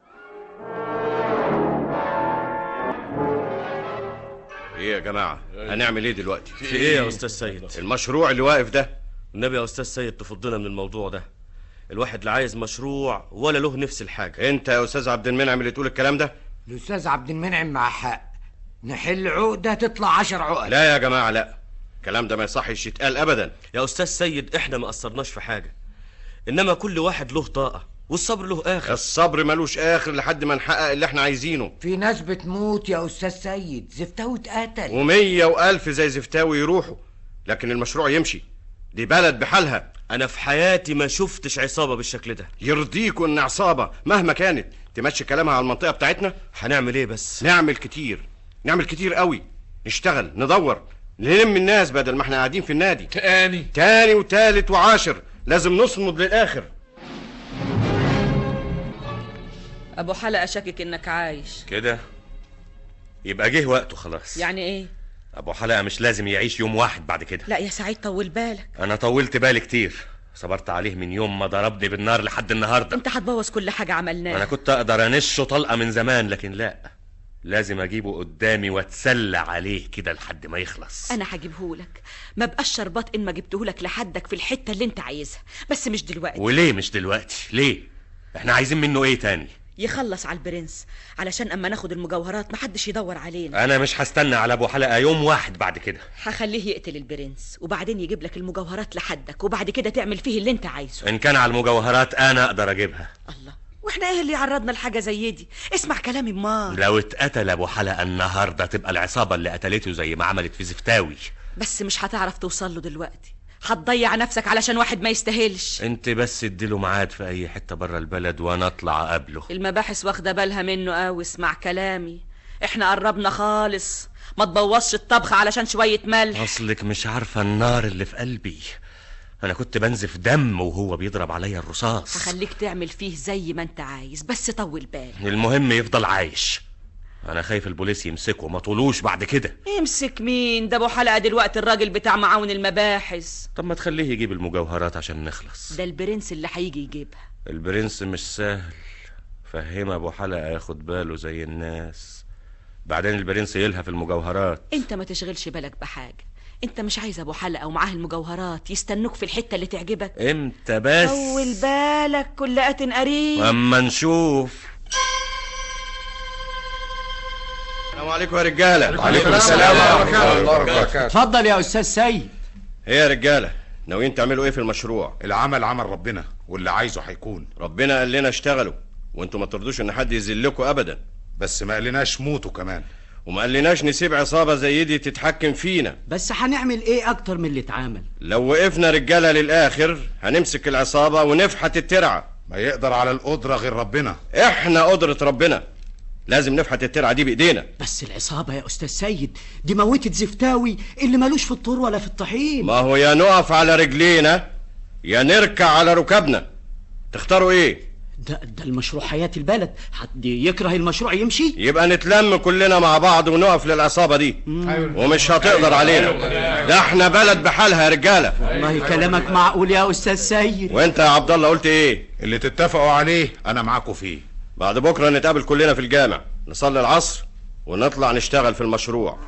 [SPEAKER 1] ايه يا جماعه هنعمل ايه دلوقتي
[SPEAKER 16] في ايه يا استاذ سيد
[SPEAKER 1] المشروع اللي واقف ده
[SPEAKER 16] النبي يا استاذ سيد تفضنا من الموضوع ده الواحد لا عايز مشروع ولا له نفس الحاجه
[SPEAKER 1] انت يا استاذ عبد المنعم اللي تقول الكلام ده
[SPEAKER 18] الاستاذ عبد المنعم مع حق نحل عقده تطلع عشر عقد
[SPEAKER 1] لا يا جماعه لا الكلام ده ما يصحش يتقال ابدا
[SPEAKER 16] يا استاذ سيد احنا ما قصرناش في حاجه انما كل واحد له طاقه والصبر له اخر
[SPEAKER 1] الصبر ملوش اخر لحد ما نحقق اللي احنا عايزينه
[SPEAKER 18] في ناس بتموت يا استاذ سيد زفتها اتقتل
[SPEAKER 1] ومية والف زي زفتاوي يروحوا لكن المشروع يمشي دي بلد بحالها
[SPEAKER 16] انا في حياتي ما شفتش عصابه بالشكل ده
[SPEAKER 1] يرضيكوا ان عصابه مهما كانت تمشي كلامها على المنطقه بتاعتنا
[SPEAKER 16] هنعمل ايه بس
[SPEAKER 1] نعمل كتير نعمل كتير قوي نشتغل ندور نلم الناس بدل ما احنا قاعدين في النادي
[SPEAKER 10] تاني
[SPEAKER 1] تاني وتالت وعاشر لازم نصمد للاخر
[SPEAKER 3] ابو حلقه شاكك انك عايش
[SPEAKER 5] كده يبقى جه وقته خلاص
[SPEAKER 3] يعني ايه
[SPEAKER 5] ابو حلقه مش لازم يعيش يوم واحد بعد كده
[SPEAKER 3] لا يا سعيد طول بالك
[SPEAKER 5] انا طولت بالي كتير صبرت عليه من يوم ما ضربني بالنار لحد النهارده
[SPEAKER 3] انت هتبوظ كل حاجه عملناها
[SPEAKER 5] انا كنت اقدر انشه طلقه من زمان لكن لا لازم اجيبه قدامي واتسلى عليه كده لحد ما يخلص
[SPEAKER 3] انا هجيبهولك ما بقاش شربات ان ما جبتهولك لحدك في الحته اللي انت عايزها بس مش دلوقتي
[SPEAKER 5] وليه مش دلوقتي ليه احنا عايزين منه ايه تاني
[SPEAKER 3] يخلص على البرنس علشان اما ناخد المجوهرات محدش يدور علينا
[SPEAKER 5] انا مش هستنى على ابو حلقه يوم واحد بعد كده
[SPEAKER 3] هخليه يقتل البرنس وبعدين يجيب لك المجوهرات لحدك وبعد كده تعمل فيه اللي انت عايزه
[SPEAKER 5] ان كان على المجوهرات انا اقدر اجيبها
[SPEAKER 3] واحنا ايه اللي عرضنا لحاجه زي دي اسمع كلامي امال
[SPEAKER 5] لو اتقتل ابو حلقه النهارده تبقى العصابه اللي قتلته زي ما عملت في زفتاوي
[SPEAKER 3] بس مش هتعرف توصل له دلوقتي هتضيع نفسك علشان واحد ما يستاهلش
[SPEAKER 5] انت بس اديله ميعاد في اي حته بره البلد وانا اطلع اقابله
[SPEAKER 3] المباحث واخده بالها منه قوي اسمع كلامي احنا قربنا خالص ما تبوظش الطبخ علشان شويه ملح
[SPEAKER 5] اصلك مش عارفه النار اللي في قلبي انا كنت بنزف دم وهو بيضرب عليا الرصاص
[SPEAKER 3] هخليك تعمل فيه زي ما انت عايز بس طول بالك
[SPEAKER 5] المهم يفضل عايش انا خايف البوليس يمسكه ما طولوش بعد كده
[SPEAKER 3] يمسك مين ده ابو حلقه دلوقتي الراجل بتاع معاون المباحث
[SPEAKER 5] طب ما تخليه يجيب المجوهرات عشان نخلص
[SPEAKER 3] ده البرنس اللي هيجي يجيبها
[SPEAKER 5] البرنس مش سهل فهم ابو حلقه ياخد باله زي الناس بعدين البرنس يلهى في المجوهرات
[SPEAKER 3] انت ما تشغلش بالك بحاجه انت مش عايز ابو حلقه ومعاه المجوهرات يستنوك في الحته اللي تعجبك
[SPEAKER 5] امتى بس
[SPEAKER 3] طول بالك كل آت قريب
[SPEAKER 5] اما نشوف
[SPEAKER 1] السلام عليكم يا رجاله
[SPEAKER 8] وعليكم السلام ورحمة الله وبركاته.
[SPEAKER 13] اتفضل يا استاذ سيد
[SPEAKER 1] ايه يا رجاله ناويين تعملوا ايه في المشروع
[SPEAKER 8] العمل عمل ربنا واللي عايزه هيكون
[SPEAKER 1] ربنا قال لنا اشتغلوا وانتوا ما ترضوش ان حد يذلكم ابدا
[SPEAKER 8] بس ما قالناش موتوا كمان
[SPEAKER 1] وما قالناش نسيب عصابه زي دي تتحكم فينا
[SPEAKER 13] بس هنعمل ايه اكتر من اللي اتعمل
[SPEAKER 1] لو وقفنا رجاله للاخر هنمسك العصابه ونفحت الترعه
[SPEAKER 8] ما يقدر على القدره غير ربنا
[SPEAKER 1] احنا قدره ربنا لازم نفحت الترعه دي بايدينا
[SPEAKER 13] بس العصابة يا أستاذ سيد دي موتت زفتاوي اللي مالوش في الطور ولا في الطحين
[SPEAKER 1] ما هو يا نقف على رجلينا يا نركع على ركبنا تختاروا ايه
[SPEAKER 13] ده ده المشروع حياة البلد حد يكره المشروع يمشي
[SPEAKER 1] يبقى نتلم كلنا مع بعض ونقف للعصابه دي ومش هتقدر علينا ده احنا بلد بحالها يا رجاله
[SPEAKER 13] والله كلامك معقول يا أستاذ سيد
[SPEAKER 1] وانت يا عبد الله قلت ايه
[SPEAKER 8] اللي تتفقوا عليه انا معاكم فيه
[SPEAKER 1] بعد بكره نتقابل كلنا في الجامع نصلي العصر ونطلع نشتغل في المشروع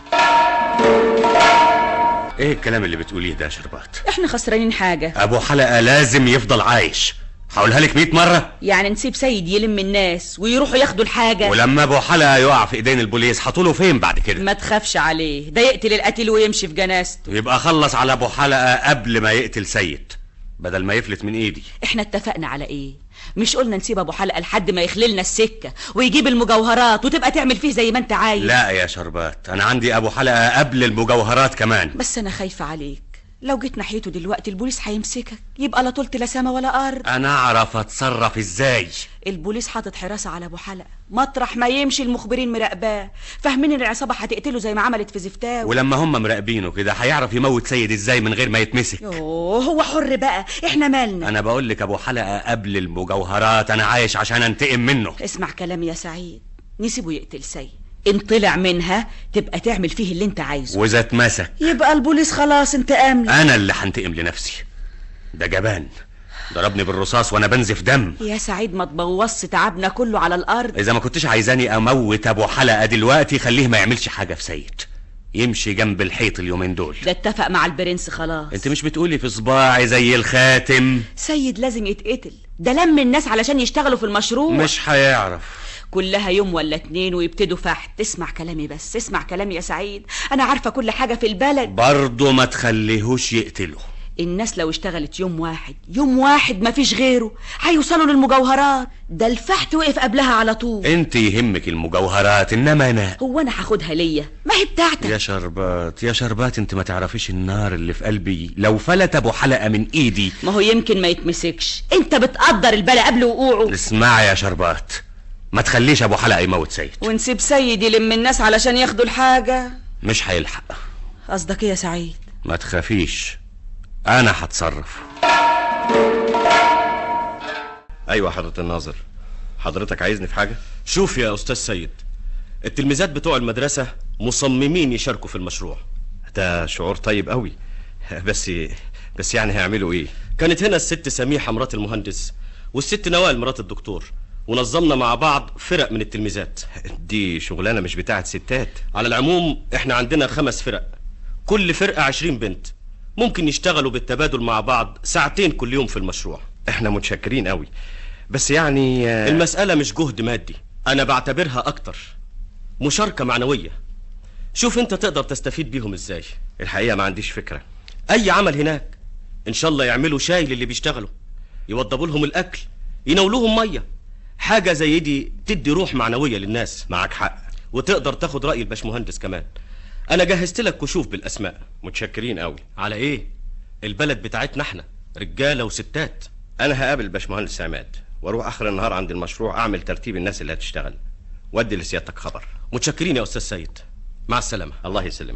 [SPEAKER 5] ايه الكلام اللي بتقوليه ده يا شربات
[SPEAKER 3] احنا خسرانين حاجه
[SPEAKER 5] ابو حلقه لازم يفضل عايش هقولها لك 100 مره
[SPEAKER 3] يعني نسيب سيد يلم الناس ويروحوا ياخدوا الحاجه
[SPEAKER 5] ولما ابو حلقه يقع في ايدين البوليس هطوله فين بعد كده
[SPEAKER 3] ما تخافش عليه ده يقتل القتيل ويمشي في جنازته
[SPEAKER 5] يبقى خلص على ابو حلقه قبل ما يقتل سيد بدل ما يفلت من ايدي
[SPEAKER 3] احنا اتفقنا على ايه مش قلنا نسيب ابو حلقه لحد ما يخللنا السكه ويجيب المجوهرات وتبقى تعمل فيه زي ما انت عايز
[SPEAKER 5] لا يا شربات انا عندي ابو حلقه قبل المجوهرات كمان
[SPEAKER 3] بس انا خايفه عليك لو جيت ناحيته دلوقتي البوليس هيمسكك يبقى لا طلت لا سما ولا ارض
[SPEAKER 5] انا اعرف اتصرف ازاي
[SPEAKER 3] البوليس حاطط حراسه على ابو حلقه مطرح ما يمشي المخبرين مراقباه فاهمين ان العصابه هتقتله زي ما عملت في زفتاوي
[SPEAKER 5] ولما هم مراقبينه كده هيعرف يموت سيد ازاي من غير ما يتمسك
[SPEAKER 3] يوه هو حر بقى احنا مالنا
[SPEAKER 5] انا بقول لك ابو حلقه قبل المجوهرات انا عايش عشان انتقم منه
[SPEAKER 3] اسمع كلامي يا سعيد نسيبه يقتل سيد ان طلع منها تبقى تعمل فيه اللي انت عايزه
[SPEAKER 5] واذا اتمسك
[SPEAKER 3] يبقى البوليس خلاص انتقام له
[SPEAKER 5] انا اللي هنتقم لنفسي ده جبان ضربني بالرصاص وانا بنزف دم
[SPEAKER 3] يا سعيد ما تبوظش تعبنا كله على الارض
[SPEAKER 5] اذا ما كنتش عايزاني اموت ابو حلقه دلوقتي خليه ما يعملش حاجه في سيد يمشي جنب الحيط اليومين دول
[SPEAKER 3] ده اتفق مع البرنس خلاص
[SPEAKER 5] انت مش بتقولي في صباعي زي الخاتم
[SPEAKER 3] سيد لازم يتقتل ده لم الناس علشان يشتغلوا في المشروع
[SPEAKER 5] مش هيعرف
[SPEAKER 3] كلها يوم ولا اتنين ويبتدوا فحت اسمع كلامي بس اسمع كلامي يا سعيد انا عارفه كل حاجه في البلد
[SPEAKER 5] برضه ما تخليهوش يقتله
[SPEAKER 3] الناس لو اشتغلت يوم واحد يوم واحد مفيش غيره هيوصلوا للمجوهرات ده الفحت وقف قبلها على طول
[SPEAKER 5] انت يهمك المجوهرات انما انا
[SPEAKER 3] هو انا هاخدها ليا ما هي بتاعتك
[SPEAKER 5] يا شربات يا شربات انت ما تعرفيش النار اللي في قلبي لو فلت ابو حلقه من ايدي
[SPEAKER 3] ما هو يمكن ما يتمسكش انت بتقدر البلا قبل وقوعه
[SPEAKER 5] اسمعي يا شربات ما تخليش ابو حلقه يموت سيد
[SPEAKER 3] ونسيب سيد يلم الناس علشان ياخدوا الحاجه
[SPEAKER 5] مش هيلحق
[SPEAKER 3] قصدك ايه يا سعيد
[SPEAKER 5] ما تخافيش انا هتصرف
[SPEAKER 1] ايوه حضره الناظر حضرتك عايزني في حاجه
[SPEAKER 16] شوف يا استاذ سيد التلميذات بتوع المدرسه مصممين يشاركوا في المشروع
[SPEAKER 1] ده شعور طيب قوي بس بس يعني هيعملوا ايه
[SPEAKER 16] كانت هنا الست سميحه مرات المهندس والست نوال مرات الدكتور ونظمنا مع بعض فرق من التلميذات
[SPEAKER 1] دي شغلانه مش بتاعت ستات
[SPEAKER 16] على العموم احنا عندنا خمس فرق كل فرقه عشرين بنت ممكن يشتغلوا بالتبادل مع بعض ساعتين كل يوم في المشروع
[SPEAKER 1] احنا متشكرين قوي بس يعني
[SPEAKER 16] المسألة مش جهد مادي أنا بعتبرها أكتر مشاركة معنوية شوف أنت تقدر تستفيد بيهم إزاي
[SPEAKER 1] الحقيقة ما عنديش فكرة
[SPEAKER 16] أي عمل هناك إن شاء الله يعملوا شاي للي بيشتغلوا يوضبوا لهم الأكل ينولوهم مية حاجة زي دي تدي روح معنوية للناس
[SPEAKER 1] معك حق
[SPEAKER 16] وتقدر تاخد رأي الباشمهندس كمان أنا جهزت لك كشوف بالأسماء
[SPEAKER 1] متشكرين قوي
[SPEAKER 16] على إيه؟ البلد بتاعتنا احنا رجالة وستات
[SPEAKER 1] أنا هقابل باشمهندس عماد واروح اخر النهار عند المشروع اعمل ترتيب الناس اللي هتشتغل ودي لسيادتك خبر
[SPEAKER 16] متشكرين يا استاذ سيد مع السلامه
[SPEAKER 1] الله يسلمك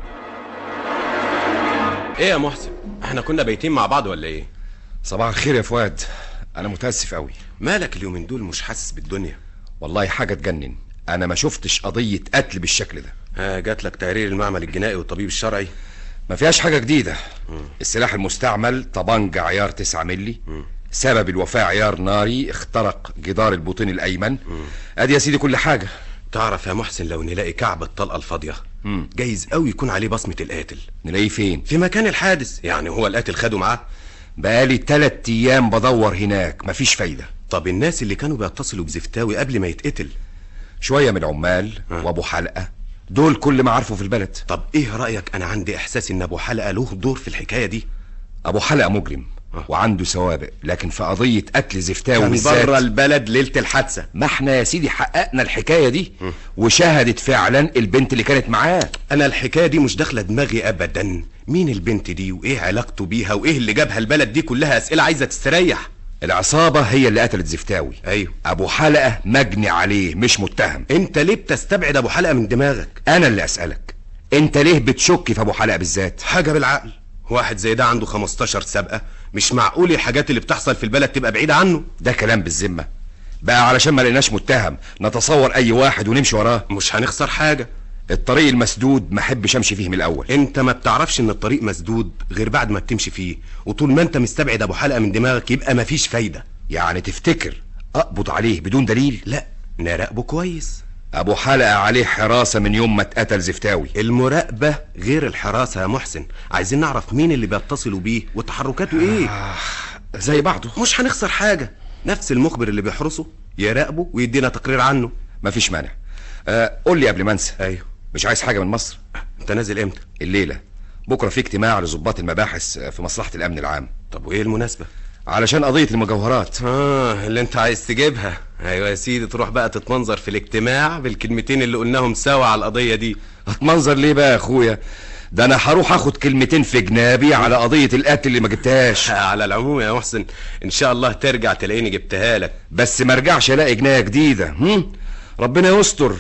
[SPEAKER 20] ايه يا محسن احنا كنا بايتين مع بعض ولا ايه
[SPEAKER 7] صباح الخير يا فؤاد انا متاسف قوي
[SPEAKER 20] مالك اليومين دول مش حاسس بالدنيا
[SPEAKER 7] والله حاجه تجنن انا ما شفتش قضيه قتل بالشكل ده
[SPEAKER 20] ها جات لك تقرير المعمل الجنائي والطبيب الشرعي
[SPEAKER 7] ما فيهاش حاجه جديده السلاح المستعمل طبنجة عيار 9 ملي سبب الوفاة عيار ناري اخترق جدار البطين الايمن ادي يا سيدي كل حاجه
[SPEAKER 20] تعرف يا محسن لو نلاقي كعب الطلقه الفاضيه
[SPEAKER 7] مم.
[SPEAKER 20] جايز قوي يكون عليه بصمه القاتل
[SPEAKER 7] نلاقيه فين
[SPEAKER 20] في مكان الحادث يعني هو القاتل خده معاه
[SPEAKER 7] بقالي تلات ايام بدور هناك مفيش فايده
[SPEAKER 20] طب الناس اللي كانوا بيتصلوا بزفتاوي قبل ما يتقتل
[SPEAKER 7] شويه من العمال وابو حلقه دول كل ما عارفه في البلد
[SPEAKER 20] طب ايه رايك انا عندي احساس ان ابو حلقه له دور في الحكايه دي
[SPEAKER 7] ابو حلقه مجرم وعنده سوابق لكن في قضيه قتل زفتاوي
[SPEAKER 20] كان
[SPEAKER 7] بالذات
[SPEAKER 20] بره البلد ليله الحادثه
[SPEAKER 7] ما احنا يا سيدي حققنا الحكايه دي وشهدت فعلا البنت اللي كانت معاه
[SPEAKER 20] انا الحكايه دي مش داخله دماغي ابدا مين البنت دي وايه علاقته بيها وايه اللي جابها البلد دي كلها اسئله عايزه تستريح
[SPEAKER 7] العصابه هي اللي قتلت زفتاوي
[SPEAKER 20] ايوه
[SPEAKER 7] ابو حلقه مجني عليه مش متهم
[SPEAKER 20] انت ليه بتستبعد ابو حلقه من دماغك
[SPEAKER 7] انا اللي اسالك انت ليه بتشك في ابو حلقه بالذات
[SPEAKER 20] حاجه بالعقل واحد زي ده عنده 15 سابقه مش معقول الحاجات اللي بتحصل في البلد تبقى بعيده عنه
[SPEAKER 7] ده كلام بالذمه بقى علشان ما لقيناش متهم نتصور اي واحد ونمشي وراه
[SPEAKER 20] مش هنخسر حاجه
[SPEAKER 7] الطريق المسدود ما احبش امشي فيه من الاول
[SPEAKER 20] انت ما بتعرفش ان الطريق مسدود غير بعد ما بتمشي فيه وطول ما انت مستبعد ابو حلقه من دماغك يبقى مفيش فايده
[SPEAKER 7] يعني تفتكر اقبض عليه بدون دليل
[SPEAKER 20] لا نراقبه كويس
[SPEAKER 7] ابو حلقه عليه حراسه من يوم ما اتقتل زفتاوي
[SPEAKER 20] المراقبه غير الحراسه يا محسن عايزين نعرف مين اللي بيتصلوا بيه وتحركاته ايه
[SPEAKER 7] آه زي بعضه
[SPEAKER 20] مش هنخسر حاجه نفس المخبر اللي بيحرسه يراقبه ويدينا تقرير عنه
[SPEAKER 7] مفيش مانع آه قول لي قبل ما انسى
[SPEAKER 20] ايوه
[SPEAKER 7] مش عايز حاجه من مصر
[SPEAKER 20] انت نازل امتى
[SPEAKER 7] الليله بكره في اجتماع لظباط المباحث في مصلحه الامن العام
[SPEAKER 20] طب وايه المناسبه
[SPEAKER 7] علشان قضيه المجوهرات
[SPEAKER 20] اه اللي انت عايز تجيبها ايوه يا سيدي تروح بقى تتمنظر في الاجتماع بالكلمتين اللي قلناهم سوا على القضيه دي
[SPEAKER 7] اتمنظر ليه بقى يا اخويا ده انا هروح اخد كلمتين في جنابي على قضيه القتل اللي ما جبتهاش
[SPEAKER 20] على العموم يا محسن ان شاء الله ترجع تلاقيني جبتها لك
[SPEAKER 7] بس ما ارجعش الاقي جنايه جديده هم؟ ربنا يستر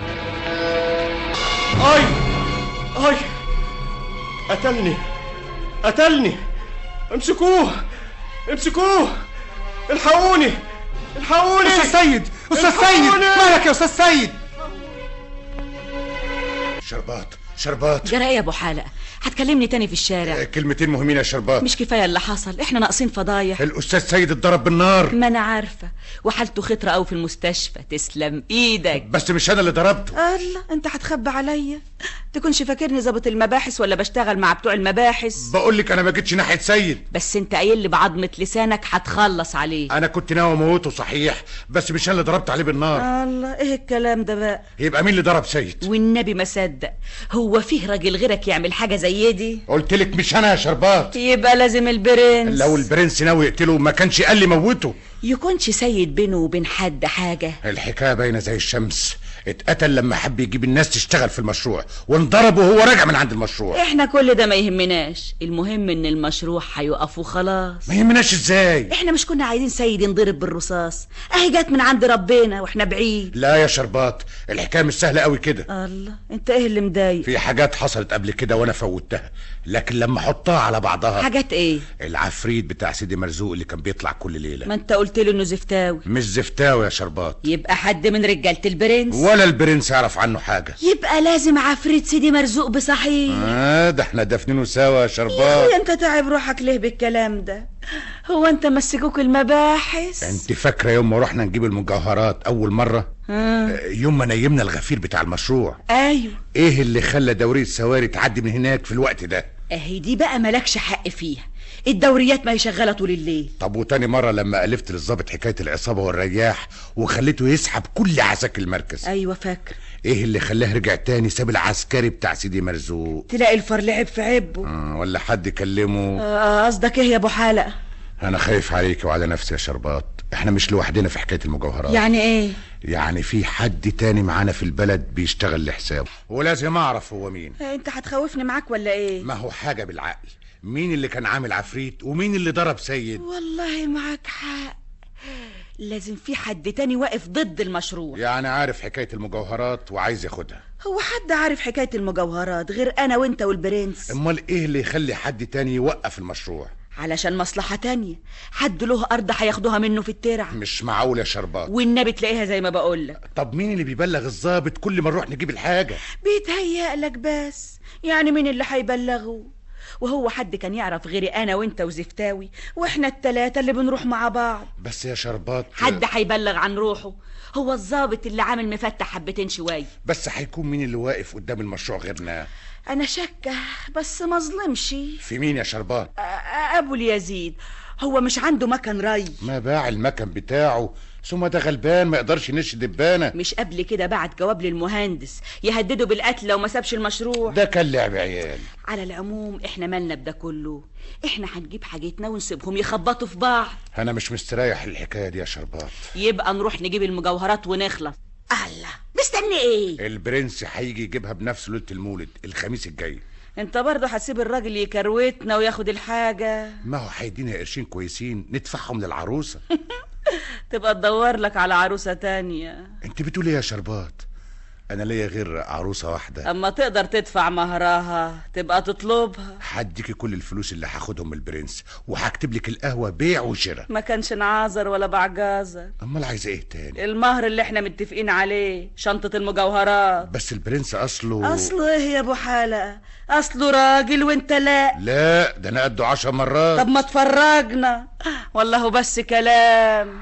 [SPEAKER 16] اي اي قتلني قتلني امسكوه امسكوه الحقوني الحقوني
[SPEAKER 15] استاذ سيد استاذ سيد
[SPEAKER 16] الحقوني!
[SPEAKER 15] مالك يا استاذ سيد شربات شربات
[SPEAKER 3] جرى ايه يا ابو حلقه هتكلمني تاني في الشارع
[SPEAKER 15] كلمتين مهمين يا شربات
[SPEAKER 3] مش كفايه اللي حصل احنا ناقصين فضايح
[SPEAKER 15] الاستاذ سيد اتضرب بالنار
[SPEAKER 3] ما انا عارفه وحالته خطره قوي في المستشفى تسلم ايدك
[SPEAKER 15] بس مش انا اللي ضربته
[SPEAKER 3] الله انت هتخبي عليا تكونش فاكرني ظابط المباحث ولا بشتغل مع بتوع المباحث
[SPEAKER 15] بقول لك انا ما جيتش ناحيه سيد
[SPEAKER 3] بس انت قايل لي بعضمه لسانك هتخلص عليه
[SPEAKER 15] انا كنت ناوي اموته صحيح بس مش انا اللي ضربت عليه بالنار
[SPEAKER 3] الله ايه الكلام ده بقى
[SPEAKER 15] يبقى مين اللي ضرب سيد
[SPEAKER 3] والنبي ما صدق هو فيه راجل غيرك يعمل حاجه زي دي
[SPEAKER 15] قلت لك مش انا يا شربات
[SPEAKER 3] يبقى لازم البرنس
[SPEAKER 15] لو البرنس ناوي يقتله ما كانش قال لي موته
[SPEAKER 3] يكونش سيد بينه وبين حد حاجه
[SPEAKER 15] الحكايه باينه زي الشمس اتقتل لما حب يجيب الناس تشتغل في المشروع وانضرب وهو راجع من عند المشروع
[SPEAKER 3] احنا كل ده ما يهمناش المهم ان المشروع هيقف وخلاص
[SPEAKER 15] ما يهمناش ازاي
[SPEAKER 3] احنا مش كنا عايزين سيد ينضرب بالرصاص اهي جت من عند ربنا واحنا بعيد
[SPEAKER 15] لا يا شربات الحكايه مش سهله قوي كده
[SPEAKER 3] الله انت ايه اللي مضايق
[SPEAKER 15] في حاجات حصلت قبل كده وانا فوتها لكن لما احطها على بعضها
[SPEAKER 3] حاجات ايه
[SPEAKER 15] العفريت بتاع سيدي مرزوق اللي كان بيطلع كل ليله
[SPEAKER 3] ما انت قلت له انه زفتاوي
[SPEAKER 15] مش زفتاوي يا شربات
[SPEAKER 3] يبقى حد من رجاله البرنس
[SPEAKER 15] ولا البرنس يعرف عنه حاجه
[SPEAKER 3] يبقى لازم عفريت سيدي مرزوق بصحيح
[SPEAKER 15] اه ده احنا دافنينه سوا يا
[SPEAKER 3] يا
[SPEAKER 15] شربات
[SPEAKER 3] اخويا انت تعب روحك ليه بالكلام ده هو انت مسكوك المباحث
[SPEAKER 15] انت فاكره يوم ما رحنا نجيب المجوهرات اول مره
[SPEAKER 3] آه.
[SPEAKER 15] يوم ما نيمنا الغفير بتاع المشروع
[SPEAKER 3] ايوه
[SPEAKER 15] ايه اللي خلى دورية سواري تعدي من هناك في الوقت ده
[SPEAKER 3] اهي دي بقى مالكش حق فيها الدوريات ما هي شغاله طول الليل
[SPEAKER 15] طب وتاني مرة لما ألفت للظابط حكاية العصابة والرياح وخليته يسحب كل عساكر المركز
[SPEAKER 3] ايوه فاكر
[SPEAKER 15] ايه اللي خلاه رجع تاني ساب العسكري بتاع سيدي مرزوق
[SPEAKER 3] تلاقي الفار لعب في عبه
[SPEAKER 15] آه، ولا حد كلمه
[SPEAKER 3] آه، قصدك ايه يا ابو حلقه
[SPEAKER 15] انا خايف عليك وعلى نفسي يا شربات احنا مش لوحدنا في حكاية المجوهرات
[SPEAKER 3] يعني ايه
[SPEAKER 15] يعني في حد تاني معانا في البلد بيشتغل لحسابه ولازم اعرف هو مين
[SPEAKER 3] آه، انت هتخوفني معاك ولا ايه
[SPEAKER 15] ما هو حاجة بالعقل مين اللي كان عامل عفريت ومين اللي ضرب سيد
[SPEAKER 3] والله معاك حق لازم في حد تاني واقف ضد المشروع
[SPEAKER 15] يعني عارف حكاية المجوهرات وعايز ياخدها
[SPEAKER 3] هو حد عارف حكايه المجوهرات غير انا وانت والبرنس
[SPEAKER 15] امال ايه اللي يخلي حد تاني يوقف المشروع
[SPEAKER 3] علشان مصلحه تانية حد له ارض هياخدوها منه في الترع
[SPEAKER 15] مش معقول يا شربات
[SPEAKER 3] والنبي تلاقيها زي ما بقولك
[SPEAKER 15] طب مين اللي بيبلغ الضابط كل ما نروح نجيب الحاجة
[SPEAKER 3] بيتهيألك بس يعني مين اللي هيبلغه وهو حد كان يعرف غيري انا وانت وزفتاوي واحنا التلاتة اللي بنروح مع بعض
[SPEAKER 15] بس يا شربات
[SPEAKER 3] حد هيبلغ عن روحه هو الظابط اللي عامل مفتح حبتين شوية
[SPEAKER 15] بس هيكون مين اللي واقف قدام المشروع غيرنا
[SPEAKER 3] انا شاكة بس ما ظلمش
[SPEAKER 15] في مين يا شربات
[SPEAKER 3] أ- ابو اليزيد هو مش عنده مكن ري
[SPEAKER 15] ما باع المكن بتاعه ثم ده غلبان ما يقدرش ينش دبانه
[SPEAKER 3] مش قبل كده بعت جواب للمهندس يهدده بالقتل لو ما سابش المشروع
[SPEAKER 15] ده كان لعب عيال
[SPEAKER 3] على العموم احنا مالنا بده كله احنا هنجيب حاجتنا ونسيبهم يخبطوا في بعض
[SPEAKER 15] انا مش مستريح الحكايه دي يا شربات
[SPEAKER 3] يبقى نروح نجيب المجوهرات ونخلص الله مستني ايه
[SPEAKER 15] البرنس هيجي يجيبها بنفسه ليله المولد الخميس الجاي
[SPEAKER 3] انت برضه هتسيب الراجل يكروتنا وياخد الحاجة
[SPEAKER 15] ما هو هيدينا قرشين كويسين ندفعهم للعروسه
[SPEAKER 3] تبقى تدور لك على عروسة تانية
[SPEAKER 15] انت بتقول ايه يا شربات انا ليا غير عروسه واحده
[SPEAKER 3] اما تقدر تدفع مهرها تبقى تطلبها
[SPEAKER 15] هديكي كل الفلوس اللي هاخدهم من البرنس وهكتب لك القهوه بيع وشراء
[SPEAKER 3] ما كانش نعازر ولا بعجازر
[SPEAKER 15] امال عايزه ايه تاني
[SPEAKER 3] المهر اللي احنا متفقين عليه شنطة المجوهرات
[SPEAKER 15] بس البرنس اصله
[SPEAKER 3] اصله ايه يا ابو حلقة اصله راجل وانت لا
[SPEAKER 15] لا ده انا قده عشر مرات
[SPEAKER 3] طب ما تفرجنا والله بس كلام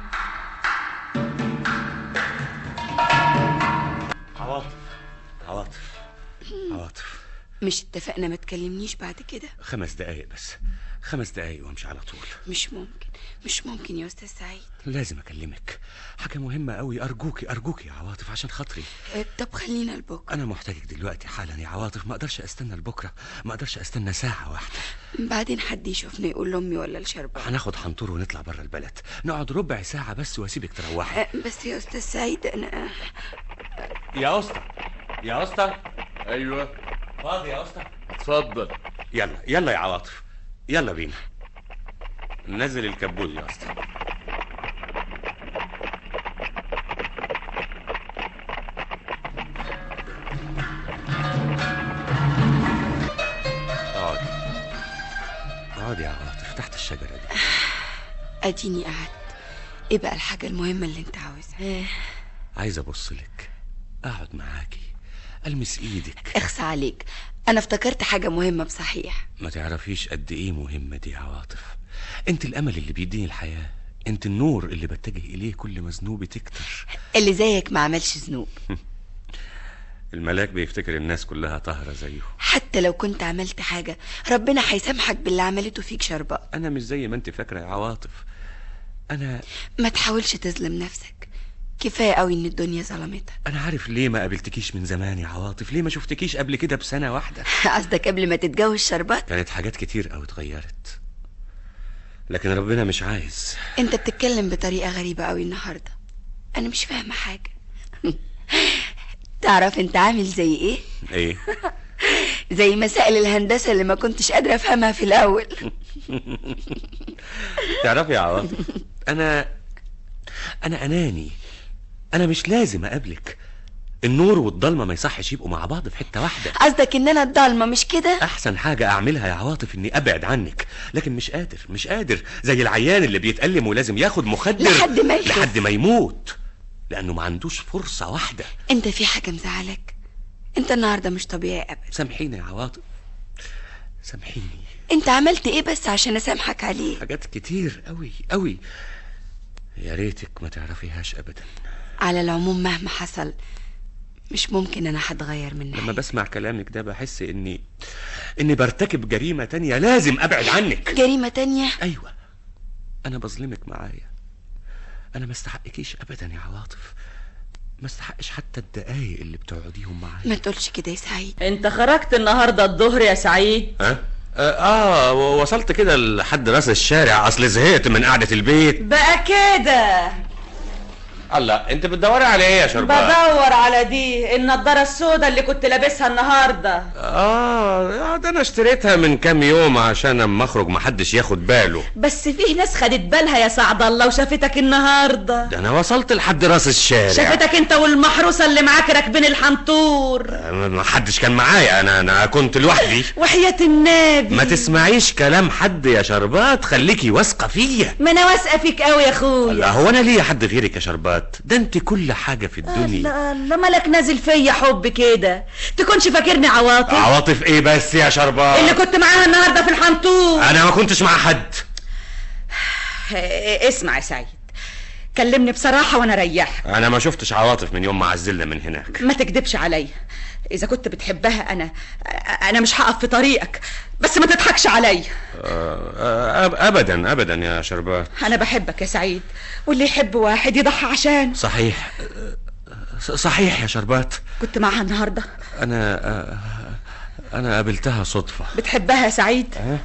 [SPEAKER 5] عواطف عواطف عواطف
[SPEAKER 12] مش اتفقنا ما تكلمنيش بعد كده
[SPEAKER 5] خمس دقايق بس خمس دقايق وامشي على طول
[SPEAKER 12] مش ممكن مش ممكن يا استاذ سعيد
[SPEAKER 5] لازم اكلمك حاجه مهمه قوي ارجوكي ارجوكي يا عواطف عشان خاطري
[SPEAKER 12] آه، طب خلينا لبكره
[SPEAKER 5] انا محتاجك دلوقتي حالا يا عواطف ما اقدرش استنى لبكره ما اقدرش استنى ساعه واحده
[SPEAKER 12] بعدين حد يشوفنا يقول لامي ولا الشربة
[SPEAKER 5] هناخد حنطور ونطلع بره البلد نقعد ربع ساعه بس واسيبك تروحي
[SPEAKER 12] آه، بس يا استاذ سعيد انا
[SPEAKER 5] يا اسطى يا اسطى
[SPEAKER 10] ايوه
[SPEAKER 5] فاضي يا اسطى
[SPEAKER 10] اتفضل
[SPEAKER 5] يلا يلا يا عواطف يلا بينا نزل الكبوت يا اسطى اقعد اقعد يا عواطف تحت الشجره دي
[SPEAKER 12] اديني قعدت ايه بقى الحاجة المهمة اللي انت عاوزها
[SPEAKER 5] عايز ابص لك اقعد معاكي المس ايدك
[SPEAKER 12] اخصى عليك انا افتكرت حاجة مهمة بصحيح
[SPEAKER 5] ما تعرفيش قد ايه مهمة دي يا عواطف انت الامل اللي بيديني الحياة انت النور اللي بتجه اليه كل ما ذنوبي تكتر
[SPEAKER 12] اللي زيك ما عملش ذنوب
[SPEAKER 5] الملاك بيفتكر الناس كلها طاهرة زيه
[SPEAKER 12] حتى لو كنت عملت حاجة ربنا هيسامحك باللي عملته فيك شرباء
[SPEAKER 5] انا مش زي ما انت فاكرة يا عواطف انا
[SPEAKER 12] ما تحاولش تظلم نفسك كفاية قوي ان الدنيا ظلمتك
[SPEAKER 5] انا عارف ليه ما قابلتكيش من زمان يا عواطف ليه ما شفتكيش قبل كده بسنة واحدة
[SPEAKER 12] قصدك قبل ما تتجوز شربات
[SPEAKER 5] كانت حاجات كتير قوي اتغيرت لكن ربنا مش عايز
[SPEAKER 12] انت بتتكلم بطريقة غريبة قوي النهاردة انا مش فاهمة حاجة تعرف انت عامل زي ايه
[SPEAKER 5] ايه
[SPEAKER 12] زي مسائل الهندسة اللي ما كنتش قادرة افهمها في الاول
[SPEAKER 5] تعرفي يا عواطف انا انا اناني انا مش لازم اقابلك النور والضلمه ما يصحش يبقوا مع بعض في حته واحده
[SPEAKER 12] قصدك ان انا الضلمة مش كده
[SPEAKER 5] احسن حاجه اعملها يا عواطف اني ابعد عنك لكن مش قادر مش قادر زي العيان اللي بيتألم ولازم ياخد مخدر
[SPEAKER 12] لحد ما يخف.
[SPEAKER 5] لحد ما يموت لانه ما عندوش فرصه واحده
[SPEAKER 12] انت في حاجة مزعلك انت النهاردة مش طبيعي ابدا
[SPEAKER 5] سامحيني يا عواطف سامحيني
[SPEAKER 12] انت عملت ايه بس عشان اسامحك عليه
[SPEAKER 5] حاجات كتير قوي قوي يا ريتك ما تعرفيهاش ابدا
[SPEAKER 12] على العموم مهما حصل مش ممكن انا هتغير من
[SPEAKER 5] لما بسمع كلامك ده بحس اني اني برتكب جريمه تانية لازم ابعد عنك
[SPEAKER 12] جريمة تانية
[SPEAKER 5] ايوه انا بظلمك معايا انا ما استحقكيش ابدا يا عواطف ما استحقش حتى الدقايق اللي بتقعديهم معايا
[SPEAKER 12] ما تقولش كده يا سعيد
[SPEAKER 3] انت خرجت النهارده الظهر يا سعيد
[SPEAKER 5] ها اه, آه وصلت كده لحد راس الشارع اصل زهقت من قعده البيت
[SPEAKER 3] بقى كده
[SPEAKER 5] الله انت بتدوري على ايه يا شربات
[SPEAKER 3] بدور على دي النضاره السوداء اللي كنت لابسها النهارده
[SPEAKER 5] اه ده انا اشتريتها من كام يوم عشان اما اخرج محدش ياخد باله
[SPEAKER 3] بس فيه ناس خدت بالها يا سعد الله وشافتك النهارده
[SPEAKER 5] ده انا وصلت لحد راس الشارع
[SPEAKER 3] شافتك انت والمحروسه اللي معاك راكبين الحنطور
[SPEAKER 5] ما حدش كان معايا انا انا كنت لوحدي
[SPEAKER 3] وحياه النبي
[SPEAKER 5] ما تسمعيش كلام حد يا شربات خليكي واثقه فيا
[SPEAKER 3] ما انا واثقه فيك قوي يا اخويا
[SPEAKER 5] لا هو انا ليا حد غيرك يا شربات شربات ده انت كل حاجة في الدنيا
[SPEAKER 3] الله الله مالك نازل فيا حب كده تكونش فاكرني عواطف
[SPEAKER 5] عواطف ايه بس يا شربات
[SPEAKER 3] اللي كنت معاها النهارده في الحنطور
[SPEAKER 5] انا ما كنتش مع حد
[SPEAKER 3] آه، اسمع يا سعيد كلمني بصراحة وانا ريحك
[SPEAKER 5] انا ما شفتش عواطف من يوم ما عزلنا من هناك
[SPEAKER 3] ما تكدبش عليا اذا كنت بتحبها انا انا مش هقف في طريقك بس ما تضحكش عليا
[SPEAKER 5] آه، أب- ابدا ابدا يا شربات
[SPEAKER 3] انا بحبك يا سعيد واللي يحب واحد يضحي عشانه
[SPEAKER 5] صحيح ص- صحيح يا شربات
[SPEAKER 3] كنت معاها النهارده
[SPEAKER 5] انا آه، انا قابلتها صدفة
[SPEAKER 3] بتحبها يا سعيد
[SPEAKER 5] آه،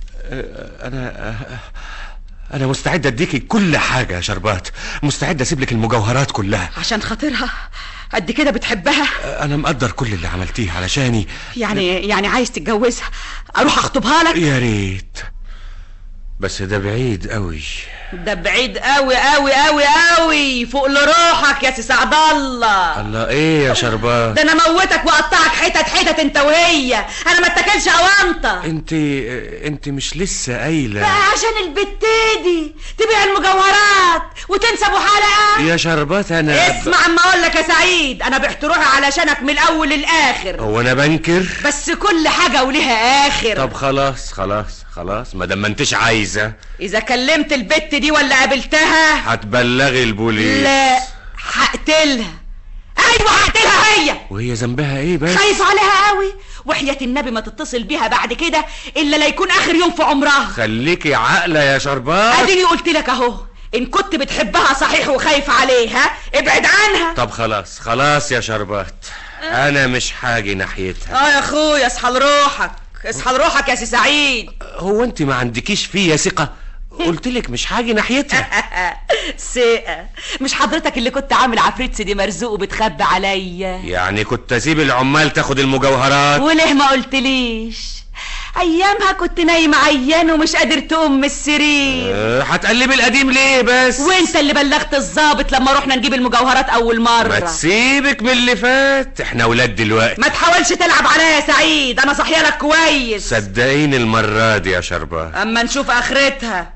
[SPEAKER 5] انا آه، انا مستعد اديكي كل حاجة يا شربات مستعد اسيب لك المجوهرات كلها
[SPEAKER 3] عشان خاطرها قد كده بتحبها
[SPEAKER 5] انا مقدر كل اللي عملتيه علشاني
[SPEAKER 3] يعني يعني عايز تتجوزها اروح اخطبها لك
[SPEAKER 5] يا ريت بس ده بعيد قوي
[SPEAKER 3] ده بعيد قوي قوي قوي قوي فوق لروحك يا سي سعد الله
[SPEAKER 5] الله ايه يا شربات
[SPEAKER 3] ده انا موتك واقطعك حتت حتت انت وهي انا ما اتاكلش اوانطه
[SPEAKER 5] انت انت مش لسه قايله
[SPEAKER 3] بقى عشان البت دي تبيع المجوهرات وتنسى ابو حلقه
[SPEAKER 5] يا شربات انا
[SPEAKER 3] اسمع اما اقول لك يا سعيد انا بعت روحي علشانك من الاول للاخر
[SPEAKER 5] هو انا بنكر
[SPEAKER 3] بس كل حاجه وليها اخر
[SPEAKER 5] طب خلاص خلاص خلاص ما دام ما انتش عايزه
[SPEAKER 3] اذا كلمت البت دي ولا قابلتها
[SPEAKER 5] هتبلغي البوليس
[SPEAKER 3] لا هقتلها ايوه هقتلها هي
[SPEAKER 5] وهي ذنبها ايه بس
[SPEAKER 3] خايف عليها قوي وحياة النبي ما تتصل بيها بعد كده الا لا يكون اخر يوم في عمرها
[SPEAKER 5] خليكي عاقله يا شربات
[SPEAKER 3] اديني قلت لك اهو ان كنت بتحبها صحيح وخايف عليها ابعد عنها
[SPEAKER 5] طب خلاص خلاص يا شربات انا مش حاجي ناحيتها
[SPEAKER 3] اه يا اخويا اصحى لروحك اصحى لروحك يا سي سعيد
[SPEAKER 5] هو انت ما عندكيش فيا ثقه قلت لك مش حاجي ناحيتها
[SPEAKER 3] ثقة مش حضرتك اللي كنت عامل عفريت سيدي مرزوق وبتخبي عليا
[SPEAKER 5] يعني كنت اسيب العمال تاخد المجوهرات
[SPEAKER 3] وليه ما قلتليش ايامها كنت نايم عيان ومش قادر تقوم من السرير
[SPEAKER 5] أه، هتقلبي القديم ليه بس
[SPEAKER 3] وانت اللي بلغت الضابط لما رحنا نجيب المجوهرات اول
[SPEAKER 5] ما
[SPEAKER 3] مرة
[SPEAKER 5] تسيبك من اللي فات احنا ولاد دلوقتي
[SPEAKER 3] ما تحاولش تلعب عليا يا سعيد انا صحيه لك كويس
[SPEAKER 5] صدقيني المرة دي يا شربات
[SPEAKER 3] اما نشوف اخرتها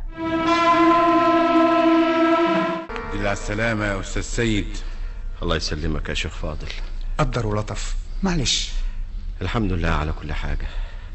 [SPEAKER 4] الى على السلامة يا استاذ سيد
[SPEAKER 1] الله يسلمك يا شيخ فاضل
[SPEAKER 21] قدر ولطف معلش
[SPEAKER 1] الحمد لله على كل حاجة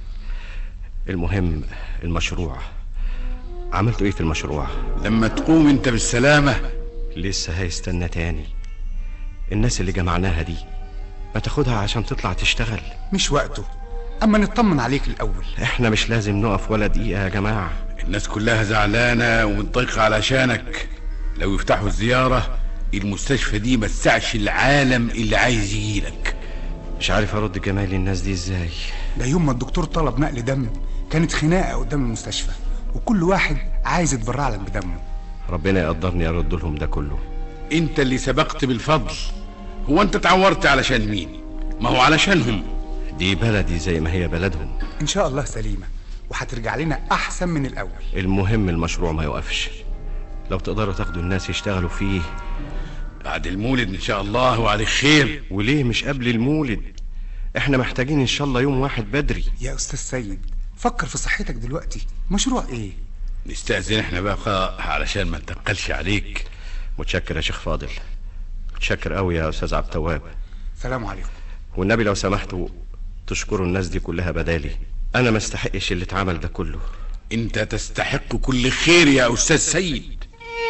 [SPEAKER 1] المهم المشروع عملتوا ايه في المشروع
[SPEAKER 4] لما تقوم انت بالسلامة
[SPEAKER 1] لسه هيستنى تاني الناس اللي جمعناها دي ما تاخدها عشان تطلع تشتغل
[SPEAKER 21] مش وقته اما نطمن عليك الاول
[SPEAKER 1] احنا مش لازم نقف ولا دقيقة يا جماعة
[SPEAKER 4] الناس كلها زعلانة ومتضايقة علشانك لو يفتحوا الزيارة المستشفى دي ما تسعش العالم اللي عايز يجيلك
[SPEAKER 1] مش عارف ارد جمال الناس دي ازاي
[SPEAKER 21] ده يوم ما الدكتور طلب نقل دم كانت خناقه قدام المستشفى وكل واحد عايز يتبرع لك بدمه
[SPEAKER 1] ربنا يقدرني ارد لهم ده كله
[SPEAKER 4] انت اللي سبقت بالفضل هو انت اتعورت علشان مين ما هو علشانهم
[SPEAKER 1] دي بلدي زي ما هي بلدهم
[SPEAKER 21] ان شاء الله سليمه وهترجع لنا احسن من الاول
[SPEAKER 1] المهم المشروع ما يوقفش لو تقدروا تاخدوا الناس يشتغلوا فيه
[SPEAKER 4] بعد المولد ان شاء الله وعلى خير
[SPEAKER 1] وليه مش قبل المولد احنا محتاجين ان شاء الله يوم واحد بدري
[SPEAKER 21] يا استاذ سيد فكر في صحتك دلوقتي مشروع ايه
[SPEAKER 4] نستأذن احنا بقى علشان ما نتقلش عليك
[SPEAKER 1] متشكر يا شيخ فاضل متشكر قوي يا استاذ عبد التواب
[SPEAKER 21] سلام عليكم
[SPEAKER 1] والنبي لو سمحتوا تشكروا الناس دي كلها بدالي انا ما استحقش اللي اتعمل ده كله
[SPEAKER 4] انت تستحق كل خير يا استاذ سيد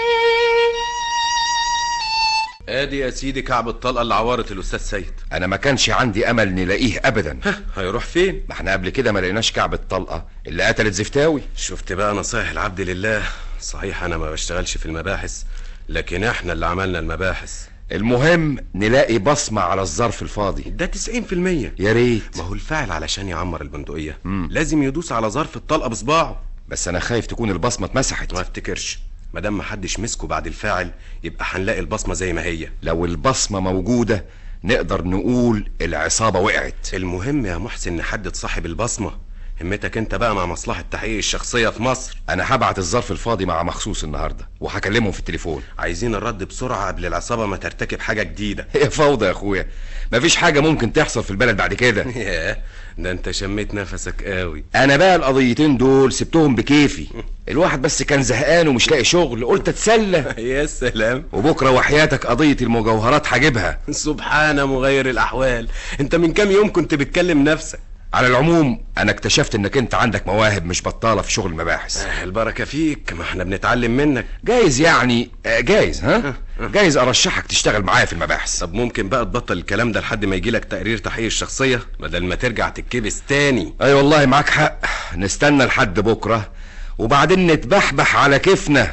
[SPEAKER 20] ادي يا سيدي كعب الطلقه اللي عورت الاستاذ سيد
[SPEAKER 7] انا ما كانش عندي امل نلاقيه ابدا
[SPEAKER 20] هيروح فين
[SPEAKER 7] ما احنا قبل كده ما لقيناش كعب الطلقه اللي قتلت زفتاوي
[SPEAKER 20] شفت بقى نصايح العبد لله صحيح انا ما بشتغلش في المباحث لكن احنا اللي عملنا المباحث
[SPEAKER 7] المهم نلاقي بصمه على الظرف الفاضي
[SPEAKER 20] ده 90%
[SPEAKER 7] يا ريت
[SPEAKER 20] ما هو الفاعل علشان يعمر البندقيه لازم يدوس على ظرف الطلقه بصباعه
[SPEAKER 7] بس انا خايف تكون البصمه اتمسحت
[SPEAKER 20] ما افتكرش ما دام محدش مسكه بعد الفاعل يبقى هنلاقي البصمه زي ما هي
[SPEAKER 7] لو البصمه موجوده نقدر نقول العصابه وقعت
[SPEAKER 20] المهم يا محسن نحدد صاحب البصمه همتك انت بقى مع مصلحة تحقيق الشخصية في مصر
[SPEAKER 7] انا هبعت الظرف الفاضي مع مخصوص النهارده وهكلمهم في التليفون
[SPEAKER 20] عايزين الرد بسرعة قبل العصابة ما ترتكب حاجة جديدة
[SPEAKER 7] هي فوضى يا اخويا مفيش حاجه ممكن تحصل في البلد بعد كده
[SPEAKER 20] ياه ده انت شميت نفسك قوي
[SPEAKER 7] انا بقى القضيتين دول سبتهم بكيفي الواحد بس كان زهقان ومش لاقي شغل قلت اتسلى
[SPEAKER 20] يا سلام
[SPEAKER 7] وبكره وحياتك قضيه المجوهرات هجيبها
[SPEAKER 20] سبحان مغير الاحوال انت من كام يوم كنت بتكلم نفسك
[SPEAKER 7] على العموم انا اكتشفت انك انت عندك مواهب مش بطاله في شغل المباحث
[SPEAKER 20] آه، البركة فيك ما احنا بنتعلم منك
[SPEAKER 7] جايز يعني آه، جايز ها جايز ارشحك تشتغل معايا في المباحث
[SPEAKER 20] طب ممكن بقى تبطل الكلام ده لحد ما يجيلك تقرير تحقيق الشخصية بدل ما ترجع تتكبس تاني
[SPEAKER 7] اي والله معاك حق نستنى لحد بكره وبعدين نتبحبح على كيفنا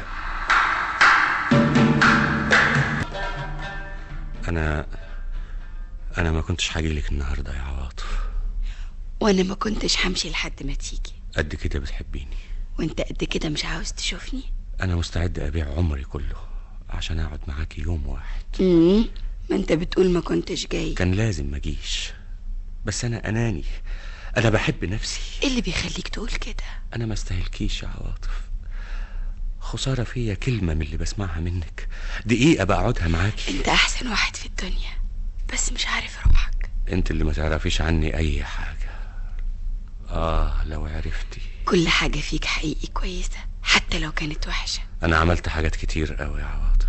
[SPEAKER 5] انا انا ما كنتش هجيلك النهارده يا عواطف
[SPEAKER 12] وانا ما كنتش همشي لحد ما تيجي
[SPEAKER 5] قد كده بتحبيني
[SPEAKER 12] وانت قد كده مش عاوز تشوفني
[SPEAKER 5] انا مستعد ابيع عمري كله عشان اقعد معاكي يوم واحد
[SPEAKER 12] امم ما انت بتقول ما كنتش جاي
[SPEAKER 5] كان لازم ما اجيش بس انا اناني انا بحب نفسي
[SPEAKER 12] ايه اللي بيخليك تقول كده
[SPEAKER 5] انا ما استاهلكيش يا عواطف خساره فيا كلمه من اللي بسمعها منك دقيقه بقعدها معاكي
[SPEAKER 12] انت احسن واحد في الدنيا بس مش عارف روحك
[SPEAKER 5] انت اللي ما تعرفيش عني اي حاجه اه لو عرفتي
[SPEAKER 12] كل حاجة فيك حقيقي كويسة حتى لو كانت وحشة
[SPEAKER 5] انا عملت حاجات كتير قوي يا عواطف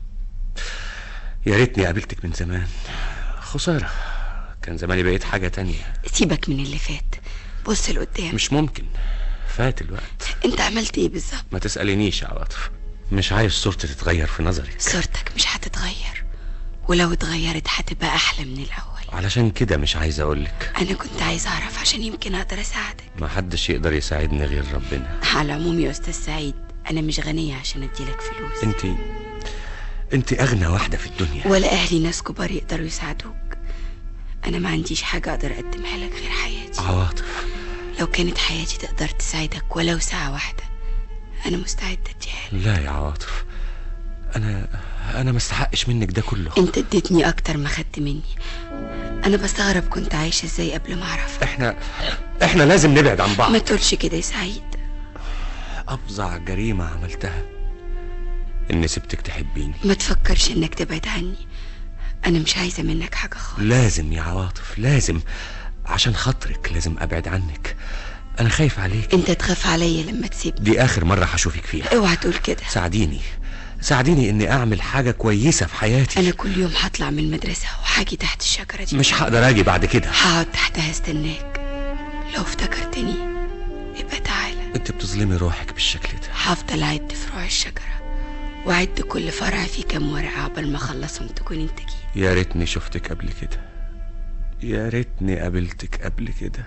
[SPEAKER 5] يا ريتني قابلتك من زمان خساره كان زماني بقيت حاجه تانية
[SPEAKER 12] سيبك من اللي فات بص لقدام
[SPEAKER 5] مش ممكن فات الوقت
[SPEAKER 12] انت عملت ايه بالظبط
[SPEAKER 5] ما تسألينيش يا عواطف مش عايز صورتي تتغير في نظرك
[SPEAKER 12] صورتك مش هتتغير ولو اتغيرت هتبقى احلى من الاول
[SPEAKER 5] علشان كده مش عايز اقولك
[SPEAKER 12] انا كنت عايز اعرف عشان يمكن اقدر اساعدك
[SPEAKER 5] ما حدش يقدر يساعدني غير ربنا
[SPEAKER 12] على العموم يا استاذ سعيد انا مش غنية عشان اديلك فلوس
[SPEAKER 5] انت انت اغنى واحدة في الدنيا
[SPEAKER 12] ولا اهلي ناس كبار يقدروا يساعدوك انا ما عنديش حاجة اقدر اقدمها لك غير حياتي
[SPEAKER 5] عواطف
[SPEAKER 12] لو كانت حياتي تقدر تساعدك ولو ساعة واحدة انا مستعدة اديها
[SPEAKER 5] لا يا عواطف انا انا ما استحقش منك ده كله
[SPEAKER 12] انت اديتني اكتر ما خدت مني انا بستغرب كنت عايشة ازاي قبل ما اعرفك
[SPEAKER 5] احنا احنا لازم نبعد عن بعض
[SPEAKER 12] ما تقولش كده يا سعيد
[SPEAKER 5] افظع جريمة عملتها اني سبتك تحبيني
[SPEAKER 12] ما تفكرش انك تبعد عني انا مش عايزة منك حاجة خالص
[SPEAKER 5] لازم يا عواطف لازم عشان خاطرك لازم ابعد عنك انا خايف عليك
[SPEAKER 12] انت تخاف عليا لما تسيبني
[SPEAKER 5] دي اخر مرة هشوفك فيها
[SPEAKER 12] اوعى تقول كده
[SPEAKER 5] ساعديني ساعديني اني اعمل حاجة كويسة في حياتي
[SPEAKER 12] انا كل يوم هطلع من المدرسة وحاجي تحت الشجرة دي
[SPEAKER 5] مش هقدر اجي بعد كده
[SPEAKER 12] هقعد تحتها استناك لو افتكرتني يبقى تعالى
[SPEAKER 5] انت بتظلمي روحك بالشكل ده
[SPEAKER 12] هفضل اعد فروع الشجرة واعد كل فرع فيه كام ورقة عقبال ما اخلصهم تكون انت جيت
[SPEAKER 5] يا ريتني شفتك قبل كده يا ريتني قابلتك قبل كده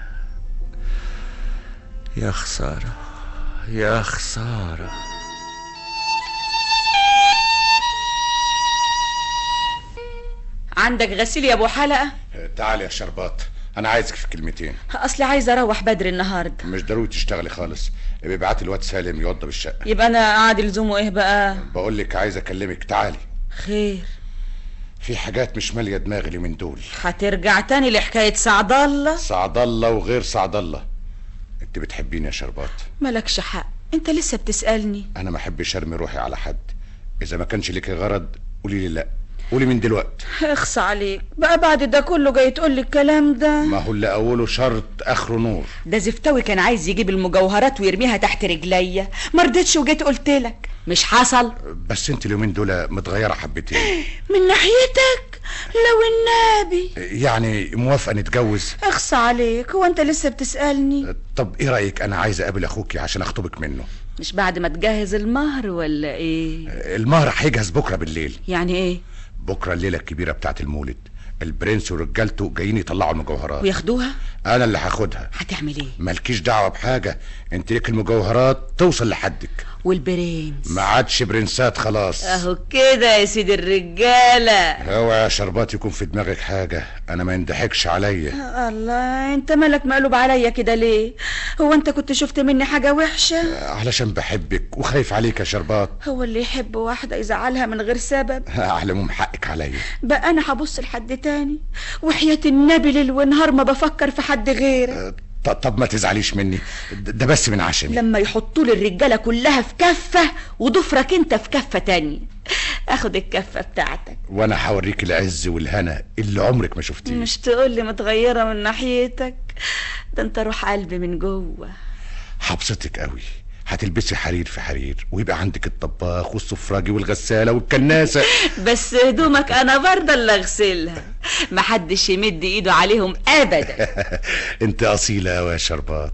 [SPEAKER 5] يا خسارة يا خسارة
[SPEAKER 3] عندك غسيل يا ابو حلقة
[SPEAKER 8] تعالي يا شربات انا عايزك في كلمتين
[SPEAKER 3] اصلي عايزة اروح بدري النهاردة
[SPEAKER 8] مش ضروري تشتغلي خالص ابعتي الواد سالم يوضب الشقه
[SPEAKER 3] يبقى انا قاعد لزومه ايه بقى
[SPEAKER 8] بقول لك عايز اكلمك تعالي
[SPEAKER 3] خير
[SPEAKER 8] في حاجات مش ماليه دماغي اليومين دول
[SPEAKER 3] هترجع تاني لحكاية سعد الله
[SPEAKER 8] سعد الله وغير سعد الله انت بتحبيني يا شربات
[SPEAKER 3] مالكش حق انت لسه بتسألني
[SPEAKER 8] انا ما احبش ارمي روحي على حد اذا ما كانش ليكي غرض قولي لي لا قولي من دلوقتي
[SPEAKER 3] اخص عليك بقى بعد ده كله جاي تقول لي الكلام ده
[SPEAKER 8] ما هو اللي اوله شرط اخره نور
[SPEAKER 3] ده زفتاوي كان عايز يجيب المجوهرات ويرميها تحت رجليا ما رضيتش وجيت قلت لك مش حصل
[SPEAKER 8] بس انت اليومين دول متغيره حبتين
[SPEAKER 3] من ناحيتك لو النبي
[SPEAKER 8] يعني موافقه نتجوز
[SPEAKER 3] اخص عليك هو انت لسه بتسألني
[SPEAKER 8] طب ايه رايك انا عايز اقابل اخوكي عشان اخطبك منه
[SPEAKER 3] مش بعد ما تجهز المهر ولا ايه
[SPEAKER 8] المهر هيجهز بكره بالليل
[SPEAKER 3] يعني ايه
[SPEAKER 8] بكره الليله الكبيره بتاعت المولد البرنس ورجالته جايين يطلعوا المجوهرات
[SPEAKER 3] وياخدوها
[SPEAKER 8] انا اللي هاخدها
[SPEAKER 3] هتعمل ايه
[SPEAKER 8] مالكيش دعوه بحاجه انت ليك المجوهرات توصل لحدك
[SPEAKER 3] والبرنس
[SPEAKER 8] ما عادش برنسات خلاص
[SPEAKER 3] اهو كده يا سيدي الرجاله
[SPEAKER 8] اوعى يا شربات يكون في دماغك حاجه انا ما يندحكش عليا
[SPEAKER 3] الله انت مالك مقلوب عليا كده ليه هو انت كنت شفت مني حاجه وحشه
[SPEAKER 8] علشان بحبك وخايف عليك يا شربات
[SPEAKER 3] هو اللي يحب واحده يزعلها من غير سبب
[SPEAKER 8] على العموم حقك عليا
[SPEAKER 3] بقى انا هبص لحد تاني وحياة النبي ليل ونهار ما بفكر في حد غيرك
[SPEAKER 8] طب, طب ما تزعليش مني ده ده بس من عشمي
[SPEAKER 6] لما يحطوا لي الرجاله كلها في كفه وضفرك انت في كفه تانية اخد الكفه بتاعتك
[SPEAKER 8] وانا هوريك العز والهنا اللي عمرك ما شفتيه
[SPEAKER 6] مش تقول لي متغيره من ناحيتك ده انت روح قلبي من جوه
[SPEAKER 8] هبسطك قوي هتلبسي حرير في حرير ويبقى عندك الطباخ والسفراجي والغساله والكناسه
[SPEAKER 6] بس هدومك انا برضه اللي اغسلها محدش يمد ايده عليهم ابدا
[SPEAKER 8] انت اصيله قوي يا شربات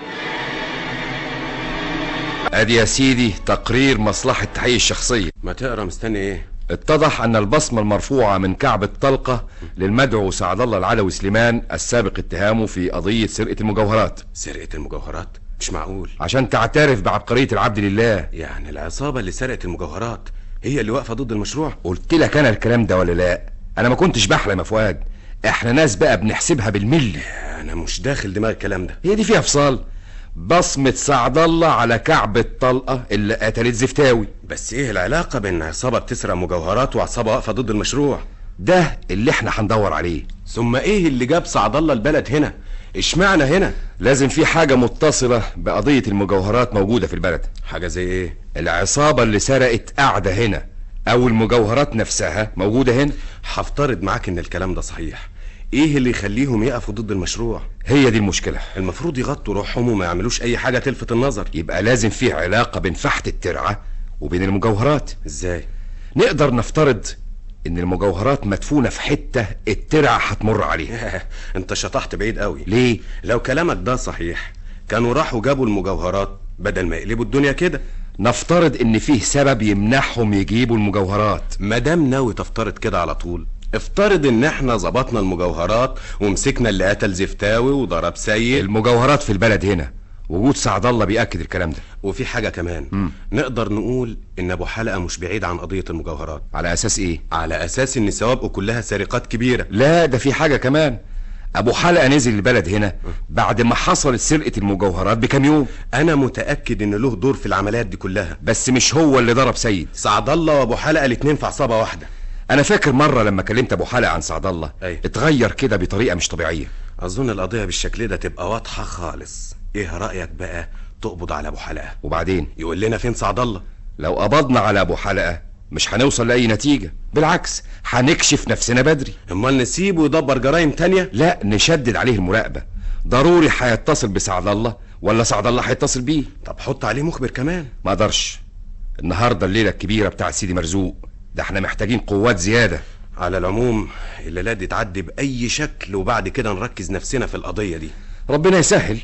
[SPEAKER 7] ادي يا سيدي تقرير مصلحة تحقيق الشخصية
[SPEAKER 20] ما تقرا مستني ايه
[SPEAKER 7] اتضح ان البصمة المرفوعة من كعب الطلقة للمدعو سعد الله العلوي سليمان السابق اتهامه في قضية سرقة المجوهرات
[SPEAKER 20] سرقة المجوهرات مش معقول
[SPEAKER 7] عشان تعترف بعبقرية العبد لله
[SPEAKER 20] يعني العصابة اللي سرقت المجوهرات هي اللي واقفة ضد المشروع
[SPEAKER 7] قلت لك انا الكلام ده ولا لا انا ما كنتش بحلم يا فؤاد احنا ناس بقى بنحسبها بالملي
[SPEAKER 20] انا مش داخل دماغ الكلام ده
[SPEAKER 7] هي دي فيها فصال بصمة سعد الله على كعب الطلقة اللي قتلت زفتاوي
[SPEAKER 20] بس ايه العلاقة بين عصابة بتسرق مجوهرات وعصابة واقفة ضد المشروع
[SPEAKER 7] ده اللي احنا هندور عليه
[SPEAKER 20] ثم ايه اللي جاب سعد الله البلد هنا اشمعنى هنا
[SPEAKER 7] لازم في حاجة متصلة بقضية المجوهرات موجودة في البلد
[SPEAKER 20] حاجة زي ايه
[SPEAKER 7] العصابة اللي سرقت قاعدة هنا او المجوهرات نفسها موجودة هنا
[SPEAKER 20] هفترض معاك ان الكلام ده صحيح ايه اللي يخليهم يقفوا ضد المشروع
[SPEAKER 7] هي دي المشكلة
[SPEAKER 20] المفروض يغطوا روحهم وما يعملوش اي حاجة تلفت النظر
[SPEAKER 7] يبقى لازم في علاقة بين فحت الترعة وبين المجوهرات
[SPEAKER 20] ازاي
[SPEAKER 7] نقدر نفترض ان المجوهرات مدفونة في حتة الترعة هتمر عليها
[SPEAKER 20] انت شطحت بعيد قوي
[SPEAKER 7] ليه
[SPEAKER 20] لو كلامك ده صحيح كانوا راحوا جابوا المجوهرات بدل ما يقلبوا الدنيا كده
[SPEAKER 7] نفترض ان فيه سبب يمنعهم يجيبوا المجوهرات
[SPEAKER 20] مادام ناوي تفترض كده على طول افترض ان احنا ظبطنا المجوهرات ومسكنا اللي قتل زفتاوي وضرب سيد
[SPEAKER 7] المجوهرات في البلد هنا وجود سعد الله بيأكد الكلام ده
[SPEAKER 20] وفي حاجة كمان
[SPEAKER 7] مم.
[SPEAKER 20] نقدر نقول ان ابو حلقة مش بعيد عن قضية المجوهرات
[SPEAKER 7] على اساس ايه
[SPEAKER 20] على اساس ان سوابقه كلها سرقات كبيرة
[SPEAKER 7] لا ده في حاجة كمان ابو حلقة نزل البلد هنا بعد ما حصلت سرقة المجوهرات بكام يوم
[SPEAKER 20] انا متأكد ان له دور في العمليات دي كلها
[SPEAKER 7] بس مش هو اللي ضرب سيد
[SPEAKER 20] سعد الله وابو حلقة الاتنين في عصابة واحدة
[SPEAKER 7] انا فاكر مرة لما كلمت ابو حلقة عن سعد الله
[SPEAKER 20] أيوة.
[SPEAKER 7] اتغير كده بطريقة مش طبيعية
[SPEAKER 20] اظن القضية بالشكل ده تبقى واضحة خالص ايه رأيك بقى تقبض على ابو حلقة
[SPEAKER 7] وبعدين
[SPEAKER 20] يقول لنا فين سعد الله
[SPEAKER 7] لو قبضنا على ابو حلقة مش هنوصل لأي نتيجة بالعكس هنكشف نفسنا بدري
[SPEAKER 20] امال نسيبه يدبر جرائم تانية
[SPEAKER 7] لا نشدد عليه المراقبة ضروري هيتصل بسعد الله ولا سعد الله هيتصل بيه
[SPEAKER 20] طب حط عليه مخبر كمان
[SPEAKER 7] ما اقدرش النهارده الليلة الكبيرة بتاع سيدي مرزوق ده احنا محتاجين قوات زيادة
[SPEAKER 20] على العموم الليلة دي تعدي بأي شكل وبعد كده نركز نفسنا في القضية دي
[SPEAKER 7] ربنا يسهل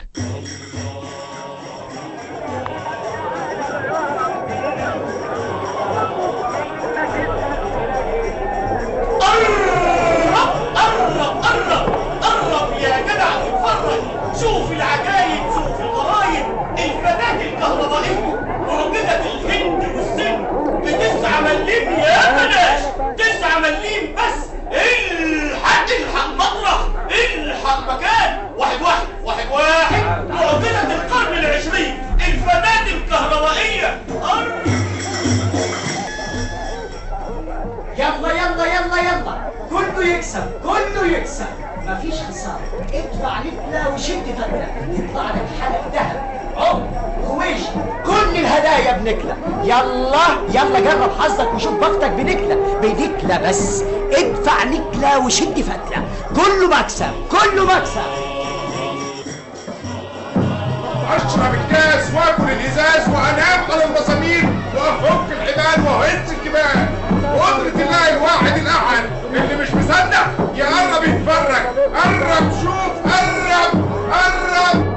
[SPEAKER 2] قرب قرب قرب يا جدع اتفرج شوف العجايب شوف الغرايب الفتاة الكهربائية معجزة الهند والسن بتسعة مليم يا بلاش تسعة مليم بس الحق الحق مطرح الحق مكان واحد واحد واحد واحد معجزة القرن العشرين الفتاة الكهربائية قرب
[SPEAKER 13] يلا يلا يلا يلا كله يكسب كله يكسب مفيش خسارة ادفع نكلة وشد فتلة يطلع لك حلق ذهب عمر خويش كل الهدايا بنكلة يلا يلا جرب حظك وشوف بختك بنكلة بنكلة بس ادفع نكلة وشد فتلة كله مكسب كله مكسب
[SPEAKER 15] اشرب الكاس واكل الازاز وانام على المسامير وافك الحبال واهز الجبال قدرة الله الواحد الاحد اللي مش مصدق يقرب يتفرج قرب شوف قرب قرب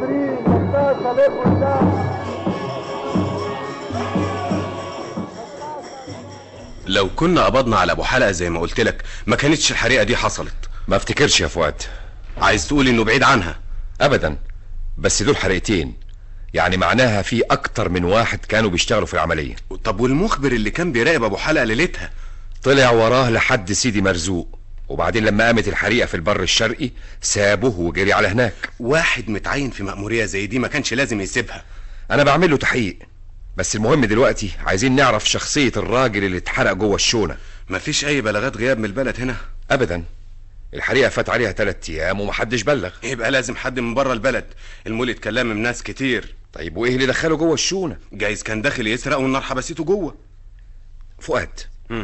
[SPEAKER 20] لو كنا قبضنا على ابو حلقة زي ما قلت لك ما كانتش الحريقة دي حصلت
[SPEAKER 7] ما افتكرش يا فؤاد
[SPEAKER 20] عايز تقول انه بعيد عنها
[SPEAKER 7] ابدا بس دول حريقتين يعني معناها في اكتر من واحد كانوا بيشتغلوا في العملية
[SPEAKER 20] طب والمخبر اللي كان بيراقب ابو حلقة ليلتها
[SPEAKER 7] طلع وراه لحد سيدي مرزوق وبعدين لما قامت الحريقة في البر الشرقي سابه وجري على هناك
[SPEAKER 20] واحد متعين في مأمورية زي دي ما كانش لازم يسيبها
[SPEAKER 7] انا بعمل له تحقيق بس المهم دلوقتي عايزين نعرف شخصية الراجل اللي اتحرق جوه الشونة
[SPEAKER 20] مفيش اي بلاغات غياب من البلد هنا
[SPEAKER 7] ابدا الحريقه فات عليها ثلاث ايام ومحدش بلغ
[SPEAKER 20] يبقى لازم حد من بره البلد المولد كلام من ناس كتير
[SPEAKER 7] طيب وايه اللي دخله جوه الشونه
[SPEAKER 20] جايز كان داخل يسرق والنار حبسته جوه
[SPEAKER 7] فؤاد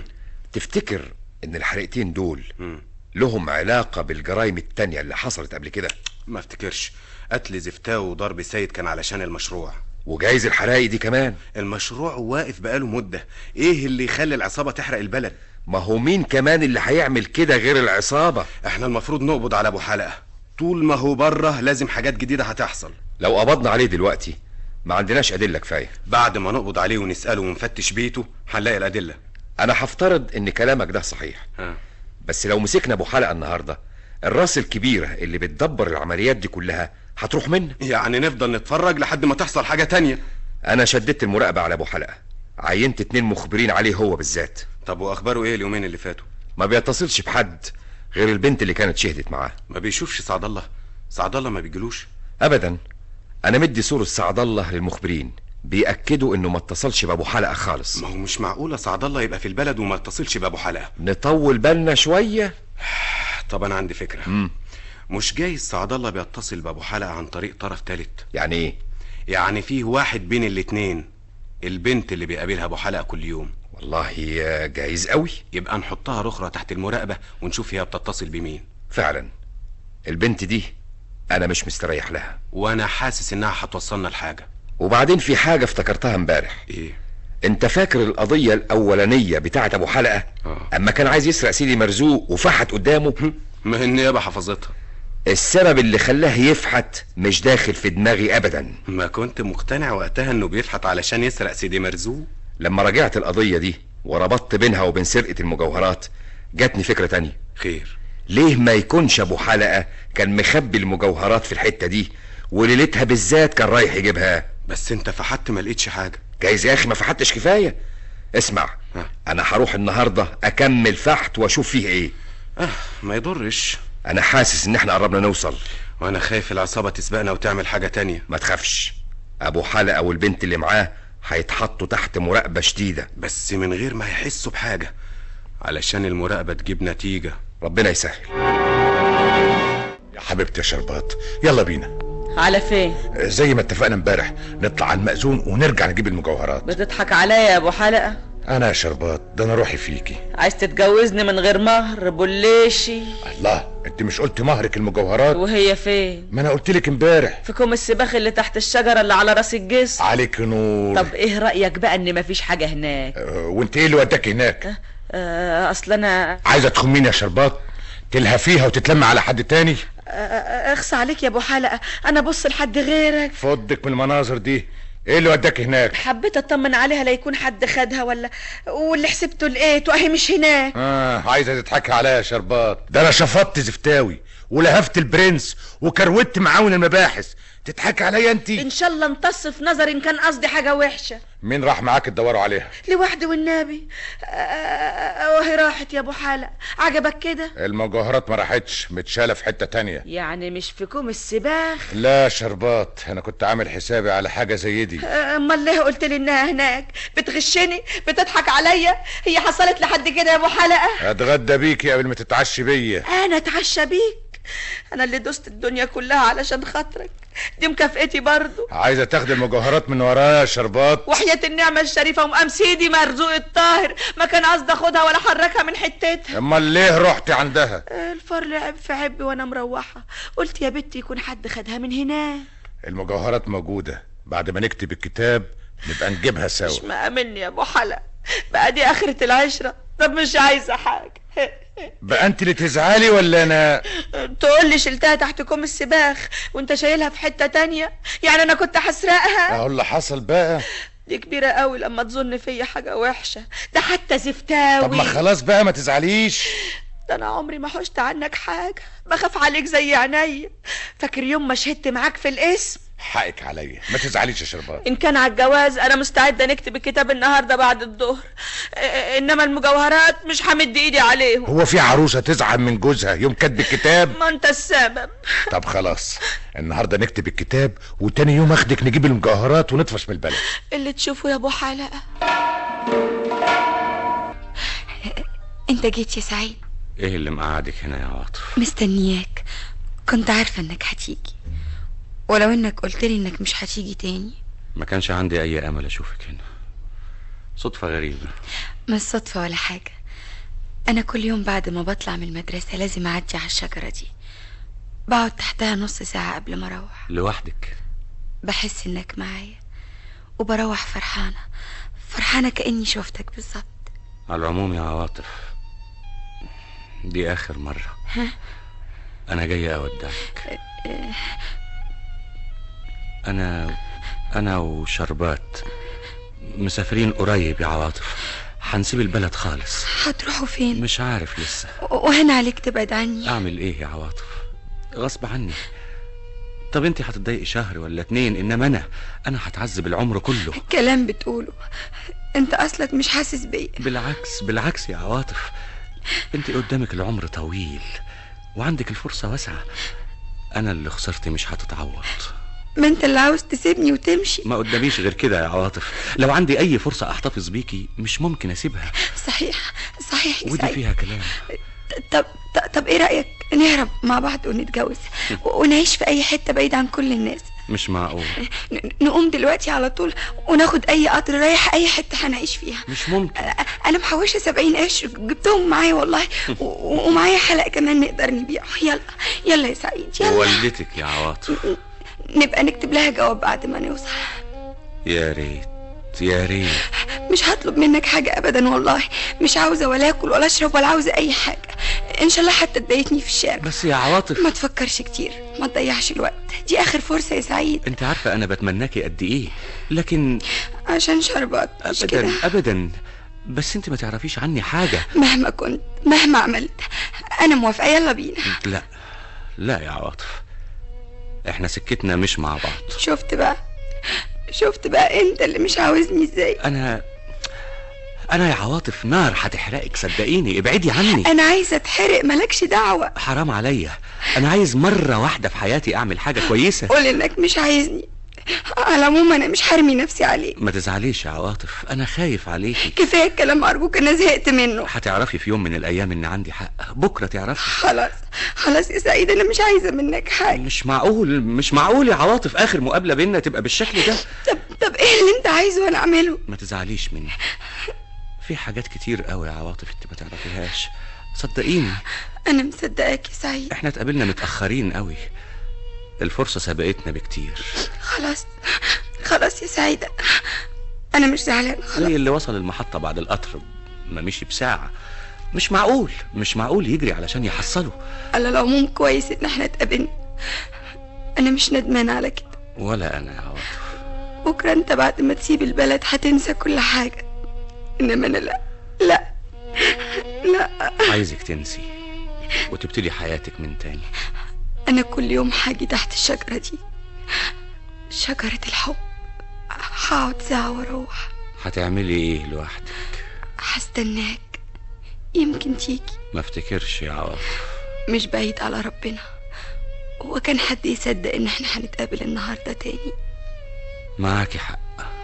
[SPEAKER 7] تفتكر ان الحريقتين دول لهم علاقه بالجرائم التانية اللي حصلت قبل كده
[SPEAKER 20] ما افتكرش قتل زفتاو وضرب سيد كان علشان المشروع
[SPEAKER 7] وجايز الحرايق دي كمان
[SPEAKER 20] المشروع واقف بقاله مدة ايه اللي يخلي العصابة تحرق البلد
[SPEAKER 7] ما هو مين كمان اللي هيعمل كده غير العصابة
[SPEAKER 20] احنا المفروض نقبض على ابو حلقة طول ما هو بره لازم حاجات جديدة هتحصل
[SPEAKER 7] لو قبضنا عليه دلوقتي ما عندناش ادله كفايه
[SPEAKER 20] بعد ما نقبض عليه ونسأله ونفتش بيته هنلاقي الأدلة
[SPEAKER 7] انا هفترض ان كلامك ده صحيح
[SPEAKER 20] ها.
[SPEAKER 7] بس لو مسكنا ابو حلقه النهارده الراس الكبيره اللي بتدبر العمليات دي كلها هتروح منا
[SPEAKER 20] يعني نفضل نتفرج لحد ما تحصل حاجة تانية
[SPEAKER 7] انا شددت المراقبه على ابو حلقه عينت اتنين مخبرين عليه هو بالذات
[SPEAKER 20] طب واخباره ايه اليومين اللي فاتوا
[SPEAKER 7] ما بيتصلش بحد غير البنت اللي كانت شهدت معاه
[SPEAKER 20] ما بيشوفش سعد الله سعد الله ما بيجيلوش
[SPEAKER 7] ابدا انا مدي صورة سعد الله للمخبرين بيأكدوا انه ما اتصلش بابو حلقه خالص
[SPEAKER 20] ما هو مش معقولة سعد الله يبقى في البلد وما اتصلش بابو حلقة
[SPEAKER 7] نطول بالنا شويه
[SPEAKER 20] طب انا عندي فكرة
[SPEAKER 7] مم.
[SPEAKER 20] مش جايز سعد الله بيتصل بابو حلقة عن طريق طرف تالت
[SPEAKER 7] يعني ايه
[SPEAKER 20] يعني فيه واحد بين الاتنين البنت اللي بيقابلها ابو حلقة كل يوم
[SPEAKER 7] والله جايز قوي
[SPEAKER 20] يبقى نحطها رخرة تحت المراقبة ونشوف هي بتتصل بمين
[SPEAKER 7] فعلا البنت دي انا مش مستريح لها
[SPEAKER 20] وانا حاسس انها هتوصلنا لحاجة
[SPEAKER 7] وبعدين في حاجه افتكرتها امبارح
[SPEAKER 20] ايه
[SPEAKER 7] انت فاكر القضيه الاولانيه بتاعه ابو حلقه
[SPEAKER 20] آه.
[SPEAKER 7] اما كان عايز يسرق سيدي مرزوق وفحت قدامه
[SPEAKER 20] ما هي النيابة حفظتها
[SPEAKER 7] السبب اللي خلاه يفحت مش داخل في دماغي ابدا
[SPEAKER 20] ما كنت مقتنع وقتها انه بيفحت علشان يسرق سيدي مرزوق
[SPEAKER 7] لما راجعت القضيه دي وربطت بينها وبين سرقه المجوهرات جاتني فكره تانية
[SPEAKER 20] خير
[SPEAKER 7] ليه ما يكونش ابو حلقه كان مخبي المجوهرات في الحته دي وليلتها بالذات كان رايح يجيبها
[SPEAKER 20] بس انت فحت ما لقيتش حاجة
[SPEAKER 7] جايز يا اخي ما فحتش كفايه اسمع
[SPEAKER 20] ها.
[SPEAKER 7] انا هروح النهارده اكمل فحت واشوف فيه ايه
[SPEAKER 20] اه ما يضرش
[SPEAKER 7] انا حاسس ان احنا قربنا نوصل
[SPEAKER 20] وانا خايف العصابة تسبقنا وتعمل حاجة تانية
[SPEAKER 7] ما تخافش ابو حلقه والبنت اللي معاه هيتحطوا تحت مراقبه شديده
[SPEAKER 20] بس من غير ما يحسوا بحاجة علشان المراقبة تجيب نتيجة
[SPEAKER 7] ربنا يسهل
[SPEAKER 8] يا حبيبتي يا شربات يلا بينا
[SPEAKER 3] على فين
[SPEAKER 8] زي ما اتفقنا امبارح نطلع على المأذون ونرجع نجيب المجوهرات
[SPEAKER 3] بتضحك عليا يا ابو حلقه
[SPEAKER 8] انا يا شربات ده انا روحي فيكي
[SPEAKER 3] عايز تتجوزني من غير مهر بوليشي
[SPEAKER 8] الله انت مش قلت مهرك المجوهرات
[SPEAKER 3] وهي فين
[SPEAKER 8] ما انا قلت لك امبارح
[SPEAKER 3] في كوم السباخ اللي تحت الشجره اللي على راس الجسر
[SPEAKER 8] عليك نور
[SPEAKER 3] طب ايه رايك بقى ان مفيش حاجه هناك
[SPEAKER 8] أه وانت ايه اللي وداك هناك
[SPEAKER 3] آه اصل انا
[SPEAKER 8] عايزه تخميني يا شربات تلهفيها وتتلم على حد تاني
[SPEAKER 6] آه، آه، اخص عليك يا ابو حلقه انا بص لحد غيرك
[SPEAKER 8] فضك من المناظر دي ايه اللي وداك هناك
[SPEAKER 6] حبيت اطمن عليها لا يكون حد خدها ولا واللي حسبته لقيته اهي مش هناك
[SPEAKER 8] اه عايزه تضحكي عليا يا شربات ده انا شفطت زفتاوي ولهفت البرنس وكروت معاون المباحث تضحكي عليا انت
[SPEAKER 6] ان شاء الله امتص في نظري ان كان قصدي حاجه وحشه
[SPEAKER 8] مين راح معاك تدوروا عليها
[SPEAKER 6] لوحدي والنبي آه، آه، وهي راحت يا ابو حلق عجبك كده
[SPEAKER 8] المجوهرات ما راحتش متشاله في حته تانية
[SPEAKER 6] يعني مش في كوم السباخ
[SPEAKER 8] لا يا شربات انا كنت عامل حسابي على حاجه زي دي
[SPEAKER 6] آه، امال ليه قلت لي انها هناك بتغشني بتضحك عليا هي حصلت لحد كده يا ابو حلقه
[SPEAKER 8] اتغدى بيكي قبل ما تتعشي بيا
[SPEAKER 6] انا اتعشى بيك انا اللي دوست الدنيا كلها علشان خاطرك دي مكافئتي برضو
[SPEAKER 8] عايزه تاخدي المجوهرات من ورايا يا شربات
[SPEAKER 6] وحياة النعمة الشريفة ومقام سيدي مرزوق الطاهر ما كان قصدي اخدها ولا حركها من حتتها
[SPEAKER 8] امال ليه رحتي عندها
[SPEAKER 6] الفار لعب في عبي وانا مروحة قلت يا بنتي يكون حد خدها من هناك
[SPEAKER 8] المجوهرات موجوده بعد ما نكتب الكتاب نبقى نجيبها
[SPEAKER 6] مش
[SPEAKER 8] سوا
[SPEAKER 6] مأمني يا ابو حلق بقى دي اخرة العشرة طب مش عايزة حاجة
[SPEAKER 8] بقى انت اللي تزعلي ولا انا
[SPEAKER 6] تقول لي شلتها تحت كوم السباخ وانت شايلها في حتة تانية يعني انا كنت هسرقها
[SPEAKER 8] اقول اللي حصل بقى
[SPEAKER 6] دي كبيرة قوي لما تظن فيا حاجة وحشة ده حتى زفتاوي
[SPEAKER 8] طب ما خلاص بقى ما تزعليش
[SPEAKER 6] ده انا عمري ما حشت عنك حاجة بخاف عليك زي عينيا فاكر يوم ما شهدت معاك في الاسم
[SPEAKER 8] حقك عليا ما تزعليش يا شربات
[SPEAKER 6] ان كان على الجواز انا مستعدة نكتب الكتاب النهاردة بعد الظهر إ- انما المجوهرات مش همد ايدي عليهم
[SPEAKER 8] هو في عروسه تزعل من جوزها يوم كاتب الكتاب
[SPEAKER 6] ما انت السبب
[SPEAKER 8] طب خلاص النهارده نكتب الكتاب وتاني يوم اخدك نجيب المجوهرات ونطفش من البلد
[SPEAKER 6] اللي تشوفه يا ابو حلقة
[SPEAKER 12] انت جيت يا سعيد
[SPEAKER 5] ايه اللي مقعدك هنا يا عاطف
[SPEAKER 12] مستنياك كنت عارفة انك هتيجي ولو انك قلت لي انك مش هتيجي تاني
[SPEAKER 5] ما كانش عندي اي امل اشوفك هنا صدفة غريبة
[SPEAKER 12] مش صدفة ولا حاجة أنا كل يوم بعد ما بطلع من المدرسة لازم أعدي على الشجرة دي بقعد تحتها نص ساعة قبل ما أروح
[SPEAKER 5] لوحدك
[SPEAKER 12] بحس إنك معايا وبروح فرحانة فرحانة كأني شوفتك بالظبط
[SPEAKER 5] على العموم يا عواطف دي اخر مرة
[SPEAKER 12] ها
[SPEAKER 5] انا جاي اودعك
[SPEAKER 12] آه،
[SPEAKER 5] انا انا وشربات مسافرين قريب يا عواطف هنسيب البلد خالص
[SPEAKER 12] هتروحوا فين
[SPEAKER 5] مش عارف لسه
[SPEAKER 12] وهن عليك تبعد عني
[SPEAKER 5] اعمل ايه يا عواطف غصب عني طب انت هتتضايقي شهر ولا اتنين انما انا انا هتعذب العمر كله
[SPEAKER 12] كلام بتقوله انت اصلك مش حاسس بيا
[SPEAKER 5] بالعكس بالعكس يا عواطف انت قدامك العمر طويل وعندك الفرصة واسعة انا اللي خسرت مش هتتعوض
[SPEAKER 12] ما انت اللي عاوز تسيبني وتمشي
[SPEAKER 5] ما قداميش غير كده يا عواطف لو عندي اي فرصة احتفظ بيكي مش ممكن اسيبها
[SPEAKER 12] صحيح صحيح يا
[SPEAKER 5] ودي
[SPEAKER 12] سعيد
[SPEAKER 5] فيها كلام
[SPEAKER 12] طب طب, طب ايه رأيك نهرب مع بعض ونتجوز و- ونعيش في اي حتة بعيد عن كل الناس
[SPEAKER 5] مش معقول
[SPEAKER 12] ن- نقوم دلوقتي على طول وناخد اي قطر رايح اي حتة هنعيش فيها
[SPEAKER 5] مش ممكن
[SPEAKER 12] انا محوشة سبعين قرش جبتهم معايا والله و- ومعايا حلق كمان نقدر نبيعه يلا يلا يا سعيد يلا
[SPEAKER 5] والدتك يا عواطف
[SPEAKER 12] نبقى نكتب لها جواب بعد ما نوصل
[SPEAKER 5] يا ريت يا ريت
[SPEAKER 12] مش هطلب منك حاجة أبدا والله مش عاوزة ولا أكل ولا أشرب ولا عاوزة أي حاجة إن شاء الله حتى تضايقني في الشارع
[SPEAKER 5] بس يا عواطف
[SPEAKER 12] ما تفكرش كتير ما تضيعش الوقت دي آخر فرصة يا سعيد
[SPEAKER 5] انت عارفة انا بتمناكي قد ايه لكن
[SPEAKER 12] عشان شربات مش كده
[SPEAKER 5] ابدا ابدا بس انت ما تعرفيش عني حاجة
[SPEAKER 12] مهما كنت مهما عملت أنا موافقة يلا بينا
[SPEAKER 5] لا لا يا عواطف احنا سكتنا مش مع بعض
[SPEAKER 12] شفت بقى شفت بقى أنت اللي مش عاوزني إزاي
[SPEAKER 5] انا انا يا عواطف نار هتحرقك صدقيني ابعدي عني
[SPEAKER 12] أنا عايزة أتحرق مالكش دعوة
[SPEAKER 5] حرام عليا انا عايز مرة واحدة في حياتي اعمل حاجة كويسة
[SPEAKER 12] قول إنك مش عايزني على العموم أنا مش هرمي نفسي عليك
[SPEAKER 5] ما تزعليش يا عواطف انا خايف عليكي
[SPEAKER 12] كفاية الكلام أرجوك أنا زهقت منه
[SPEAKER 5] هتعرفي في يوم من الايام ان عندي حق بكرة تعرفي
[SPEAKER 12] خلاص خلاص يا سعيد أنا مش عايزة منك حاجة
[SPEAKER 5] مش معقول مش معقول يا عواطف اخر مقابلة بينا تبقى بالشكل ده
[SPEAKER 12] طب طب إيه اللي أنت عايزه وأنا أعمله
[SPEAKER 5] ما تزعليش مني في حاجات كتير قوي يا عواطف انت ما تعرفيهاش صدقيني
[SPEAKER 12] أنا مصدقاك يا سعيد
[SPEAKER 5] احنا اتقابلنا متأخرين قوي الفرصة سبقتنا بكتير
[SPEAKER 12] خلاص خلاص يا سعيدة أنا مش زعلان خلاص
[SPEAKER 5] زي اللي وصل المحطة بعد القطر ما مشي بساعة مش معقول مش معقول يجري علشان يحصله
[SPEAKER 12] على العموم كويس إن احنا اتقابلنا أنا مش ندمانة على كده
[SPEAKER 5] ولا أنا يا عواطف
[SPEAKER 12] بكرة أنت بعد ما تسيب البلد هتنسى كل حاجة إنما أنا لا لا لا
[SPEAKER 5] عايزك تنسي وتبتدي حياتك من تاني
[SPEAKER 12] أنا كل يوم هاجي تحت الشجرة دي شجرة الحب هقعد ساعة وأروح
[SPEAKER 5] هتعملي ايه لوحدك
[SPEAKER 12] هستناك يمكن تيجي
[SPEAKER 5] ما افتكرش يا عواطف
[SPEAKER 12] مش بعيد على ربنا هو كان حد يصدق إن احنا هنتقابل النهاردة تاني
[SPEAKER 5] معاكي حق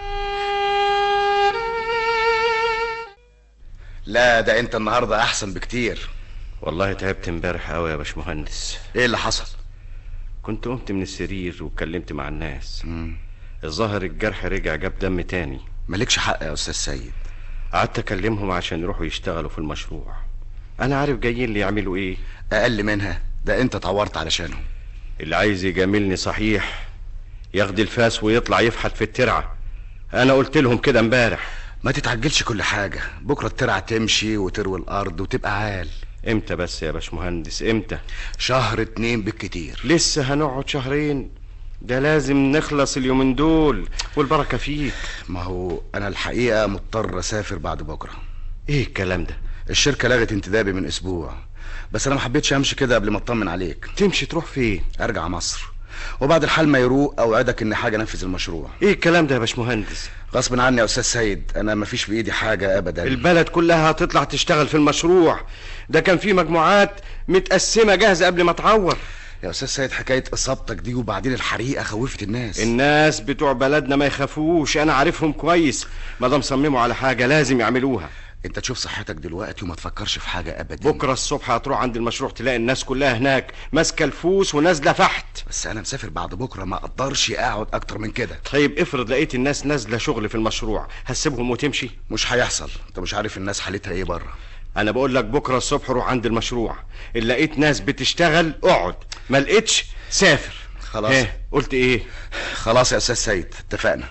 [SPEAKER 11] لا ده انت النهارده احسن بكتير
[SPEAKER 1] والله تعبت امبارح قوي يا باشمهندس
[SPEAKER 11] ايه اللي حصل
[SPEAKER 1] كنت قمت من السرير واتكلمت مع الناس الظاهر الجرح رجع جاب دم تاني
[SPEAKER 11] مالكش حق يا استاذ سيد
[SPEAKER 1] قعدت اكلمهم عشان يروحوا يشتغلوا في المشروع انا عارف جايين لي يعملوا ايه
[SPEAKER 11] اقل منها ده انت اتعورت علشانهم
[SPEAKER 1] اللي عايز يجاملني صحيح ياخد الفاس ويطلع يفحت في الترعه انا قلت لهم كده امبارح
[SPEAKER 11] ما تتعجلش كل حاجه بكره الترعه تمشي وتروي الارض وتبقى عال
[SPEAKER 1] امتى بس يا باشمهندس امتى
[SPEAKER 11] شهر اتنين بالكتير
[SPEAKER 1] لسه هنقعد شهرين ده لازم نخلص اليومين دول والبركه فيك
[SPEAKER 11] ما هو انا الحقيقه مضطر اسافر بعد بكره
[SPEAKER 1] ايه الكلام ده
[SPEAKER 11] الشركه لغت انتدابي من اسبوع بس انا ما حبيتش امشي كده قبل ما اطمن عليك
[SPEAKER 1] تمشي تروح فين
[SPEAKER 11] ارجع مصر وبعد الحال ما يروق اوعدك اني حاجه انفذ المشروع
[SPEAKER 1] ايه الكلام ده يا باشمهندس
[SPEAKER 11] غصب عني يا استاذ سيد انا ما فيش بايدي حاجه ابدا
[SPEAKER 1] البلد كلها هتطلع تشتغل في المشروع ده كان في مجموعات متقسمه جاهزه قبل ما تعور
[SPEAKER 11] يا استاذ سيد حكايه اصابتك دي وبعدين الحريقه خوفت الناس
[SPEAKER 1] الناس بتوع بلدنا ما يخافوش انا عارفهم كويس ما دام صمموا على حاجه لازم يعملوها
[SPEAKER 11] انت تشوف صحتك دلوقتي وما تفكرش في حاجه ابدا
[SPEAKER 1] بكره الصبح هتروح عند المشروع تلاقي الناس كلها هناك ماسكه الفوس ونازله فحت
[SPEAKER 11] بس انا مسافر بعد بكره ما اقدرش اقعد اكتر من كده
[SPEAKER 1] طيب افرض لقيت الناس نازله شغل في المشروع هتسيبهم وتمشي
[SPEAKER 11] مش هيحصل انت مش عارف الناس حالتها ايه بره
[SPEAKER 1] انا بقول لك بكره الصبح روح عند المشروع اللي لقيت ناس بتشتغل اقعد ما لقيتش سافر
[SPEAKER 11] خلاص
[SPEAKER 1] ها، قلت ايه
[SPEAKER 11] خلاص يا استاذ سيد اتفقنا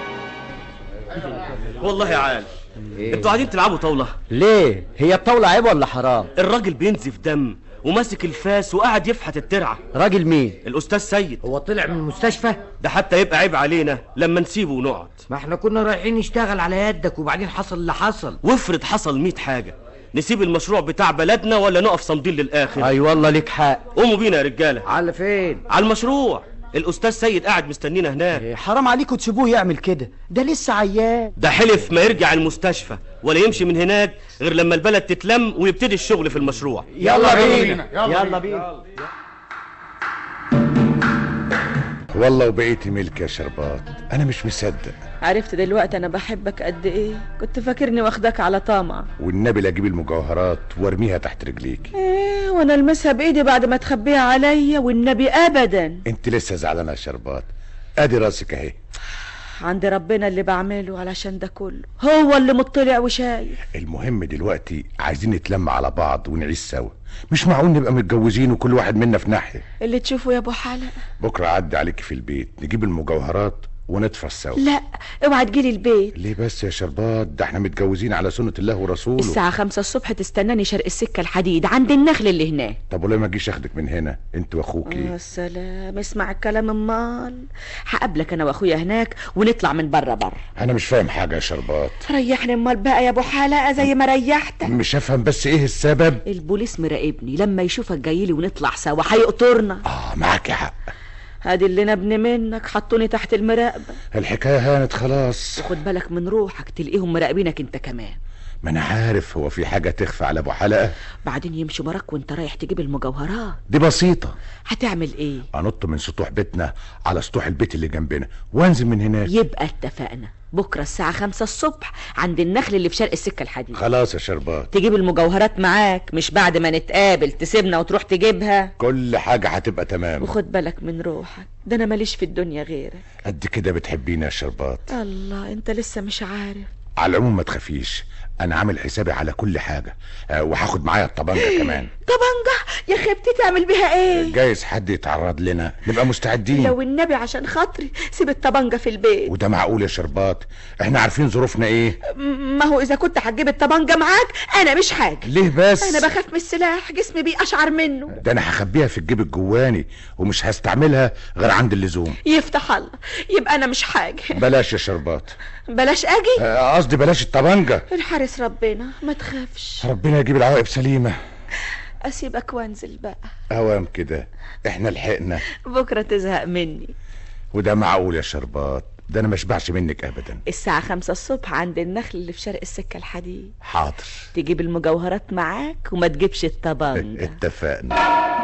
[SPEAKER 16] والله يا عال انتوا قاعدين تلعبوا طاوله
[SPEAKER 17] ليه هي الطاوله عيب ولا حرام
[SPEAKER 16] الراجل بينزف دم وماسك الفاس وقاعد يفحت الترعه
[SPEAKER 17] راجل مين
[SPEAKER 16] الاستاذ سيد
[SPEAKER 17] هو طلع من المستشفى
[SPEAKER 16] ده حتى يبقى عيب علينا لما نسيبه ونقعد
[SPEAKER 18] ما احنا كنا رايحين نشتغل على يدك وبعدين حصل اللي حصل
[SPEAKER 16] وافرض حصل ميت حاجه نسيب المشروع بتاع بلدنا ولا نقف صامدين للاخر
[SPEAKER 17] اي والله ليك حق
[SPEAKER 16] قوموا بينا يا رجاله
[SPEAKER 17] على فين
[SPEAKER 16] على المشروع الاستاذ سيد قاعد مستنينا هناك
[SPEAKER 17] حرام عليكم تسيبوه يعمل كده ده لسه عيان
[SPEAKER 16] ده حلف ما يرجع المستشفى ولا يمشي من هناك غير لما البلد تتلم ويبتدي الشغل في المشروع
[SPEAKER 17] يلا بينا يلا بينا
[SPEAKER 8] والله وبقيتي ملك يا شربات انا مش مصدق
[SPEAKER 6] عرفت دلوقتي انا بحبك قد ايه كنت فاكرني واخداك على طمع
[SPEAKER 8] والنبي لا اجيب المجوهرات وارميها تحت رجليك
[SPEAKER 6] ايه وانا المسها بايدي بعد ما تخبيها عليا والنبي ابدا
[SPEAKER 8] انت لسه زعلانه يا شربات ادي راسك اهي
[SPEAKER 6] عند ربنا اللي بعمله علشان ده كله هو اللي مطلع وشايف
[SPEAKER 8] المهم دلوقتي عايزين نتلم على بعض ونعيش سوا مش معقول نبقى متجوزين وكل واحد منا في ناحيه
[SPEAKER 6] اللي تشوفه يا ابو حلق
[SPEAKER 8] بكره عدي عليك في البيت نجيب المجوهرات ونطفى سوا
[SPEAKER 6] لا اوعى تجيلي البيت
[SPEAKER 8] ليه بس يا شربات ده احنا متجوزين على سنة الله ورسوله
[SPEAKER 6] الساعة خمسة الصبح تستناني شرق السكة الحديد عند النخل اللي هناك
[SPEAKER 8] طب وليه ما اجيش اخدك من هنا انت واخوكي
[SPEAKER 6] يا سلام اسمع الكلام امال هقابلك انا واخويا هناك ونطلع من بره بره
[SPEAKER 8] انا مش فاهم حاجة يا شربات
[SPEAKER 6] ريحني امال بقى يا ابو حلقة زي ما ريحتك
[SPEAKER 8] مش افهم بس ايه السبب
[SPEAKER 6] البوليس مراقبني لما يشوفك جايلي ونطلع سوا هيقطرنا
[SPEAKER 8] اه معاك حق
[SPEAKER 6] ادي اللي نبني منك حطوني تحت المراقبة
[SPEAKER 8] الحكاية هانت خلاص
[SPEAKER 6] وخد بالك من روحك تلاقيهم مراقبينك انت كمان
[SPEAKER 8] ما انا عارف هو في حاجة تخفى على ابو حلقة
[SPEAKER 6] بعدين يمشوا وراك وانت رايح تجيب المجوهرات
[SPEAKER 8] دي بسيطة
[SPEAKER 6] هتعمل ايه
[SPEAKER 8] انط من سطوح بيتنا على سطوح البيت اللي جنبنا وانزل من هناك
[SPEAKER 6] يبقى اتفقنا بكرة الساعة خمسة الصبح عند النخل اللي في شرق السكة الحديد
[SPEAKER 8] خلاص يا شربات
[SPEAKER 6] تجيب المجوهرات معاك مش بعد ما نتقابل تسيبنا وتروح تجيبها
[SPEAKER 8] كل حاجة هتبقى تمام
[SPEAKER 6] وخد بالك من روحك ده انا ماليش في الدنيا غيرك
[SPEAKER 8] قد كده بتحبيني يا شربات
[SPEAKER 6] الله انت لسه مش عارف
[SPEAKER 8] على العموم ما تخافيش انا عامل حسابي على كل حاجة أه وهاخد معايا الطبانجة كمان
[SPEAKER 6] طبنجة يا خيبتي تعمل بيها ايه
[SPEAKER 8] جايز حد يتعرض لنا نبقى مستعدين
[SPEAKER 6] لو النبي عشان خاطري سيب الطبنجة في البيت
[SPEAKER 8] وده معقول يا شربات احنا عارفين ظروفنا ايه
[SPEAKER 6] م- ما هو اذا كنت هتجيب الطبنجة معاك انا مش حاجة
[SPEAKER 8] ليه بس
[SPEAKER 6] انا بخاف من السلاح جسمي بيقشعر منه
[SPEAKER 8] ده انا هخبيها في الجيب الجواني ومش هستعملها غير عند اللزوم
[SPEAKER 6] يفتح الله يبقى انا مش حاجة
[SPEAKER 8] بلاش يا شربات
[SPEAKER 6] بلاش اجي
[SPEAKER 8] آه، قصدي بلاش الطبانجة
[SPEAKER 6] الحارس ربنا ما تخافش
[SPEAKER 8] ربنا يجيب العواقب سليمة
[SPEAKER 6] اسيبك وانزل بقى
[SPEAKER 8] اوام كده احنا لحقنا
[SPEAKER 6] بكرة تزهق مني
[SPEAKER 8] وده معقول يا شربات ده انا ما اشبعش منك ابدا
[SPEAKER 6] الساعة خمسة الصبح عند النخل اللي في شرق السكة الحديد
[SPEAKER 8] حاضر
[SPEAKER 6] تجيب المجوهرات معاك وما تجيبش الطبنجة
[SPEAKER 8] اتفقنا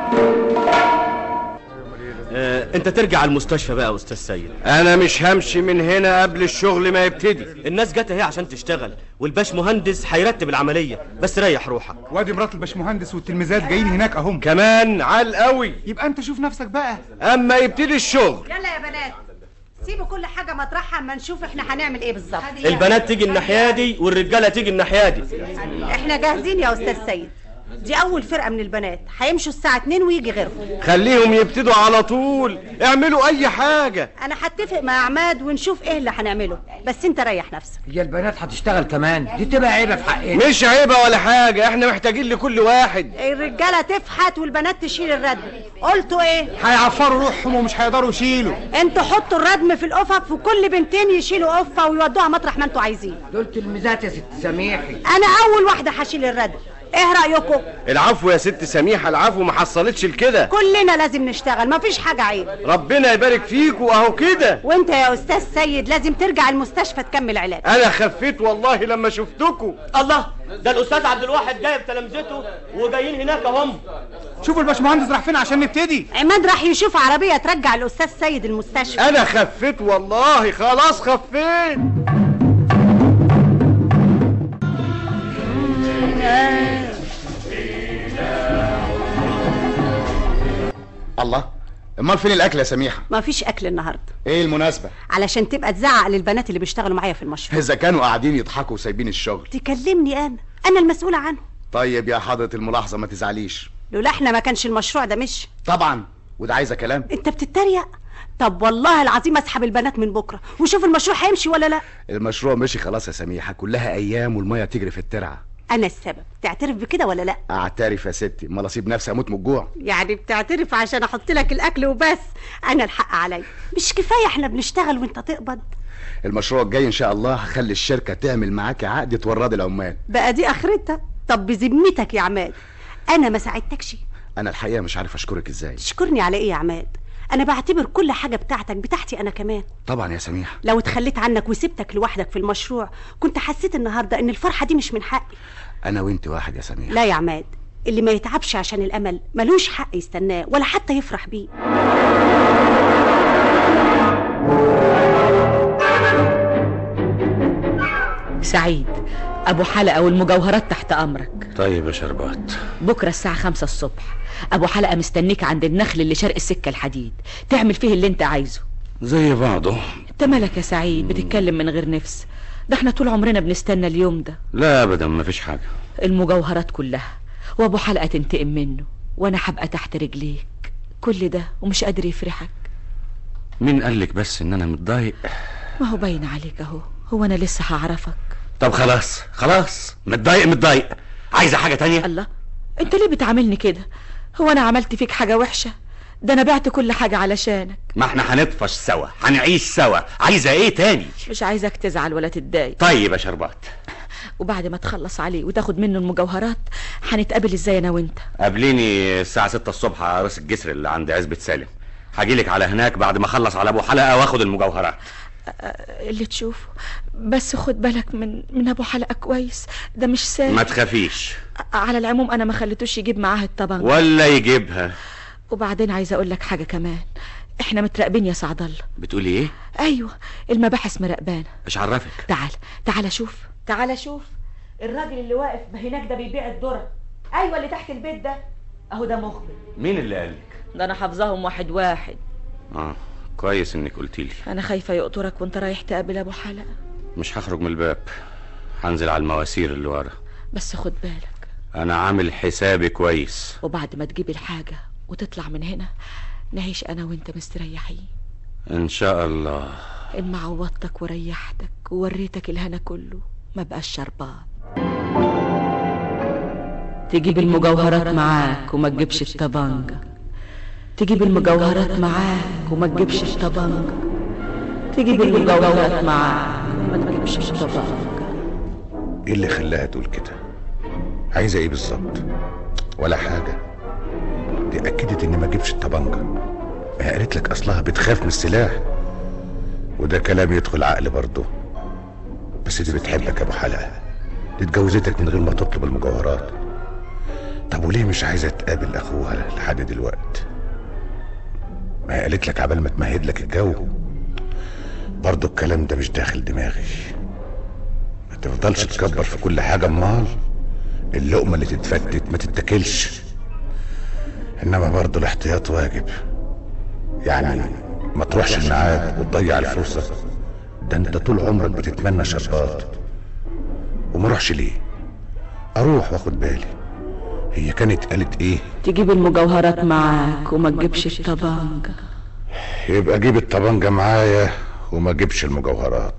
[SPEAKER 16] آه، انت ترجع المستشفى بقى يا استاذ سيد
[SPEAKER 1] انا مش همشي من هنا قبل الشغل ما يبتدي
[SPEAKER 16] الناس جت اهي عشان تشتغل والباش مهندس هيرتب العمليه بس ريح روحك
[SPEAKER 21] وادي مرات الباشمهندس والتلميذات جايين هناك اهم
[SPEAKER 1] كمان عال قوي
[SPEAKER 21] يبقى انت شوف نفسك بقى
[SPEAKER 1] اما يبتدي الشغل
[SPEAKER 22] يلا يا بنات سيبوا كل حاجة مطرحها اما نشوف احنا هنعمل ايه بالظبط
[SPEAKER 16] البنات تيجي الناحيه دي والرجاله تيجي الناحيه دي
[SPEAKER 22] احنا جاهزين يا استاذ سيد دي اول فرقة من البنات هيمشوا الساعة 2 ويجي غيرهم
[SPEAKER 1] خليهم يبتدوا على طول اعملوا اي حاجة
[SPEAKER 22] انا هتفق مع عماد ونشوف ايه اللي هنعمله بس انت ريح نفسك
[SPEAKER 18] هي البنات هتشتغل كمان دي تبقى عيبه في حقنا
[SPEAKER 1] مش عيبة ولا حاجة احنا محتاجين لكل واحد
[SPEAKER 22] الرجالة تفحت والبنات تشيل الردم قلتوا ايه
[SPEAKER 21] هيعفروا روحهم ومش هيقدروا يشيلوا
[SPEAKER 22] انتوا حطوا الردم في القفف وكل بنتين يشيلوا قفة ويودوها مطرح ما انتوا عايزين
[SPEAKER 18] دول تلميذات يا ست سميحي
[SPEAKER 22] انا اول واحدة هشيل الردم ايه رأيكم
[SPEAKER 1] العفو يا ست سميحة العفو ما حصلتش لكده
[SPEAKER 22] كلنا لازم نشتغل مفيش حاجة عيب
[SPEAKER 1] ربنا يبارك فيكوا اهو كده
[SPEAKER 22] وانت يا استاذ سيد لازم ترجع المستشفى تكمل علاج
[SPEAKER 1] انا خفيت والله لما شفتكوا
[SPEAKER 16] الله ده الاستاذ عبد الواحد جايب تلامذته وجايين هناك اهم
[SPEAKER 21] شوفوا الباشمهندس راح فين عشان نبتدي
[SPEAKER 22] عماد راح يشوف عربية ترجع الاستاذ سيد المستشفى
[SPEAKER 1] انا خفيت والله خلاص خفيت
[SPEAKER 11] الله امال فين الاكل يا سميحه
[SPEAKER 22] ما فيش اكل النهارده
[SPEAKER 11] ايه المناسبه
[SPEAKER 22] علشان تبقى تزعق للبنات اللي بيشتغلوا معايا في المشروع
[SPEAKER 11] اذا كانوا قاعدين يضحكوا وسايبين الشغل
[SPEAKER 22] تكلمني انا انا المسؤوله عنه
[SPEAKER 11] طيب يا حضره الملاحظه ما تزعليش
[SPEAKER 22] لولا احنا ما كانش المشروع ده مش
[SPEAKER 11] طبعا وده عايزه كلام
[SPEAKER 22] انت بتتريق طب والله العظيم اسحب البنات من بكره وشوف المشروع هيمشي ولا لا
[SPEAKER 11] المشروع مشي خلاص يا سميحه كلها ايام والميه تجري في الترعه
[SPEAKER 22] انا السبب تعترف بكده ولا لا
[SPEAKER 11] اعترف يا ستي امال اسيب نفسي اموت من الجوع
[SPEAKER 22] يعني بتعترف عشان احط لك الاكل وبس انا الحق عليا مش كفايه احنا بنشتغل وانت تقبض
[SPEAKER 11] المشروع الجاي ان شاء الله هخلي الشركه تعمل معاكي عقد تورد العمال
[SPEAKER 22] بقى دي اخرتها طب بذمتك يا عماد انا ما ساعدتكش
[SPEAKER 11] انا الحقيقه مش عارف اشكرك ازاي
[SPEAKER 22] تشكرني على ايه يا عماد انا بعتبر كل حاجه بتاعتك بتاعتي انا كمان
[SPEAKER 11] طبعا يا سميحه
[SPEAKER 22] لو اتخليت عنك وسبتك لوحدك في المشروع كنت حسيت النهارده ان الفرحه دي مش من حقي
[SPEAKER 11] انا وانت واحد يا سميحه
[SPEAKER 22] لا يا عماد اللي ما يتعبش عشان الامل ملوش حق يستناه ولا حتى يفرح بيه
[SPEAKER 3] سعيد ابو حلقه والمجوهرات تحت امرك
[SPEAKER 5] طيب يا شربات
[SPEAKER 3] بكره الساعه خمسة الصبح ابو حلقه مستنيك عند النخل اللي شرق السكه الحديد تعمل فيه اللي انت عايزه
[SPEAKER 5] زي بعضه
[SPEAKER 3] انت مالك يا سعيد بتتكلم من غير نفس ده احنا طول عمرنا بنستنى اليوم ده
[SPEAKER 5] لا ابدا مفيش حاجه
[SPEAKER 3] المجوهرات كلها وابو حلقه تنتقم منه وانا هبقى تحت رجليك كل ده ومش قادر يفرحك
[SPEAKER 5] مين قالك بس ان انا متضايق
[SPEAKER 3] ما هو باين عليك اهو هو انا لسه هعرفك
[SPEAKER 5] طب خلاص خلاص متضايق متضايق عايزه حاجه تانية
[SPEAKER 3] الله انت ليه بتعاملني كده هو انا عملت فيك حاجه وحشه ده انا بعت كل حاجه علشانك
[SPEAKER 5] ما احنا هنطفش سوا هنعيش سوا عايزه ايه تاني
[SPEAKER 3] مش عايزك تزعل ولا تتضايق
[SPEAKER 5] طيب يا شربات
[SPEAKER 3] وبعد ما تخلص عليه وتاخد منه المجوهرات هنتقابل ازاي انا وانت
[SPEAKER 5] قابليني الساعه 6 الصبح على راس الجسر اللي عند عزبة سالم هجيلك على هناك بعد ما اخلص على ابو حلقه واخد المجوهرات
[SPEAKER 3] اللي تشوفه بس خد بالك من من ابو حلقه كويس ده مش سهل
[SPEAKER 5] ما تخافيش
[SPEAKER 3] على العموم انا ما خليتوش يجيب معاه الطبنجة
[SPEAKER 5] ولا يجيبها
[SPEAKER 3] وبعدين عايزه اقول لك حاجه كمان احنا متراقبين يا سعد الله
[SPEAKER 5] بتقولي ايه
[SPEAKER 3] ايوه المباحث مراقبانا
[SPEAKER 5] مش عرفك
[SPEAKER 3] تعال تعال شوف تعال شوف الراجل اللي واقف هناك ده بيبيع الذره ايوه اللي تحت البيت ده اهو ده مخبر
[SPEAKER 5] مين اللي قالك
[SPEAKER 3] ده انا حافظاهم واحد واحد
[SPEAKER 5] اه كويس انك قلتي لي
[SPEAKER 3] انا خايفه يقطرك وانت رايح تقابل ابو حلقه
[SPEAKER 5] مش هخرج من الباب هنزل على المواسير اللي ورا
[SPEAKER 3] بس خد بالك
[SPEAKER 5] انا عامل حسابي كويس
[SPEAKER 3] وبعد ما تجيب الحاجه وتطلع من هنا نعيش انا وانت مستريحين
[SPEAKER 5] ان شاء الله
[SPEAKER 3] ان ما عوضتك وريحتك ووريتك الهنا كله ما بقاش شربان تجيب المجوهرات معاك وما تجيبش الطبنجة تجيب المجوهرات معاك وما تجيبش الطبنجة تجيب المجوهرات معاك وما تجيبش الطبنجة
[SPEAKER 8] ايه اللي خلاها تقول كده عايزه ايه بالظبط ولا حاجه دي اكدت اني ما اجيبش الطبنجه ما قالت لك اصلها بتخاف من السلاح وده كلام يدخل عقل برضه بس دي بتحبك يا ابو حلقه دي اتجوزتك من غير ما تطلب المجوهرات طب وليه مش عايزه تقابل اخوها لحد دلوقتي ما هي قالت لك عبال ما تمهد لك الجو برضه الكلام ده مش داخل دماغي ما تفضلش تكبر في كل حاجه امال اللقمه اللي تتفتت ما تتاكلش انما برضه الاحتياط واجب يعني ما تروحش الميعاد وتضيع الفرصه ده انت طول عمرك بتتمنى شربات وما اروحش ليه اروح واخد بالي هي كانت قالت ايه
[SPEAKER 3] تجيب المجوهرات معاك وما تجيبش الطبنجة
[SPEAKER 8] يبقى جيب الطبنجة معايا وما جيبش المجوهرات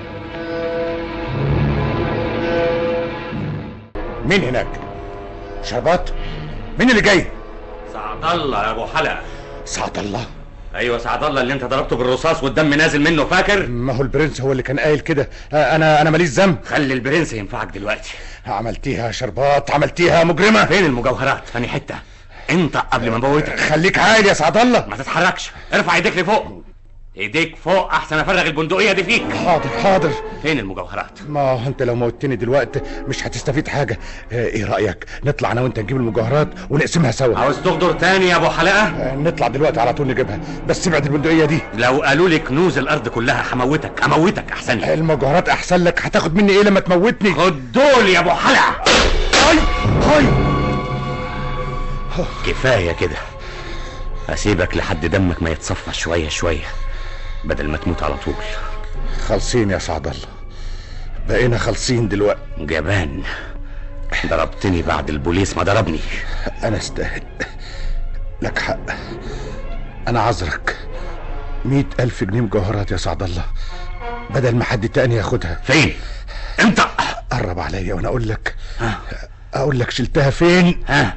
[SPEAKER 8] مين هناك شربات مين اللي جاي
[SPEAKER 5] سعد الله يا ابو حلقه
[SPEAKER 8] سعد الله
[SPEAKER 5] ايوه سعد الله اللي انت ضربته بالرصاص والدم نازل منه فاكر
[SPEAKER 8] ما هو البرنس هو اللي كان قايل كده آه، انا انا ماليش ذنب
[SPEAKER 5] خلي البرنس ينفعك دلوقتي
[SPEAKER 8] عملتيها يا شربات عملتيها يا مجرمه
[SPEAKER 5] فين المجوهرات ثاني حته انت قبل ما اموتك
[SPEAKER 8] خليك عالي يا سعد الله
[SPEAKER 5] ما تتحركش ارفع ايديك لفوق ايديك فوق احسن افرغ البندقيه دي فيك
[SPEAKER 8] حاضر حاضر
[SPEAKER 5] فين المجوهرات
[SPEAKER 8] ما هو انت لو موتني دلوقتي مش هتستفيد حاجه آه، ايه رايك نطلع انا وانت نجيب المجوهرات ونقسمها سوا
[SPEAKER 5] عاوز تغدر تاني يا ابو حلقه
[SPEAKER 8] آه، نطلع دلوقتي على طول نجيبها بس ابعد البندقيه دي
[SPEAKER 5] لو قالوا لي كنوز الارض كلها هموتك اموتك احسن لي
[SPEAKER 8] المجوهرات احسن لك هتاخد مني ايه لما تموتني
[SPEAKER 5] خد دول يا ابو حلقه
[SPEAKER 16] كفاية كده هسيبك لحد دمك ما يتصفى شوية شوية بدل ما تموت على طول
[SPEAKER 8] خالصين يا سعد الله بقينا خالصين دلوقتي
[SPEAKER 16] جبان ضربتني بعد البوليس ما ضربني
[SPEAKER 8] انا استاهل لك حق انا عذرك مئة ألف جنيه مجوهرات يا سعد الله بدل ما حد تاني ياخدها
[SPEAKER 16] فين امتى
[SPEAKER 8] قرب عليا وانا اقول لك اقول لك شلتها فين
[SPEAKER 16] ها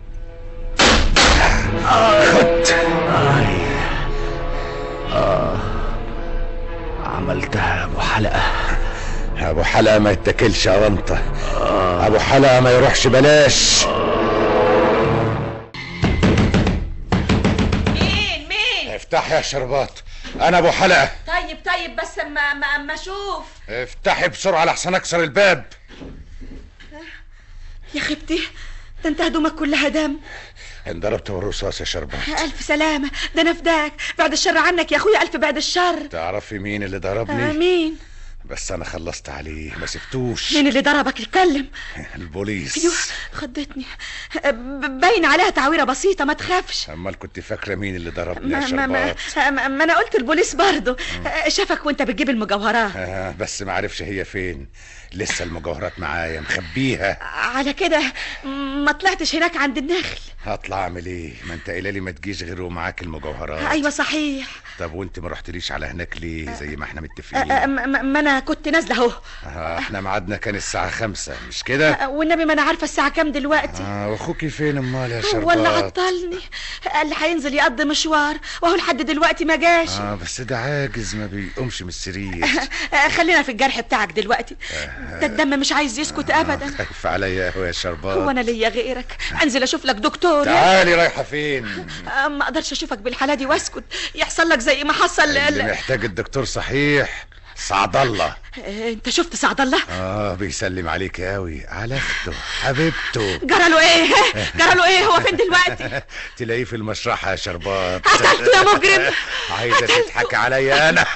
[SPEAKER 8] خد
[SPEAKER 16] آه. عملتها ابو حلقة
[SPEAKER 8] ابو حلقة ما يتاكلش يا وانطة ابو حلقة ما يروحش بلاش
[SPEAKER 6] مين مين
[SPEAKER 8] افتحي يا شربات انا ابو حلقة
[SPEAKER 6] طيب طيب بس اما اما اما اشوف
[SPEAKER 8] افتحي بسرعة لحسن اكسر الباب
[SPEAKER 6] يا خبتي ده انت هدومك كلها دم
[SPEAKER 8] انضربت بالرصاص يا شربات
[SPEAKER 6] الف سلامه ده انا فداك بعد الشر عنك يا اخويا الف بعد الشر
[SPEAKER 8] تعرفي مين اللي
[SPEAKER 6] آه
[SPEAKER 8] ضربني
[SPEAKER 6] مين
[SPEAKER 8] بس انا خلصت عليه ما سبتوش
[SPEAKER 6] مين اللي ضربك اتكلم
[SPEAKER 8] البوليس
[SPEAKER 6] ايوه خضتني ب- باين عليها تعويره بسيطه ما تخافش
[SPEAKER 8] امال كنت فاكره مين اللي ضربني يا
[SPEAKER 6] ما, ما, ما,
[SPEAKER 8] شربات
[SPEAKER 6] ما, ما انا قلت البوليس برضه شافك وانت بتجيب المجوهرات
[SPEAKER 8] آه بس ما عرفش هي فين لسه المجوهرات معايا مخبيها
[SPEAKER 6] على كده ما طلعتش هناك عند النخل
[SPEAKER 8] هطلع اعمل ايه ما انت قايله لي ما تجيش غير ومعاك المجوهرات
[SPEAKER 6] ايوه صحيح
[SPEAKER 8] طب وانت ما رحتليش على هناك ليه زي ما احنا
[SPEAKER 6] أ-
[SPEAKER 8] متفقين
[SPEAKER 6] أ- ما ما انا كنت نازله اهو
[SPEAKER 8] آه احنا ميعادنا كان الساعة خمسة مش كده؟
[SPEAKER 6] أ- والنبي ما انا عارفه الساعه كام دلوقتي
[SPEAKER 8] آه واخوكي فين امال يا شربات؟
[SPEAKER 6] ولا عطلني قال لي هينزل يقضي مشوار وهو لحد دلوقتي ما جاش
[SPEAKER 8] اه بس ده عاجز ما بيقومش من السرير
[SPEAKER 6] خلينا في الجرح بتاعك دلوقتي ده الدم مش عايز يسكت ابدا
[SPEAKER 8] خايف عليا قوي يا شربات
[SPEAKER 6] هو انا ليا غيرك انزل اشوف لك دكتور
[SPEAKER 8] تعالي رايحة فين؟
[SPEAKER 6] آه، ما اقدرش اشوفك بالحاله دي واسكت يحصل لك زي ما حصل
[SPEAKER 8] اللي
[SPEAKER 6] ل-
[SPEAKER 8] محتاج الدكتور صحيح سعد الله
[SPEAKER 6] آه، انت شفت سعد الله
[SPEAKER 8] اه بيسلم عليك قوي على اخته حبيبته
[SPEAKER 6] جرى له ايه جرى له ايه هو فين دلوقتي
[SPEAKER 8] تلاقيه في المشرحة يا شربات
[SPEAKER 6] قتلته يا مجرم
[SPEAKER 8] عايزة تضحك عليا انا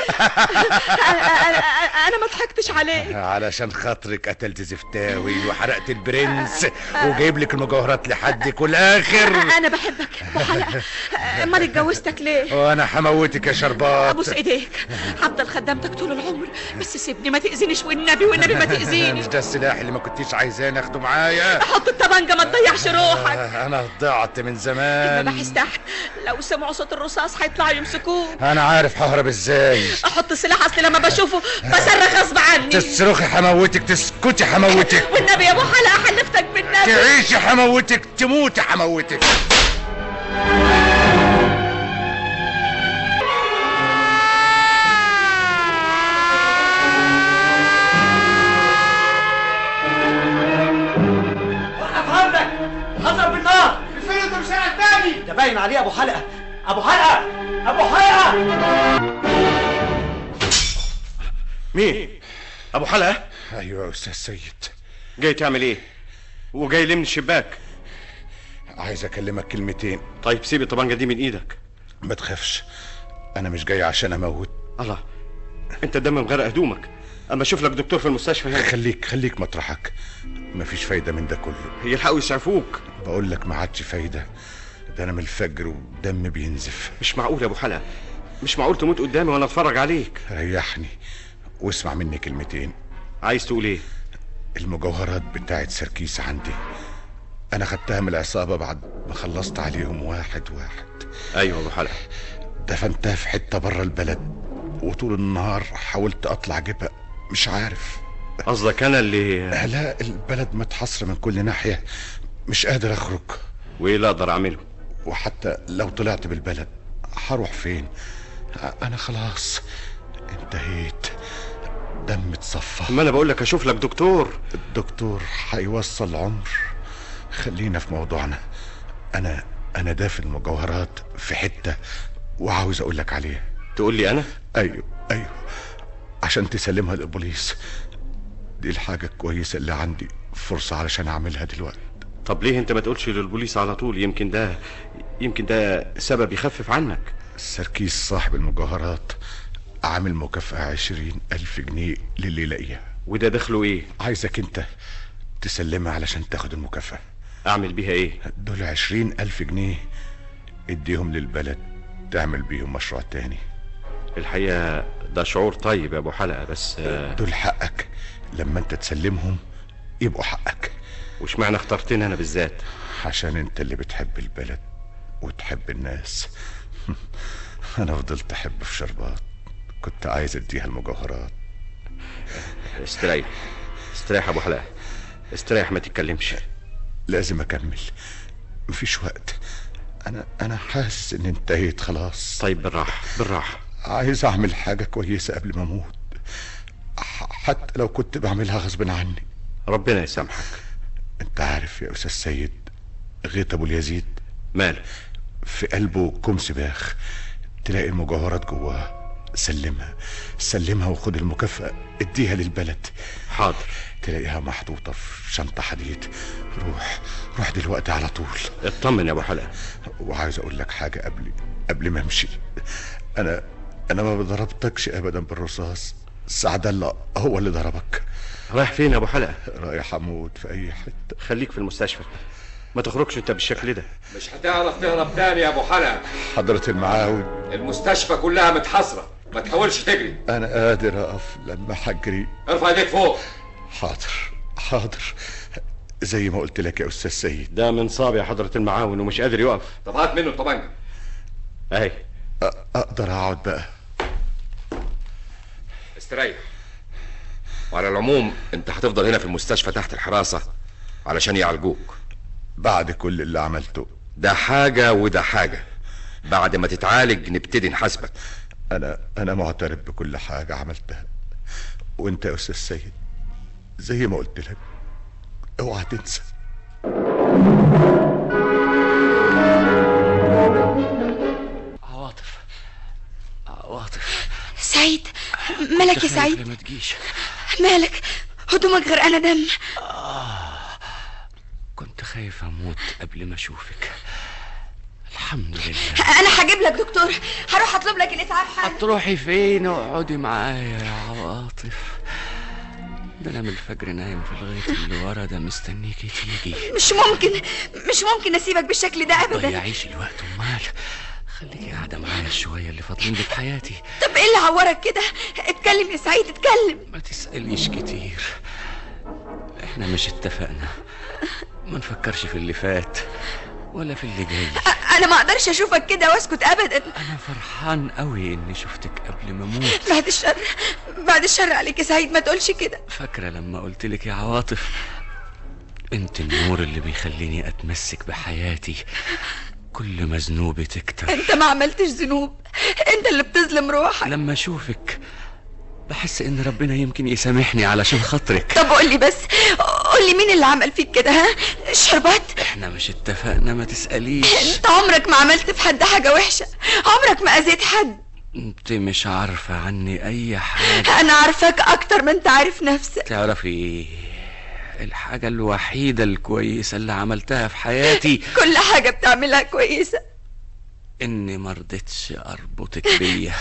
[SPEAKER 6] انا انا ما ضحكتش عليه
[SPEAKER 8] علشان خاطرك قتلت زفتاوي وحرقت البرنس وجايب لك المجوهرات لحدك والاخر
[SPEAKER 6] انا بحبك بحلقه امال اتجوزتك ليه
[SPEAKER 8] وانا هموتك يا شربات
[SPEAKER 6] ابوس ايديك هفضل خدامتك طول العمر بس سيبني ما تاذينيش والنبي والنبي ما تاذيني
[SPEAKER 8] مش ده السلاح اللي ما كنتيش عايزاني اخده معايا
[SPEAKER 6] حط الطبنجه ما تضيعش روحك
[SPEAKER 8] آه، انا ضعت من زمان
[SPEAKER 6] المباحث تحت لو سمعوا صوت الرصاص هيطلعوا يمسكوه
[SPEAKER 8] انا عارف ههرب ازاي
[SPEAKER 6] احط السلاح اصل لما بشوفه بصرخ غصب عني
[SPEAKER 8] تصرخي حموتك تسكتي حموتك
[SPEAKER 6] والنبي يا ابو حلقه حلفتك بالنبي
[SPEAKER 8] تعيشي حموتك تموتي حموتك
[SPEAKER 13] وقف عندك هضرب بالنار فين انت مش تاني ده باين عليه ابو حلقه ابو حلقه ابو حلقه
[SPEAKER 1] مين ابو حلقه
[SPEAKER 8] ايوه يا استاذ سيد
[SPEAKER 1] جاي تعمل ايه وجاي ليه من الشباك
[SPEAKER 8] عايز اكلمك كلمتين
[SPEAKER 1] طيب سيب الطبنجه دي من ايدك
[SPEAKER 8] ما تخافش انا مش جاي عشان اموت
[SPEAKER 1] الله انت الدم مغرق هدومك اما اشوف لك دكتور في المستشفى هنا
[SPEAKER 8] خليك خليك مطرحك مفيش فايده من ده كله
[SPEAKER 1] يلحقوا يسعفوك
[SPEAKER 8] بقول لك ما عادش فايده ده انا من الفجر ودم بينزف
[SPEAKER 1] مش معقول يا ابو حلقه مش معقول تموت قدامي وانا اتفرج عليك
[SPEAKER 8] ريحني واسمع مني كلمتين
[SPEAKER 1] عايز تقول ايه
[SPEAKER 8] المجوهرات بتاعت سركيس عندي انا خدتها من العصابه بعد ما خلصت عليهم واحد واحد
[SPEAKER 1] ايوه يا ابو حلقه
[SPEAKER 8] دفنتها في حته بره البلد وطول النهار حاولت اطلع اجيبها مش عارف
[SPEAKER 1] قصدك انا اللي
[SPEAKER 8] لا البلد متحصره من كل ناحيه مش قادر اخرج
[SPEAKER 1] وايه اللي اقدر اعمله
[SPEAKER 8] وحتى لو طلعت بالبلد هروح فين انا خلاص انتهيت دم اتصفى
[SPEAKER 1] ما انا بقول لك اشوف لك دكتور
[SPEAKER 8] الدكتور هيوصل عمر خلينا في موضوعنا انا انا دافن مجوهرات في حته وعاوز اقول لك عليها
[SPEAKER 1] تقول لي انا
[SPEAKER 8] ايوه ايوه عشان تسلمها للبوليس دي الحاجه الكويسه اللي عندي فرصه علشان اعملها دلوقتي
[SPEAKER 1] طب ليه انت ما تقولش للبوليس على طول يمكن ده يمكن ده سبب يخفف عنك
[SPEAKER 8] سركيس صاحب المجوهرات عامل مكافأة عشرين ألف جنيه للي يلاقيها
[SPEAKER 1] وده دخله ايه
[SPEAKER 8] عايزك انت تسلمها علشان تاخد المكافأة
[SPEAKER 5] اعمل بيها ايه
[SPEAKER 8] دول عشرين ألف جنيه اديهم للبلد تعمل بيهم مشروع تاني
[SPEAKER 5] الحقيقه ده شعور طيب يا ابو حلقه بس آه،
[SPEAKER 8] دول حقك لما انت تسلمهم يبقوا حقك
[SPEAKER 5] وش معنى اخترتني انا بالذات
[SPEAKER 8] عشان انت اللي بتحب البلد وتحب الناس انا فضلت احب في شربات كنت عايز اديها المجوهرات
[SPEAKER 5] استريح استريح يا ابو حلقه استريح ما تتكلمش
[SPEAKER 8] لازم اكمل مفيش وقت انا انا حاسس ان انتهيت خلاص
[SPEAKER 5] طيب بالراحه بالراحه
[SPEAKER 8] عايز اعمل حاجه كويسه قبل ما اموت ح- حتى لو كنت بعملها غصب عني
[SPEAKER 5] ربنا يسامحك
[SPEAKER 8] انت عارف يا استاذ سيد غيط ابو اليزيد
[SPEAKER 5] ماله
[SPEAKER 8] في قلبه كوم سباخ تلاقي المجوهرات جواه سلمها سلمها وخد المكافأة اديها للبلد
[SPEAKER 5] حاضر
[SPEAKER 8] تلاقيها محطوطة في شنطة حديد روح روح دلوقتي على طول
[SPEAKER 5] اطمن يا ابو حلقه
[SPEAKER 8] وعايز اقول لك حاجة قبل قبل ما امشي انا انا ما ضربتكش ابدا بالرصاص سعد الله هو اللي ضربك
[SPEAKER 5] رايح فين يا ابو حلقه
[SPEAKER 8] رايح اموت في اي حتة
[SPEAKER 5] خليك في المستشفى ما تخرجش انت بالشكل ده
[SPEAKER 7] مش هتعرف تهرب تاني يا ابو حلقه
[SPEAKER 8] حضرة المعاون
[SPEAKER 7] المستشفى كلها متحاصره ما تحاولش تجري
[SPEAKER 8] انا قادر اقف لما حجري
[SPEAKER 7] ارفع ايديك فوق
[SPEAKER 8] حاضر حاضر زي ما قلت لك يا استاذ سيد
[SPEAKER 5] ده من صاب يا حضره المعاون ومش قادر يقف
[SPEAKER 7] طب هات منه الطبنجه
[SPEAKER 5] اهي
[SPEAKER 8] أ- اقدر اقعد بقى
[SPEAKER 7] استريح وعلى العموم انت هتفضل هنا في المستشفى تحت الحراسه علشان يعالجوك
[SPEAKER 8] بعد كل اللي عملته
[SPEAKER 7] ده حاجه وده حاجه بعد ما تتعالج نبتدي نحاسبك
[SPEAKER 8] انا انا معترف بكل حاجه عملتها وانت يا استاذ سيد زي ما قلت لك اوعى تنسى
[SPEAKER 9] عواطف عواطف
[SPEAKER 12] سعيد مالك يا
[SPEAKER 9] كنت خايف
[SPEAKER 12] سعيد
[SPEAKER 9] لما تجيش
[SPEAKER 12] مالك هدومك غرقانه دم
[SPEAKER 9] كنت خايف اموت قبل ما اشوفك الحمد لله
[SPEAKER 12] انا هجيب لك دكتور هروح اطلب لك الاسعاف حالا
[SPEAKER 9] هتروحي فين اقعدي معايا يا عواطف ده انا من الفجر نايم في الغيط اللي ورا ده مستنيكي تيجي
[SPEAKER 12] مش ممكن مش ممكن اسيبك بالشكل ده ابدا
[SPEAKER 9] ضيعيش الوقت امال خليكي قاعده معايا الشويه اللي فاضلين لي في حياتي
[SPEAKER 12] طب ايه اللي عورك كده اتكلم يا سعيد اتكلم
[SPEAKER 9] ما تساليش كتير احنا مش اتفقنا ما نفكرش في اللي فات ولا في اللي جاي
[SPEAKER 12] أ- انا ما اقدرش اشوفك كده واسكت ابدا
[SPEAKER 9] انا فرحان قوي اني شفتك قبل ما اموت
[SPEAKER 12] بعد الشر بعد الشر عليك يا سعيد ما تقولش كده
[SPEAKER 9] فاكره لما قلت لك يا عواطف انت النور اللي بيخليني اتمسك بحياتي كل ما ذنوبي تكتر
[SPEAKER 12] انت ما عملتش ذنوب انت اللي بتظلم روحك
[SPEAKER 9] لما اشوفك بحس ان ربنا يمكن يسامحني علشان خاطرك
[SPEAKER 12] طب قول لي بس قول لي مين اللي عمل فيك كده ها شربات
[SPEAKER 9] احنا مش اتفقنا ما تساليش
[SPEAKER 12] انت عمرك ما عملت في حد حاجه وحشه عمرك ما اذيت حد
[SPEAKER 9] انت مش عارفه عني اي حاجه
[SPEAKER 12] انا عارفاك اكتر ما انت عارف نفسك
[SPEAKER 9] تعرفي ايه الحاجه الوحيده الكويسه اللي عملتها في حياتي
[SPEAKER 12] كل حاجه بتعملها كويسه
[SPEAKER 9] اني مرضتش اربطك بيا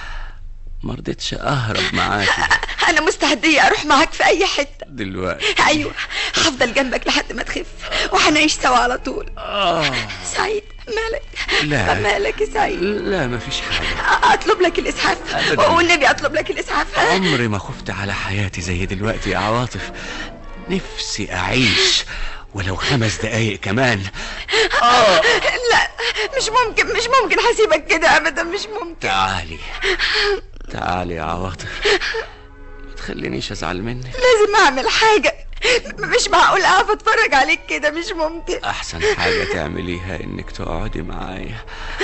[SPEAKER 9] مرضتش اهرب معاكي
[SPEAKER 12] انا مستعديه اروح معاك في اي حته
[SPEAKER 9] دلوقتي
[SPEAKER 12] ايوه هفضل جنبك لحد ما تخف وهنعيش سوا على طول
[SPEAKER 9] آه.
[SPEAKER 12] سعيد مالك
[SPEAKER 9] لا.
[SPEAKER 12] مالك يا سعيد
[SPEAKER 9] لا مفيش حاجه
[SPEAKER 12] اطلب لك الاسعاف
[SPEAKER 9] أبداً.
[SPEAKER 12] والنبي اطلب لك الاسعاف ها؟
[SPEAKER 9] عمري ما خفت على حياتي زي دلوقتي يا عواطف نفسي اعيش ولو خمس دقايق كمان
[SPEAKER 12] آه. لا مش ممكن مش ممكن هسيبك كده ابدا مش ممكن
[SPEAKER 9] تعالي تعالي يا عواطف ما تخلينيش ازعل منك
[SPEAKER 12] لازم اعمل حاجه مش معقول اقف اتفرج عليك كده مش ممكن
[SPEAKER 9] احسن حاجه تعمليها انك تقعدي معايا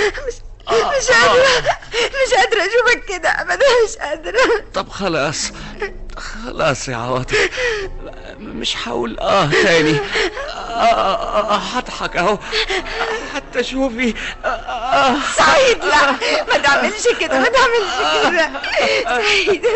[SPEAKER 12] مش قادره مش قادره اشوفك كده ابدا مش قادره
[SPEAKER 9] طب خلاص خلاص يا عواطف مش هقول اه تاني آه، آه، آه، هضحك اهو حتى شوفي آه، آه.
[SPEAKER 12] سعيد لا ما تعملش كده ما تعملش كده سعيد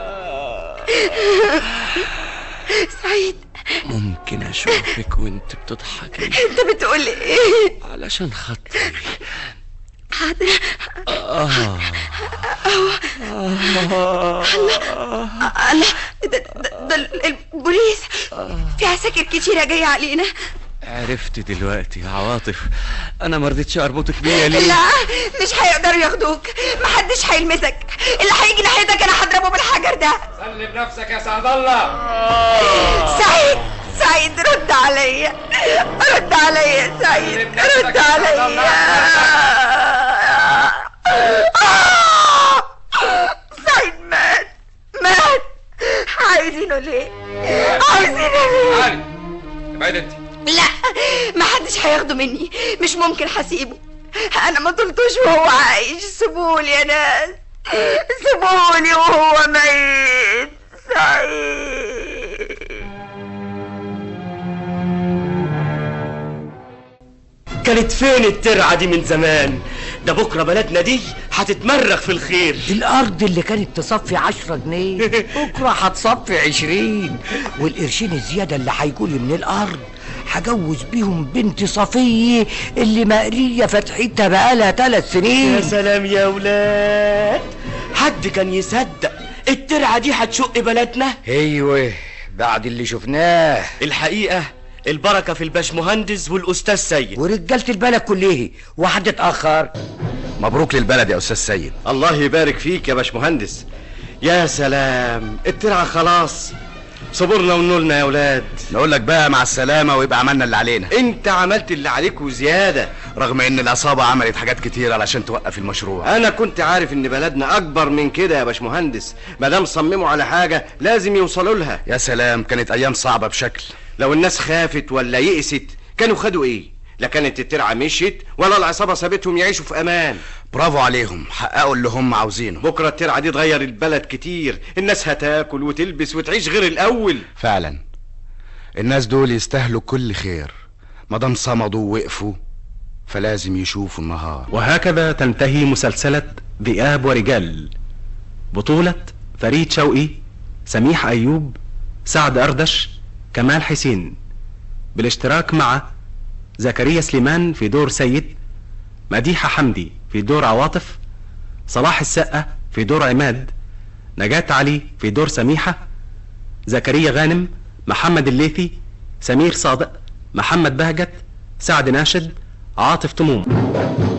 [SPEAKER 12] سعيد
[SPEAKER 9] ممكن اشوفك وانت بتضحكي
[SPEAKER 12] انت بتقول ايه
[SPEAKER 9] علشان خاطري
[SPEAKER 12] حاضر
[SPEAKER 9] آه.
[SPEAKER 12] الله الله ده, ده, ده بوليس في عساكر كتيرة جاية علينا
[SPEAKER 9] عرفت دلوقتي يا عواطف انا ما رضيتش اربطك بيا ليه
[SPEAKER 12] لا مش هيقدروا ياخدوك محدش هيلمسك اللي هيجي ناحيتك انا هضربه بالحجر ده
[SPEAKER 15] سلم نفسك يا سعد الله
[SPEAKER 12] سعيد سعيد رد عليا رد عليا يا سعيد رد عليا آه! سعيد مات مات عايزينه ليه عايزينه ليه
[SPEAKER 15] ابعد انت
[SPEAKER 12] لا ما حدش هياخده مني مش ممكن هسيبه انا ما طلتوش وهو عايش سيبولي يا ناس سيبولي وهو ميت سعيد
[SPEAKER 16] كانت فين الترعة دي من زمان ده بكرة بلدنا دي هتتمرغ في الخير
[SPEAKER 18] الأرض اللي كانت تصفي عشرة جنيه بكرة هتصفي عشرين والقرشين الزيادة اللي هيجولي من الأرض هجوز بيهم بنت صفية اللي مقرية فتحتها بقالها ثلاث سنين
[SPEAKER 16] يا سلام يا ولاد حد كان يصدق الترعة دي هتشق بلدنا
[SPEAKER 18] ايوه بعد اللي شفناه
[SPEAKER 16] الحقيقة البركة في الباشمهندس والأستاذ سيد
[SPEAKER 18] ورجالة البلد كلها وحد اتأخر
[SPEAKER 11] مبروك للبلد يا استاذ سيد
[SPEAKER 1] الله يبارك فيك يا باشمهندس يا سلام الترعة خلاص صبرنا ونولنا يا ولاد
[SPEAKER 11] نقول لك بقى مع السلامة ويبقى عملنا اللي علينا
[SPEAKER 1] انت عملت اللي عليك وزيادة
[SPEAKER 11] رغم ان العصابة عملت حاجات كتير علشان توقف المشروع
[SPEAKER 1] انا كنت عارف ان بلدنا اكبر من كده يا باشمهندس ما دام صمموا على حاجة لازم يوصلوا لها
[SPEAKER 11] يا سلام كانت ايام صعبة بشكل
[SPEAKER 1] لو الناس خافت ولا يئست كانوا خدوا ايه لا كانت الترعة مشيت ولا العصابة سابتهم يعيشوا في امان
[SPEAKER 11] برافو عليهم حققوا اللي هم عاوزينه
[SPEAKER 1] بكرة الترعة دي تغير البلد كتير الناس هتاكل وتلبس وتعيش غير الاول
[SPEAKER 11] فعلا الناس دول يستاهلوا كل خير مادام صمدوا ووقفوا فلازم يشوفوا النهار
[SPEAKER 14] وهكذا تنتهي مسلسلة ذئاب ورجال بطولة فريد شوقي سميح أيوب سعد أردش كمال حسين بالاشتراك مع زكريا سليمان في دور سيد مديحة حمدي في دور عواطف صلاح السقة في دور عماد نجاة علي في دور سميحة زكريا غانم محمد الليثي سمير صادق محمد بهجت سعد ناشد عاطف تموم